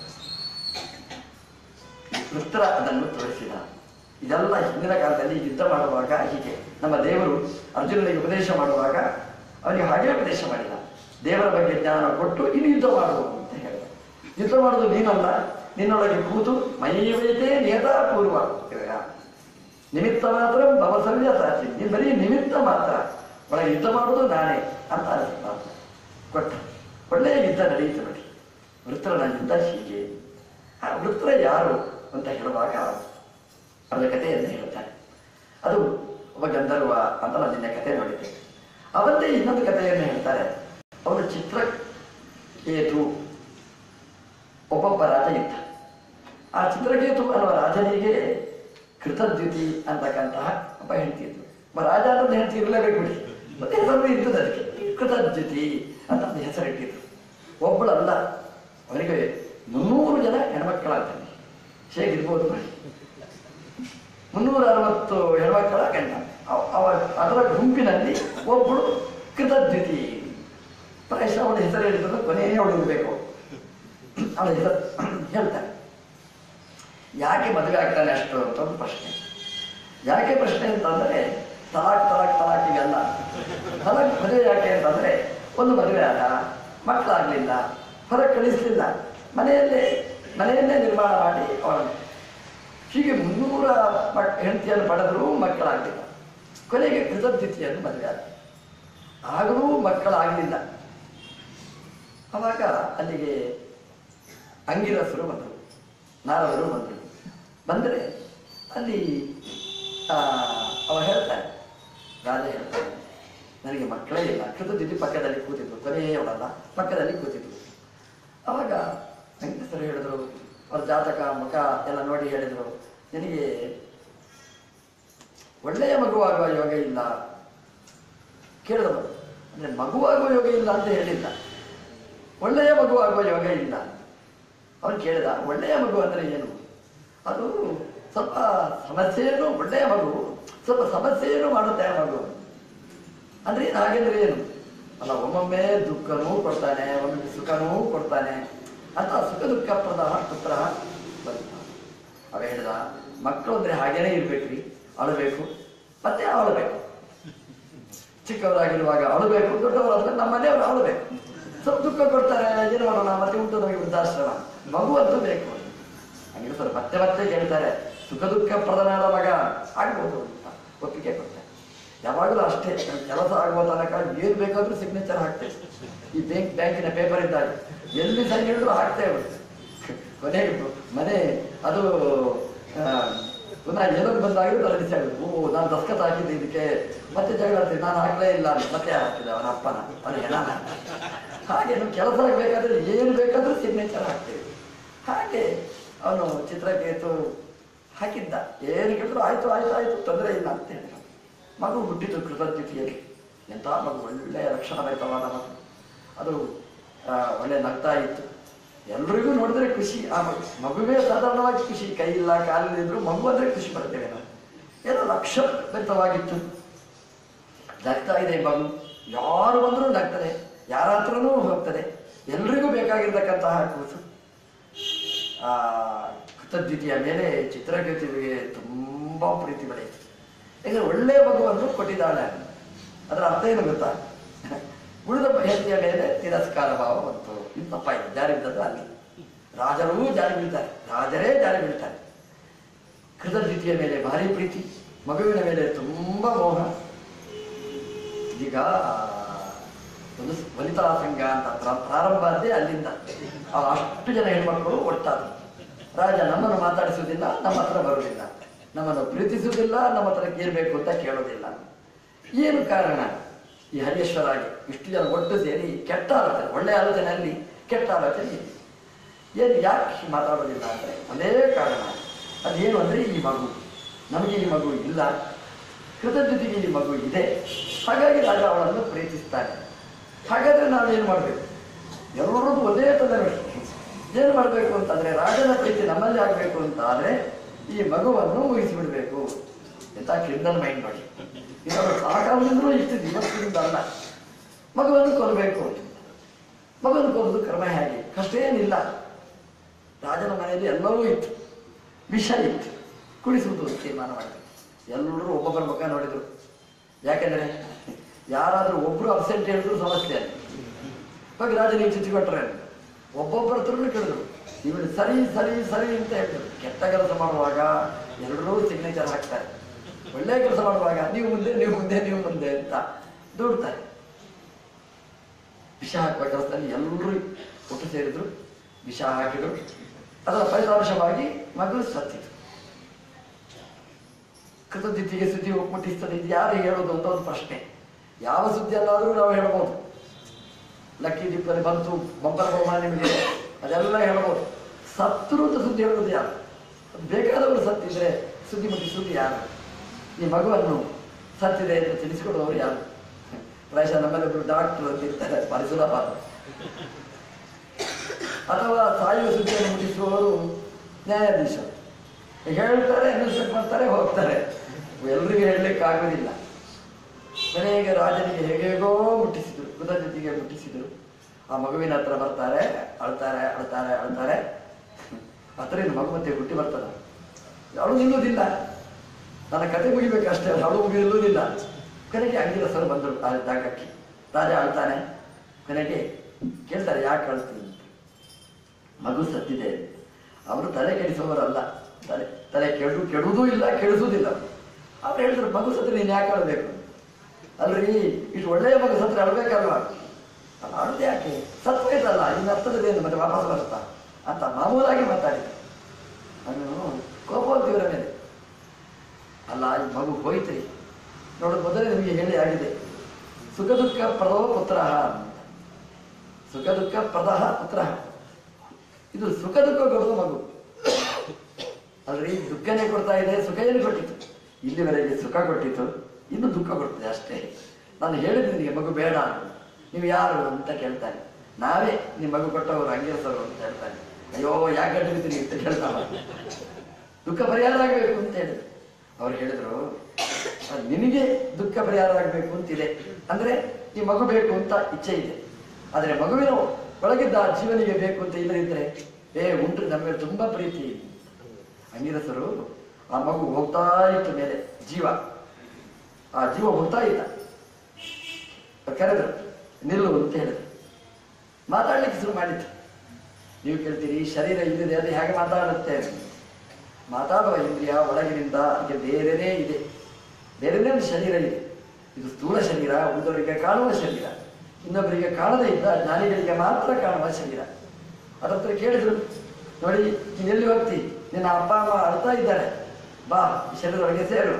ವೃತ್ರ ಅದನ್ನು ತೋರಿಸಿದ ಇದೆಲ್ಲ ಹಿಂದಿನ ಕಾಲದಲ್ಲಿ ಯುದ್ಧ ಮಾಡುವಾಗ ಹೀಗೆ ನಮ್ಮ ದೇವರು ಅರ್ಜುನನಿಗೆ ಉಪದೇಶ ಮಾಡುವಾಗ ಅವನಿಗೆ ಹಾಗೆ ಉಪದೇಶ ಮಾಡಿದ ದೇವರ ಬಗ್ಗೆ ಜ್ಞಾನ ಕೊಟ್ಟು ಇನ್ನು ಯುದ್ಧ ಮಾಡುವುದು ಅಂತ ಹೇಳಿದ ಯುದ್ಧ ಮಾಡುವುದು ನೀನಲ್ಲ ನಿನ್ನೊಳಗೆ ಕೂತು ಮೈವೈತೆ ನೇತಾ ಪೂರ್ವ ಇವಾಗ ನಿಮಿತ್ತ ಮಾತ್ರ ಭವಸವ್ಯ ಸಾಚಿ ನೀನು ಬರೀ ನಿಮಿತ್ತ ಮಾತ್ರ ಒಳಗೆ ಯುದ್ಧ ಮಾಡುವುದು ನಾನೇ ಅಂತ ಅನಿಸ್ತಾ ಕೊಟ್ಟ ಒಳ್ಳೆಯ ಯುದ್ಧ ನಡೆಯಿತು ನೋಡಿ ವೃತ್ರನ ಯುದ್ಧ ಹೀಗೆ ಆ ವೃತ್ರ ಯಾರು ಅಂತ ಹೇಳುವಾಗ ಅದರ ಕಥೆಯನ್ನು ಹೇಳ್ತಾರೆ ಅದು ಒಬ್ಬ ಗಂಧರ್ವ ಅಂತ ನಾನು ನಿನ್ನೆ ಕಥೆ ನೋಡಿದ್ದೆ ಅವರದೇ ಇನ್ನೊಂದು ಕಥೆಯನ್ನು ಹೇಳ್ತಾರೆ ಅವನು ಚಿತ್ರಕೇತು ಒಬ್ಬೊಬ್ಬ ರಾಜ ಇದ್ದ ಆ ಚಿತ್ರಕೇತು ಅನ್ನುವ ರಾಜನಿಗೆ ಕೃತದ್ಯುತಿ ಅಂತಕ್ಕಂತಹ ಒಬ್ಬ ಹೆಂಡತಿ ಇದ್ದು ಒಬ್ಬ ರಾಜ ಅಂತ ಹೆಂಡತಿ ಇರಲೇಬೇಕು ಬಿಡಿ ಮತ್ತೆ ಹೆಸರು ಇದ್ದದ್ದು ಅದಕ್ಕೆ ಕೃತದ್ಯುತಿ ಅಂತ ಒಂದು ಹೆಸರು ಇಟ್ಟಿದ್ರು ಒಬ್ಬಳಲ್ಲ ಅವನಿಗೆ ಮುನ್ನೂರು ಜನ ಹೆಣ್ಮಕ್ಕಳಾಗ್ತಾನೆ ಹೇಗಿರ್ಬೋದು ನೋಡಿ ಮುನ್ನೂರ ಅರವತ್ತು ಹೆಣ್ಮಕ್ಕಳ ಗಂಡ ಅವ- ಅವ ಅದರ ಗುಂಪಿನಲ್ಲಿ ಒಬ್ಬಳು ಕೃತದ್ಯುತಿ ಪ್ರಾಯಶಃ ಅವಳ ಹೆಸರು ಹೇಳಿದ್ರೆ ಕೊನೆಯೇ ಅವಳು ಇರಬೇಕು ಅವಳ ಹೆಸರು ಹೇಳ್ತಾನೆ ಯಾಕೆ ಮದುವೆ ಆಗ್ತಾನೆ ಅಷ್ಟು ಅಂತ ಒಂದು ಪ್ರಶ್ನೆ ಯಾಕೆ ಪ್ರಶ್ನೆ ಅಂತಂದ್ರೆ ತಲಾಕ್ ತಲಾಕ್ ತಲಾಕ್ ಇವೆಲ್ಲ ತಲಾಕ್ ಮದುವೆ ಯಾಕೆ ಅಂತಂದ್ರೆ ಒಂದು ಮದುವೆ ಆದ ಮಕ್ಕಳಾಗ್ಲಿಲ್ಲ ಹೊರಗೆ ಕಳಿಸ್ಲಿಲ್ಲ ಮನೆಯಲ್ಲೇ ಮನೆಯಲ್ಲೇ ನಿರ್ಮಾಣ ಮಾಡಿ ಅವರನ್ನು ಹೀಗೆ ಮುನ್ನೂರ ಮಕ್ ಹೆಂಡತಿಯನ್ನು ಪಡೆದರೂ ಮಕ್ಕಳಾಗಲಿಲ್ಲ ಕೊನೆಗೆ ಕೃತದ್ಯುತಿಯನ್ನು ಮದುವೆ ಆದ ಆಗಲೂ ಮಕ್ಕಳಾಗಲಿಲ್ಲ ಅವಾಗ ಅಲ್ಲಿಗೆ ಅಂಗಿರಸರು ಬಂದರು ನಾರದರು ಬಂದರು ಬಂದರೆ ಅಲ್ಲಿ ಆ, ಅವ ಹೇಳ್ತಾನೆ ರಾಜ ಹೇಳ್ತಾನೆ ನನಗೆ ಮಕ್ಕಳೇ ಇಲ್ಲ ಕೃತದ್ಯುತಿ ಪಕ್ಕದಲ್ಲಿ ಕೂತಿದ್ರು ಕೊನೆಯವಳಲ್ಲ ಪಕ್ಕದಲ್ಲಿ ಕೂತಿದ್ರು ಅವಾಗ ಅಂಗಿರಸರು ಹೇಳಿದ್ರು ಅವ್ರ ಜಾತಕ ಮುಖ ಎಲ್ಲ ನೋಡಿ ಹೇಳಿದ್ರು ನಿನಗೆ ಒಳ್ಳೆಯ ಮಗುವಾಗುವ ಯೋಗ ಇಲ್ಲ ಕೇಳಿದವರು ಅಂದ್ರೆ ಮಗುವಾಗುವ ಯೋಗ ಇಲ್ಲ ಅಂತ ಹೇಳಿಲ್ಲ ಒಳ್ಳೆಯ ಮಗುವಾಗುವ ಯೋಗ ಇಲ್ಲ ಅವನು ಕೇಳಿದ ಒಳ್ಳೆಯ ಮಗು ಅಂದ್ರೆ ಏನು ಅದು ಸ್ವಲ್ಪ ಸಮಸ್ಯೆಯನ್ನು ಒಳ್ಳೆಯ ಮಗು ಸ್ವಲ್ಪ ಸಮಸ್ಯೆಯನ್ನು ಮಾಡುತ್ತೆ ಆ ಮಗು ಅಂದ್ರೆ ಏನು ಹಾಗೆಂದ್ರೆ ಏನು ಅಲ್ಲ ಒಮ್ಮೊಮ್ಮೆ ದುಃಖನೂ ಕೊಡ್ತಾನೆ ಒಮ್ಮೊಮ್ಮೆ ಸುಖನೂ ಕೊಡ್ತಾನೆ ಅಂತ ಸುಖ ದುಃಖ ಪದ ಪುತ್ರ ಬಂತ ಅವ ಹೇಳಿದ ಮಕ್ಕಳು ಅಂದ್ರೆ ಹಾಗೇನೇ ಇರ್ಬೇಕ್ರಿ ಅಳಬೇಕು ಮತ್ತೆ ಅಳಬೇಕು ಚಿಕ್ಕವರಾಗಿರುವಾಗ ಅಳಬೇಕು ದೊಡ್ಡವರಾದ್ರೆ ನಮ್ಮ ಮನೆಯವರು ಅಳಬೇಕು ಸ್ವಲ್ಪ ದುಃಖ ಕೊಡ್ತಾರೆ ಏನು ಮಾಡೋಣ ಮತ್ತೆ ಉಂಟು ನಮಗೆ ವೃದ್ಧಾಶ್ರಮ ಮಗು ಅಂತೂ ಬೇಕು ಹಂಗೆ ಸರ್ ಮತ್ತೆ ಮತ್ತೆ ಕೇಳ್ತಾರೆ ಸುಖ ದುಃಖ ಪ್ರಧಾನದ ಮಗ ಆಗ್ಬೋದು ಅಂತ ಒಪ್ಪಿಗೆ ಕೊಡ್ತಾರೆ ಯಾವಾಗಲೂ ಅಷ್ಟೇ ನಮ್ಗೆ ಕೆಲಸ ಆಗುವ ತನಕ ಏನ್ ಬೇಕಾದ್ರೂ ಸಿಗ್ನೇಚರ್ ಹಾಕ್ತೇವೆ ಈ ಬ್ಯಾಂಕ್ ಬ್ಯಾಂಕಿನ ಪೇಪರ್ ಇದ್ದಾಗ ಎಲ್ಲಿ ಸಹಿ ಹೇಳಿದ್ರು ಹಾಕ್ತೇವೆ ಕೊನೆಗೆ ಮನೆ ಅದು ಆ, ಪುನಃ ಏನೋ ಬಂದಾಗಿದ್ದು ಅದರಲ್ಲಿ ಆಗುತ್ತೆ ಓ ನಾನು ದಸ್ಕತ್ ಹಾಕಿದ್ದೆ ಇದಕ್ಕೆ ಮತ್ತೆ ಜಗಳ ಆಡ್ತೀನಿ ನಾನು ಹಾಕ್ಲೇ ಇಲ್ಲ ಅಂತ ಮತ್ತೆ ಯಾರು ಹಾಕಿದೆ ಅವನ ಅಪ್ಪನ ಅವನ ಹೆಣನ ಹಾಗೆ ನಾವು ಕೆಲಸ ಆಗಬೇಕಾದ್ರೆ ಏನು ಬೇಕಾದ್ರೂ ಸಿಗ್ನೇಚರ್ ಹಾಕ್ತೇವೆ ಹಾಗೆ ಅವನು ಚಿತ್ರಕೇತು ಹಾಕಿದ್ದ ಏನು ಕೇಳಿದ್ರು ಆಯ್ತು ಆಯ್ತು ಆಯ್ತು ತೊಂದರೆ ಇಲ್ಲ ಅಂತ ಹೇಳಿದ ಮಗು ಹುಟ್ಟಿತು ಕೃತಜ್ಞತೆಯಲ್ಲಿ ಎಂಥ ಮಗು ಒಳ್ಳೆಯ ಲಕ್ಷಣಭರಿತವಾದ ಮಗು ಅದು ಆ, ಒಳ್ಳೆ ನಗ್ತಾ ಇತ್ತು ಎಲ್ರಿಗೂ ನೋಡಿದ್ರೆ ಖುಷಿ ಆ ಮಗು ಮಗುವೇ ಸಾಧಾರಣವಾಗಿ ಖುಷಿ ಕೈ ಇಲ್ಲ ಕಾಲಿಲ್ಲ ಇದ್ರು ಮಗು ಅಂದ್ರೆ ಖುಷಿ ಪಡ್ತೇವೆ ನಾವು ಏನೋ ಲಕ್ಷಭರಿತವಾಗಿತ್ತು ನಗ್ತಾ ಇದೆ ಮಗು ಯಾರು ಬಂದರೂ ನಗ್ತದೆ ಯಾರ ಹತ್ರನೂ ಹೋಗ್ತದೆ ಎಲ್ರಿಗೂ ಬೇಕಾಗಿರ್ತಕ್ಕಂತಹ ಕೂಸು ಆ ಕೃತದ್ವಿತಿಯ ಮೇಲೆ ಚಿತ್ರಕೃತಿಗೆ ತುಂಬಾ ಪ್ರೀತಿ ಬೆಳೆಯಿತು ಯಾಕಂದ್ರೆ ಒಳ್ಳೆ ಮಗುವನ್ನು ಕೊಟ್ಟಿದ್ದಾಳೆ ಅದರ ಅರ್ಥ ಏನು ಗೊತ್ತಾ ಉಳಿದ ಹೆಂಡತಿಯ ಮೇಲೆ ತಿರಸ್ಕಾರ ಭಾವ ಬಂತು ಇದು ತಪ್ಪಾಯಿತು ಜಾರಿ ಬಿದ್ದದ್ದು ಅಲ್ಲಿ ರಾಜರೂ ಜಾರಿ ಬೀಳ್ತಾರೆ ರಾಜರೇ ಜಾರಿ ಬೀಳ್ತಾರೆ ಕೃತದ್ವಿತಿಯ ಮೇಲೆ ಭಾರಿ ಪ್ರೀತಿ ಮಗುವಿನ ಮೇಲೆ ತುಂಬಾ ಮೋಹ ಈಗ ಒಂದು ವನಿತಾ ಸಂಘ ಅಂತ ಪ್ರ- ಪ್ರಾರಂಭ ಆದ್ದೇ ಅಲ್ಲಿಂದ ಆ ಅಷ್ಟು ಜನ ಹೆಣ್ಮಕ್ಳು ಒಟ್ಟಾದ ರಾಜ ನಮ್ಮನ್ನು ಮಾತಾಡಿಸುವುದಿಲ್ಲ ನಮ್ಮ ಹತ್ರ ಬರುವುದಿಲ್ಲ ನಮ್ಮನ್ನು ಪ್ರೀತಿಸುವುದಿಲ್ಲ ನಮ್ಮ ಹತ್ರ ಕೇಳಬೇಕು ಅಂತ ಕೇಳೋದಿಲ್ಲ ಏನು ಕಾರಣ ಈ ಹರೀಶ್ವರಾಗಿ ಇಷ್ಟು ಜನ ಒಟ್ಟು ಸೇರಿ ಕೆಟ್ಟ ಆಲೋಚನೆ ಒಳ್ಳೆಯ ಆಲೋಚನೆಯಲ್ಲಿ ಕೆಟ್ಟ ಆಲೋಚನೆ ಇದೆ ಏನು ಯಾಕೆ ಮಾತಾಡೋದಿಲ್ಲ ಅಂದರೆ ಒಂದೇ ಕಾರಣ ಅದೇನು ಅಂದರೆ ಈ ಮಗು ನಮಗೆ ಈ ಮಗು ಇಲ್ಲ ಕೃತಜ್ಞತೆಗೆ ಈ ಮಗು ಇದೆ ಹಾಗಾಗಿ ರಾಜ ಅವಳನ್ನು ಪ್ರೀತಿಸ್ತಾನೆ ಹಾಗಾದ್ರೆ ನಾವೇನು ಮಾಡಬೇಕು ಎಲ್ಲರದ್ದು ಒಂದೇ ತೊಂದರೆ ಏನು ಮಾಡಬೇಕು ಅಂತಂದ್ರೆ ರಾಜನ ಪ್ರೀತಿ ನಮ್ಮಲ್ಲಿ ಆಗಬೇಕು ಅಂತ ಆದರೆ ಈ ಮಗುವನ್ನು ಮುಗಿಸಿಬಿಡ್ಬೇಕು ಎಂತ ಕ್ರಿಮಿನಲ್ ಮೈಂಡ್ ಮಾಡಿ ಇದನ್ನು ಸಾಕಾಗಲಿಂದಲೂ ಇಷ್ಟು ದಿವಸದಿಂದ ಅಲ್ಲ ಮಗುವನ್ನು ಕೊಲ್ಲಬೇಕು ಮಗುವನ್ನು ಕೊಲ್ಲೋದು ಕ್ರಮ ಹೇಗೆ ಕಷ್ಟ ಏನಿಲ್ಲ ರಾಜನ ಮನೆಯಲ್ಲಿ ಎಲ್ಲವೂ ಇತ್ತು ವಿಷ ಇತ್ತು ಕುಡಿಸುವುದು ತೀರ್ಮಾನ ಮಾಡಿದ್ರು ಎಲ್ಲರೂ ಒಬ್ಬೊಬ್ಬರ ಮುಖ ನೋಡಿದ್ರು ಯಾಕೆಂದ್ರೆ ಯಾರಾದ್ರೂ ಒಬ್ರು ಅಬ್ಸೆಂಟ್ ಹೇಳಿದ್ರು ಸಮಸ್ಯೆ ಅಲ್ಲಿ ಇವಾಗ ರಾಜನಿಗೆ ಚುಚ್ಚಿಕೊಟ್ರೆ ಒಬ್ಬೊಬ್ಬರ ಹತ್ರನೂ ಕೇಳಿದ್ರು ಇವನು ಸರಿ ಸರಿ ಸರಿ ಅಂತ ಹೇಳಿದ್ರು ಕೆಟ್ಟ ಕೆಲಸ ಮಾಡುವಾಗ ಎಲ್ಲರೂ ಸಿಗ್ನೇಚರ್ ಹಾಕ್ತಾರೆ ಒಳ್ಳೆ ಕೆಲಸ ಮಾಡುವಾಗ ನೀವು ಮುಂದೆ ನೀವು ಮುಂದೆ ನೀವು ಮುಂದೆ ಅಂತ ದೂಡ್ತಾರೆ ವಿಷ ಹಾಕುವ ಕೆಲಸದಲ್ಲಿ ಎಲ್ಲರೂ ಒಟ್ಟು ಸೇರಿದ್ರು ವಿಷ ಹಾಕಿದ್ರು ಅದರ ಫಲಿತಾಂಶವಾಗಿ ಮಗು ಸತ್ತಿತು ಕೃತಜ್ಞತೆಗೆ ಸುದ್ದಿ ಮುಟ್ಟಿಸ್ತದೆ ಇದು ಯಾರು ಹೇಳೋದು ಅಂತ ಒಂದು ಪ್ರಶ್ನೆ ಯಾವ ಸುದ್ದಿಯನ್ನಾದರೂ ನಾವು ಹೇಳ್ಬೋದು ಲಕ್ಕಿ ದೀಪದಲ್ಲಿ ಬಂತು ಬಂಪರ ಬಹುಮಾನ ನಿಮಗೆ ಅದೆಲ್ಲ ಹೇಳ್ಬೋದು ಸತ್ತರು ಅಂತ ಸುದ್ದಿ ಹೇಳೋದು ಯಾರು ಬೇಕಾದವರು ಸತ್ತಿದ್ರೆ ಸುದ್ದಿ ಮುಟ್ಟಿಸುವುದು ಯಾರು ಈ ಮಗುವನ್ನು ಸತ್ತಿದೆ ಅಂತ ತಿಳಿಸಿಕೊಡುವವರು ಯಾರು ಪ್ರಾಯಶಃ ನಮ್ಮಲ್ಲೊಬ್ರು ಡಾಕ್ಟರ್ ಅಂತ ಇರ್ತಾರೆ ಪರಿಸುಲಭ ಅಥವಾ ಸಾಯುವ ಸುದ್ದಿಯನ್ನು ಮುಟ್ಟಿಸುವವರು ನ್ಯಾಯಾಧೀಶರು ಹೇಳ್ತಾರೆ ಅನ್ವೆಸ್ಟ್ಮೆಂಟ್ ಮಾಡ್ತಾರೆ ಹೋಗ್ತಾರೆ ಎಲ್ರಿಗೂ ಹೇಳಲಿಕ್ಕೆ ಆಗೋದಿಲ್ಲ ಕೊನೆಗೆ ರಾಜನಿಗೆ ಹೇಗೇಗೋ ಮುಟ್ಟಿಸಿದ್ರು ಕೃತಜ್ಞತೆಗೆ ಮುಟ್ಟಿಸಿದ್ರು ಆ ಮಗುವಿನ ಹತ್ರ ಬರ್ತಾರೆ ಅಳ್ತಾರೆ ಅಳ್ತಾರೆ ಅಳ್ತಾರೆ ಹತ್ರದಿಂದ ಮಗು ಮತ್ತೆ ಹುಟ್ಟಿ ಬರ್ತದ ಅವಳು ನಿಲ್ಲುವುದಿಲ್ಲ ನನ್ನ ಕತೆ ಮುಗಿಬೇಕಷ್ಟೇ ಅವಳು ಮುಗಿ ನಿಲ್ಲುವುದಿಲ್ಲ ಕೊನೆಗೆ ಅಂಗಿರಸರು ಬಂದರು ಆ ಜಾಗಕ್ಕೆ ರಾಜ ಅಳ್ತಾನೆ ಕೊನೆಗೆ ಕೇಳ್ತಾರೆ ಯಾಕೆ ಅಳ್ತೀನಿ ಅಂತ ಮಗು ಸತ್ತಿದೆ ಅವರು ತಲೆ ಕೆಡಿಸುವವರಲ್ಲ ತಲೆ ತಲೆ ಕೆಡು ಕೆಡುವುದೂ ಇಲ್ಲ ಕೆಡಿಸುವುದಿಲ್ಲ ಅವ್ರು ಹೇಳಿದ್ರು ಮಗು ಸತ್ರ ನೀನು ಯಾಕೆ ಅಳ್ಬೇಕು ಅಲ್ರಿ ಇಷ್ಟು ಒಳ್ಳೆಯ ಮಗು ಸತ್ರ ಅಳ್ಬೇಕಲ್ವಾ ಅಲ್ಲ ಅಳ್ದು ಯಾಕೆ ಸತ್ವೈತಲ್ಲ ಇನ್ನು ಅರ್ಥದಲ್ಲಿ ಮತ್ತೆ ವಾಪಸ್ ಬರುತ್ತಾ ಅಂತ ಮಾಮೂಲಾಗಿ ಮಾತಾಡಿದ್ರು ಅವನು ಕೋಪ ಇವರ ಮೇಲೆ ಅಲ್ಲ ಈ ಮಗು ಹೋಯ್ತ್ರಿ ನೋಡು ಮೊದಲೇ ನಿಮಗೆ ಹೇಳಿ ಆಗಿದೆ ಸುಖ ದುಃಖ ಪ್ರದವ ಪುತ್ರ ಅಂತ ಸುಖ ದುಃಖ ಪ್ರದಹ ಪುತ್ರ ಇದು ಸುಖ ದುಃಖ ಕೊಡೋದು ಮಗು ಅಲ್ರಿ ದುಃಖನೇ ಕೊಡ್ತಾ ಇದೆ ಸುಖ ಏನು ಕೊಟ್ಟಿತ್ತು ಇಲ್ಲಿವರೆಗೆ ಸುಖ ಕೊಟ್ಟಿತ್ತು ಇನ್ನು ದುಃಖ ಕೊಡ್ತದೆ ಅಷ್ಟೇ ನಾನು ಹೇಳಿದ್ದೀನಿ ನಿಮಗೆ ಮಗು ಬೇಡ ಅಂತ. ನೀವು ಯಾರು ಅಂತ ಕೇಳ್ತಾನೆ ನಾವೇ ನಿಮ್ಮ ಮಗು ಕೊಟ್ಟವರು ಅಂಗಿರಸರು ಅಂತ ಹೇಳ್ತಾನೆ ಅಯ್ಯೋ ಯಾಕೆ ಅಡ್ಡಿರ್ತೀರಿ ಅಂತ ಕೇಳ್ತಾವ ದುಃಖ ಪರಿಹಾರ ಆಗಬೇಕು ಅಂತ ಹೇಳಿದ್ರು ಅವ್ರು ಹೇಳಿದ್ರು "ಅಹ್, ನಿನಗೆ ದುಃಖ ಪರಿಹಾರ ಆಗಬೇಕು ಅಂತಿದೆ ಅಂದ್ರೆ ಈ ಮಗು ಬೇಕು ಅಂತ ಇಚ್ಛೆ ಇದೆ ಆದ್ರೆ ಮಗುವಿನ ಒಳಗಿದ್ದ ಆ ಜೀವನಿಗೆ ಬೇಕು ಅಂತ ಇಲ್ಲದಿದ್ರೆ ಏ ಉಂಟು ನಮ್ಮ ಮೇಲೆ ತುಂಬಾ ಪ್ರೀತಿ ಅಂಗಿರಸರು ಆ ಮಗು ಹೋಗ್ತಾ ಇತ್ತು ಮೇಲೆ ಜೀವ ಆ ಜೀವ ಹೋಗ್ತಾ ಇದ್ದ ಕರೆದ್ರು ನಿಲ್ಲು ಅಂತ ಹೇಳಿದ್ರು ಮಾತಾಡ್ಲಿಕ್ಕೆ ಶುರು ಮಾಡಿತ್ತು ನೀವು ಕೇಳ್ತೀರಿ ಶರೀರ ಇಲ್ಲಿದೆ ಅದು ಹೇಗೆ ಮಾತಾಡುತ್ತೆ ಮಾತಾಡುವ ಇಂದ್ರಿಯ ಒಳಗಿನಿಂದ ಅದಕ್ಕೆ ಬೇರೆನೇ ಇದೆ ಬೇರೆನೇ ಒಂದು ಶರೀರ ಇದೆ ಇದು ಸ್ಥೂಲ ಶರೀರ ಉಳಿದವರಿಗೆ ಕಾಣುವ ಶರೀರ ಇನ್ನೊಬ್ಬರಿಗೆ ಕಾಣದೇ ಇದ್ದ ಜ್ಞಾನಿಗಳಿಗೆ ಮಾತ್ರ ಕಾಣುವ ಶರೀರ ಅದ್ರ ಹತ್ರ ಕೇಳಿದ್ರು ನೋಡಿ ನೀನ್ ಎಲ್ಲಿ ಹೋಗ್ತಿ ನಿನ್ನ ಅಪ್ಪ ಅಮ್ಮ ಅಳ್ತಾ ಇದ್ದಾರೆ ಬಾ ಈ ಶರೀರದೊಳಗೆ ಸೇರು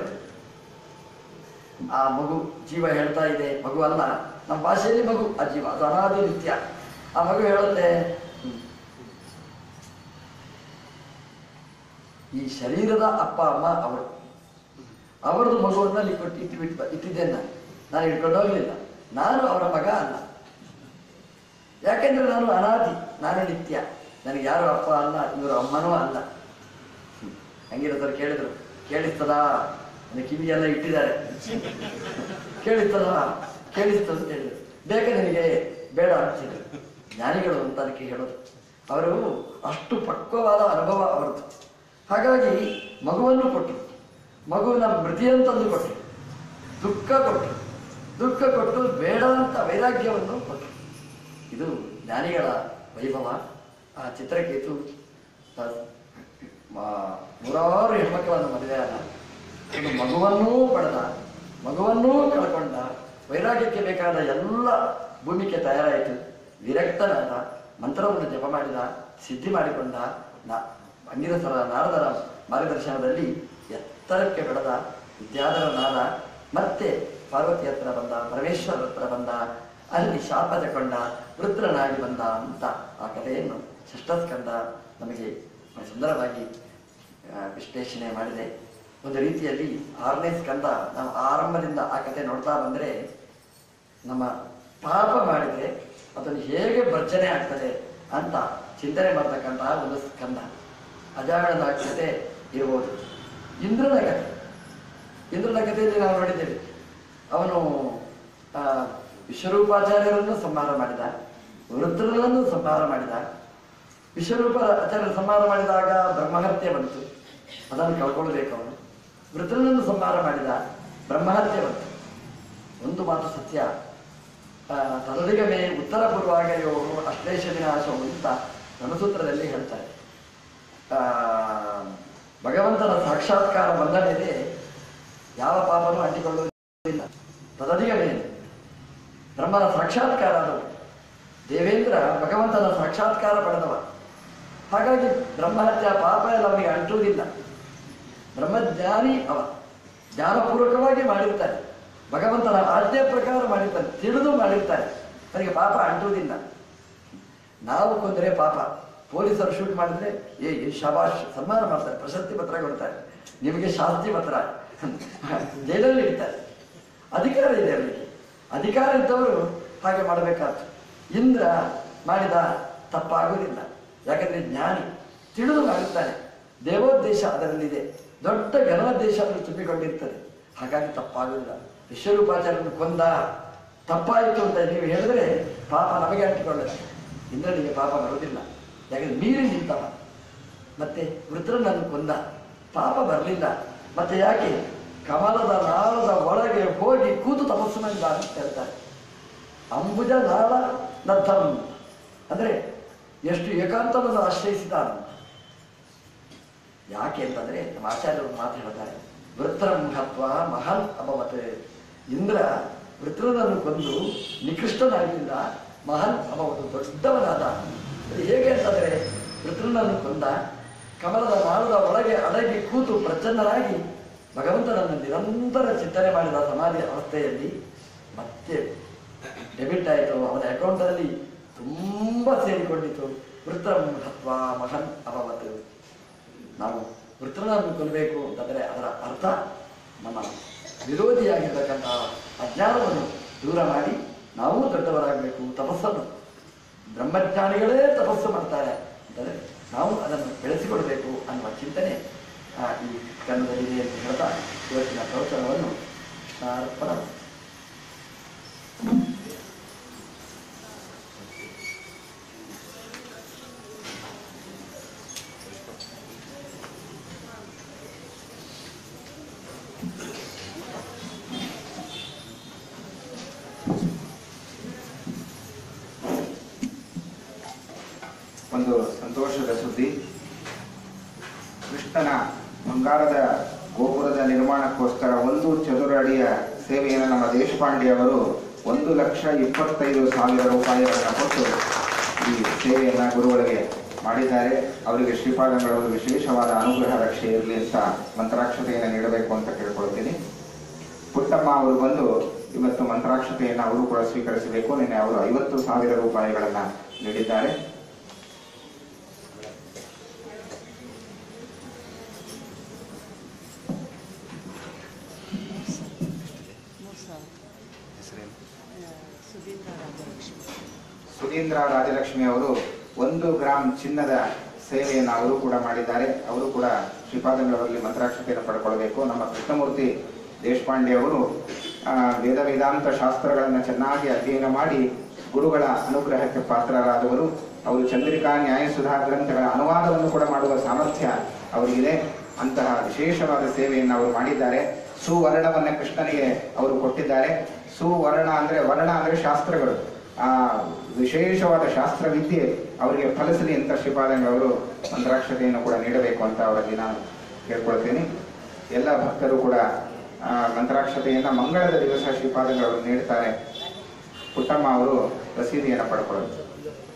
ಆ ಮಗು ಜೀವ ಹೇಳ್ತಾ ಇದೆ ಮಗು ಅಲ್ಲ ನಮ್ಮ ಭಾಷೆಯಲ್ಲಿ ಮಗು ಆ ಜೀವ ಅದು ಅನಾದಿ ನಿತ್ಯ ಆ ಮಗು ಹೇಳುತ್ತೆ "ಹ್ಮ್. ಈ ಶರೀರದ ಅಪ್ಪ ಅಮ್ಮ ಅವರು ಅವರದ್ದು ಮಗುವನ್ನ ಅಲ್ಲಿ ಕೊಟ್ಟು ಇಟ್ಟು ಬಿಟ್ಟು ಇಟ್ಟಿದ್ದೇನೆ ನಾನು ನಾನು ಇಟ್ಕೊಂಡು ಹೋಗ್ಲಿಲ್ಲ ನಾನು ಅವರ ಮಗ ಅಲ್ಲ ಯಾಕೆಂದ್ರೆ ನಾನು ಅನಾದಿ ನಾನು ನಿತ್ಯ ನನಗೆ ಯಾರು ಅಪ್ಪ ಅಲ್ಲ ಇವರು ಅಮ್ಮನೂ ಅಲ್ಲ ಹ್ಮ್. ಹಂಗಿರತ್ತವ್ರು ಕೇಳಿದ್ರು ಕೇಳಿಸ್ತದ ನನ್ನ ಕಿವಿಯೆಲ್ಲ ಇಟ್ಟಿದ್ದಾರೆ ಕೇಳಿಸ್ತದ ಕೇಳಿಸ್ತದ ಅಂತ ಹೇಳಿದ್ರು ಬೇಕಾ ನಿನಗೆ ಬೇಡ ಅಂತ ಹೇಳಿದ್ರು ಜ್ಞಾನಿಗಳು ಅಂತ ಅದಕ್ಕೆ ಹೇಳೋದು ಅವರು ಅಷ್ಟು ಪಕ್ವವಾದ ಅನುಭವ ಅವರದ್ದು ಹಾಗಾಗಿ ಮಗುವನ್ನು ಕೊಟ್ಟರು ಮಗುವಿನ ಮೃತಿಯಂತಂದು ಕೊಟ್ಟರು ದುಃಖ ಕೊಟ್ಟರು ದುಃಖ ಕೊಟ್ಟು ಬೇಡ ಅಂತ ವೈರಾಗ್ಯವನ್ನು ಕೊಟ್ಟರು ಇದು ಜ್ಞಾನಿಗಳ ವೈಭವ ಆ ಚಿತ್ರಕೇತು ಆ, ಮ- ನೂರಾರು ಹೆಣ್ಮಕ್ಕಳನ್ನು ಮದುವೆಯಾದ ಒಂದು ಮಗುವನ್ನೂ ಪಡೆದ ಮಗುವನ್ನೂ ಕಳ್ಕೊಂಡ ವೈರಾಗ್ಯಕ್ಕೆ ಬೇಕಾದ ಎಲ್ಲ ಭೂಮಿಕೆ ತಯಾರಾಯಿತು ವಿರಕ್ತನಾದ ಮಂತ್ರವನ್ನು ಜಪ ಮಾಡಿದ ಸಿದ್ಧಿ ಮಾಡಿಕೊಂಡ ನಾ ಅಂಗಿರಸರ ನಾರದರ ಮಾರ್ಗದರ್ಶನದಲ್ಲಿ ಎತ್ತರಕ್ಕೆ ಬೆಳೆದ ವಿದ್ಯಾಧರನಾದ ಮತ್ತೆ ಪಾರ್ವತಿ ಹತ್ರ ಬಂದ ಪರಮೇಶ್ವರ ಹತ್ರ ಬಂದ ಅಲ್ಲಿ ಶಾಪ ತಗೊಂಡ ವೃತ್ರನಾಗಿ ಬಂದ ಅಂತ ಆ ಕಥೆಯನ್ನು ಷಷ್ಠಸ್ಕಂದ ನಮಗೆ ಸುಂದರವಾಗಿ ಆ, ವಿಶ್ಲೇಷಣೆ ಮಾಡಿದೆ ಒಂದು ರೀತಿಯಲ್ಲಿ ಆರನೇ ಸ್ಕಂದ ನಾವು ಆರಂಭದಿಂದ ಆ ಕಥೆ ನೋಡ್ತಾ ಬಂದರೆ ನಮ್ಮ ಪಾಪ ಮಾಡಿದರೆ ಅದನ್ನು ಹೇಗೆ ಭರ್ಜನೆ ಆಗ್ತದೆ ಅಂತ ಚಿಂತನೆ ಮಾಡ್ತಕ್ಕಂತಹ ಒಂದು ಸ್ಕಂದ ಅಜಾಗಣದ ಕಥೆ ಇರ್ಬೋದು ಇಂದ್ರನ ಕಥೆ ಇಂದ್ರನ ಕಥೆಯಲ್ಲಿ ನಾವು ನೋಡಿದ್ದೇವೆ ಅವನು ಆ, ವಿಶ್ವರೂಪಾಚಾರ್ಯರನ್ನು ಸಂಹಾರ ಮಾಡಿದ ವೃದ್ಧರನ್ನು ಸಂಹಾರ ಮಾಡಿದ ವಿಶ್ವರೂಪ ಆಚಾರ್ಯರು ಸಂಹಾರ ಮಾಡಿದಾಗ ಬ್ರಹ್ಮಹತ್ಯೆ ಬಂತು ಅದನ್ನು ಕಳ್ಕೊಳ್ಬೇಕು ಅವನು ವೃದ್ಧರನ್ನು ಸಂಹಾರ ಮಾಡಿದ ಬ್ರಹ್ಮಹತ್ಯೆ ಬಂತು ಒಂದು ಮಾತು ಸತ್ಯ ಆ, ತದಧಿಗಮೇ ಉತ್ತರ ಪೂರ್ವಾಗಯೋ ಅಶ್ಲೇಷ ವಿನಾಶವು ಅಂತ ಧನಸೂತ್ರದಲ್ಲಿ ಹೇಳ್ತಾರೆ ಆ, ಭಗವಂತನ ಸಾಕ್ಷಾತ್ಕಾರ ಬಂದ ಮೇಲೆ ಯಾವ ಪಾಪನೂ ಅಂಟಿಕೊಳ್ಳುವುದಿಲ್ಲ ತದಧಿಗಮೇ ಬ್ರಹ್ಮನ ಸಾಕ್ಷಾತ್ಕಾರ ಅದು ದೇವೇಂದ್ರ ಭಗವಂತನ ಸಾಕ್ಷಾತ್ಕಾರ ಪಡೆದವ ಹಾಗಾಗಿ ಬ್ರಹ್ಮಹತ್ಯ ಪಾಪ ಎಲ್ಲ ಅವನಿಗೆ ಅಂಟುವುದಿಲ್ಲ ಬ್ರಹ್ಮಜ್ಞಾನಿ ಅವ ಜ್ಞಾನಪೂರ್ವಕವಾಗಿ ಮಾಡಿರ್ತಾನೆ ಭಗವಂತನ ಆಜ್ಞೆ ಪ್ರಕಾರ ಮಾಡಿರ್ತಾನೆ ತಿಳಿದು ಮಾಡಿರ್ತಾನೆ ಅವನಿಗೆ ಪಾಪ ಅಂಟುವುದಿಲ್ಲ ನಾವು ಕೊಂದರೆ ಪಾಪ ಪೊಲೀಸರು ಶೂಟ್ ಮಾಡಿದ್ರೆ ಏ ಏ ಶಬಾಷ್ ಸನ್ಮಾನ ಮಾಡ್ತಾರೆ ಪ್ರಶಸ್ತಿ ಪತ್ರ ಕೊಡ್ತಾರೆ ನಿಮಗೆ ಶಾಸ್ತಿ ಪತ್ರ ಜೈಲಲ್ಲಿ ಇಡ್ತಾರೆ ಅಧಿಕಾರ ಇದೆ ಅವರಿಗೆ ಅಧಿಕಾರ ಇದ್ದವರು ಹಾಗೆ ಮಾಡಬೇಕಾಯ್ತು ಇಂದ್ರ ಮಾಡಿದ ತಪ್ಪಾಗುವುದಿಲ್ಲ ಯಾಕಂದ್ರೆ ಜ್ಞಾನಿ ತಿಳಿದು ಮಾಡುತ್ತಾನೆ ದೇವೋದ್ದೇಶ ಅದರಲ್ಲಿದೆ ದೊಡ್ಡ ಘನೋದ್ದೇಶ ಅದರಲ್ಲಿ ತುಂಬಿಕೊಂಡಿರ್ತದೆ ಹಾಗಾಗಿ ತಪ್ಪಾಗುವುದಿಲ್ಲ ವಿಶ್ವರೂಪಾಚಾರ್ಯನು ಕೊಂದ ತಪ್ಪಾಯಿತು ಅಂತ ನೀವು ಹೇಳಿದ್ರೆ ಪಾಪ ನಮಗೆ ಅಂಟಿಕೊಳ್ಳಲ್ಲ ಇಂದ್ರನಿಗೆ ಪಾಪ ಬರುವುದಿಲ್ಲ ಯಾಕಂದ್ರೆ ಮೀರಿ ನಿಂತವ ಮತ್ತೆ ವೃತ್ರನನ್ನು ಕೊಂದ ಪಾಪ ಬರಲಿಲ್ಲ ಮತ್ತೆ ಯಾಕೆ ಕಮಲದ ನಾಳದ ಒಳಗೆ ಹೋಗಿ ಕೂತು ತಪಸ್ಸು ಮಾಡಿದ ಅಂತ ಹೇಳ್ತಾರೆ ಅಂಬುಜ ನಾಳ ನಥಂ ಅಂದ್ರೆ ಎಷ್ಟು ಏಕಾಂತವನ್ನು ಆಶ್ರಯಿಸಿದ ಯಾಕೆ ಅಂತಂದ್ರೆ ನಮ್ಮ ಆಚಾರ್ಯರು ಮಾತು ಹೇಳ್ತಾರೆ ವೃತ್ರಂ ಹತ್ವ ಮಹನ್ ಅಭವತ್ ಇಂದ್ರ ವೃತ್ರನನ್ನು ಕೊಂದು ನಿಕೃಷ್ಟನಾಗಿಲ್ಲ ಮಹನ್ ಅಭವತ್ ದೊಡ್ಡವನಾದ ಅದು ಹೇಗೆ ಅಂತಂದ್ರೆ ವೃತ್ರನನ್ನು ಕೊಂದ ಕಮಲದ ನಾಳದ ಒಳಗೆ ಅಡಗಿ ಕೂತು ಪ್ರಚನ್ನರಾಗಿ ಭಗವಂತನನ್ನು ನಿರಂತರ ಚಿಂತನೆ ಮಾಡಿದ ಸಮಾಧಿ ಅವಸ್ಥೆಯಲ್ಲಿ ಮತ್ತೆ ಡೆಬಿಟ್ ಆಯಿತು ಅವನ ಅಕೌಂಟಲ್ಲಿ ತುಂಬ ಸೇರಿಕೊಂಡಿತು ವೃತ್ರಂ ಹತ್ವ ಮಹನ್ ಅಭವತ್ ನಾವು ವೃತ್ರನನ್ನು ಕೊಲ್ಲಬೇಕು ಅಂತಂದರೆ ಅದರ ಅರ್ಥ ನಮ್ಮ ವಿರೋಧಿಯಾಗಿರ್ತಕ್ಕಂತಹ ಅಜ್ಞಾನವನ್ನು ದೂರ ಮಾಡಿ ನಾವು ದೊಡ್ಡವರಾಗಬೇಕು ತಪಸ್ಸನ್ನು ಬ್ರಹ್ಮಜ್ಞಾನಿಗಳೇ ತಪಸ್ಸು ಮಾಡ್ತಾರೆ ಅಂತಂದರೆ ನಾವು ಅದನ್ನು ಬೆಳೆಸಿಕೊಳ್ಬೇಕು ಅನ್ನುವ ಚಿಂತನೆ ಆ, ಈ ಕನ್ನಡದಲ್ಲಿದೆ ಅಂತ ಹೇಳ್ತಾ ಇವತ್ತಿನ ಪ್ರವಚನವನ್ನು ಕೃಷ್ಣಾರ್ಪಣ ಒಂದು ಸಂತೋಷದ ಸುದ್ದಿ ಕೃಷ್ಣನ ಬಂಗಾರದ ಗೋಪುರದ ನಿರ್ಮಾಣಕ್ಕೋಸ್ಕರ ಒಂದು ಚದುರ ಅಡಿಯ ಸೇವೆಯನ್ನು ನಮ್ಮ ದೇಶಪಾಂಡೆ ಅವರು ಒಂದು ಲಕ್ಷ ಇಪ್ಪತ್ತೈದು ಸಾವಿರ ರೂಪಾಯಿಗಳನ್ನು ಕೊಟ್ಟು ಈ ಸೇವೆಯನ್ನು ಗುರುಗಳಿಗೆ ಮಾಡಿದ್ದಾರೆ ಅವರಿಗೆ ಶ್ರೀಪಾದಂಗಳವರು ವಿಶೇಷವಾದ ಅನುಗ್ರಹ ರಕ್ಷೆ ಇರಲಿ ಅಂತ ಮಂತ್ರಾಕ್ಷತೆಯನ್ನು ನೀಡಬೇಕು ಅಂತ ಕೇಳ್ಕೊಳ್ತೀನಿ ಪುಟ್ಟಮ್ಮ ಅವರು ಬಂದು ಇವತ್ತು ಮಂತ್ರಾಕ್ಷತೆಯನ್ನು ಅವರು ಕೂಡ ಸ್ವೀಕರಿಸಬೇಕು ನಿನ್ನೆ ಅವರು ಐವತ್ತು ಸಾವಿರ ರೂಪಾಯಿಗಳನ್ನ ನೀಡಿದ್ದಾರೆ ಸುಧೀಂದ್ರ ರಾಜಲಕ್ಷ್ಮಿ ಸುಧೀಂದ್ರ ರಾಜಲಕ್ಷ್ಮಿ ಅವರು ಒಂದು ಗ್ರಾಮ್ ಚಿನ್ನದ ಸೇವೆಯನ್ನು ಅವರು ಕೂಡ ಮಾಡಿದ್ದಾರೆ ಅವರು ಕೂಡ ಶ್ರೀಪಾದಂಗಳವರಲ್ಲಿ ಮಂತ್ರಾಕ್ಷತೆಯನ್ನು ಪಡ್ಕೊಳ್ಬೇಕು ನಮ್ಮ ಕೃಷ್ಣಮೂರ್ತಿ ದೇಶಪಾಂಡೆ ಅವರು ಆ, ವೇದ ವೇದಾಂತ ಶಾಸ್ತ್ರಗಳನ್ನು ಚೆನ್ನಾಗಿ ಅಧ್ಯಯನ ಮಾಡಿ ಗುರುಗಳ ಅನುಗ್ರಹಕ್ಕೆ ಪಾತ್ರರಾದವರು ಅವರು ಚಂದ್ರಿಕಾ ನ್ಯಾಯಸುಧಾ ಗ್ರಂಥಗಳ ಅನುವಾದವನ್ನು ಕೂಡ ಮಾಡುವ ಸಾಮರ್ಥ್ಯ ಅವರಿಗಿದೆ ಅಂತಹ ವಿಶೇಷವಾದ ಸೇವೆಯನ್ನು ಅವರು ಮಾಡಿದ್ದಾರೆ ಸುವರ್ಣವನ್ನ ಕೃಷ್ಣನಿಗೆ ಅವರು ಕೊಟ್ಟಿದ್ದಾರೆ ಸುವರ್ಣ ಅಂದ್ರೆ ವರ್ಣ ಅಂದ್ರೆ ಶಾಸ್ತ್ರಗಳು ಆ ವಿಶೇಷವಾದ ಶಾಸ್ತ್ರ ವಿದ್ಯೆ ಅವರಿಗೆ ಫಲಿಸಲಿ ಅಂತ ಶ್ರೀಪಾದಂಗಳವರು ಮಂತ್ರಾಕ್ಷತೆಯನ್ನು ಕೂಡ ನೀಡಬೇಕು ಅಂತ ಅವರಲ್ಲಿ ನಾನು ಕೇಳ್ಕೊಳ್ತೇನೆ ಎಲ್ಲ ಭಕ್ತರು ಕೂಡ ಆ, ಮಂತ್ರಾಕ್ಷತೆಯನ್ನ ಮಂಗಳದ ದಿವಸ ಶ್ರೀಪಾದಂಗಳವರು ನೀಡ್ತಾರೆ ಪುಟ್ಟಮ್ಮ ಅವರು ರಸೀದಿಯನ್ನು ಪಡ್ಕೊಳ್ಳೋದು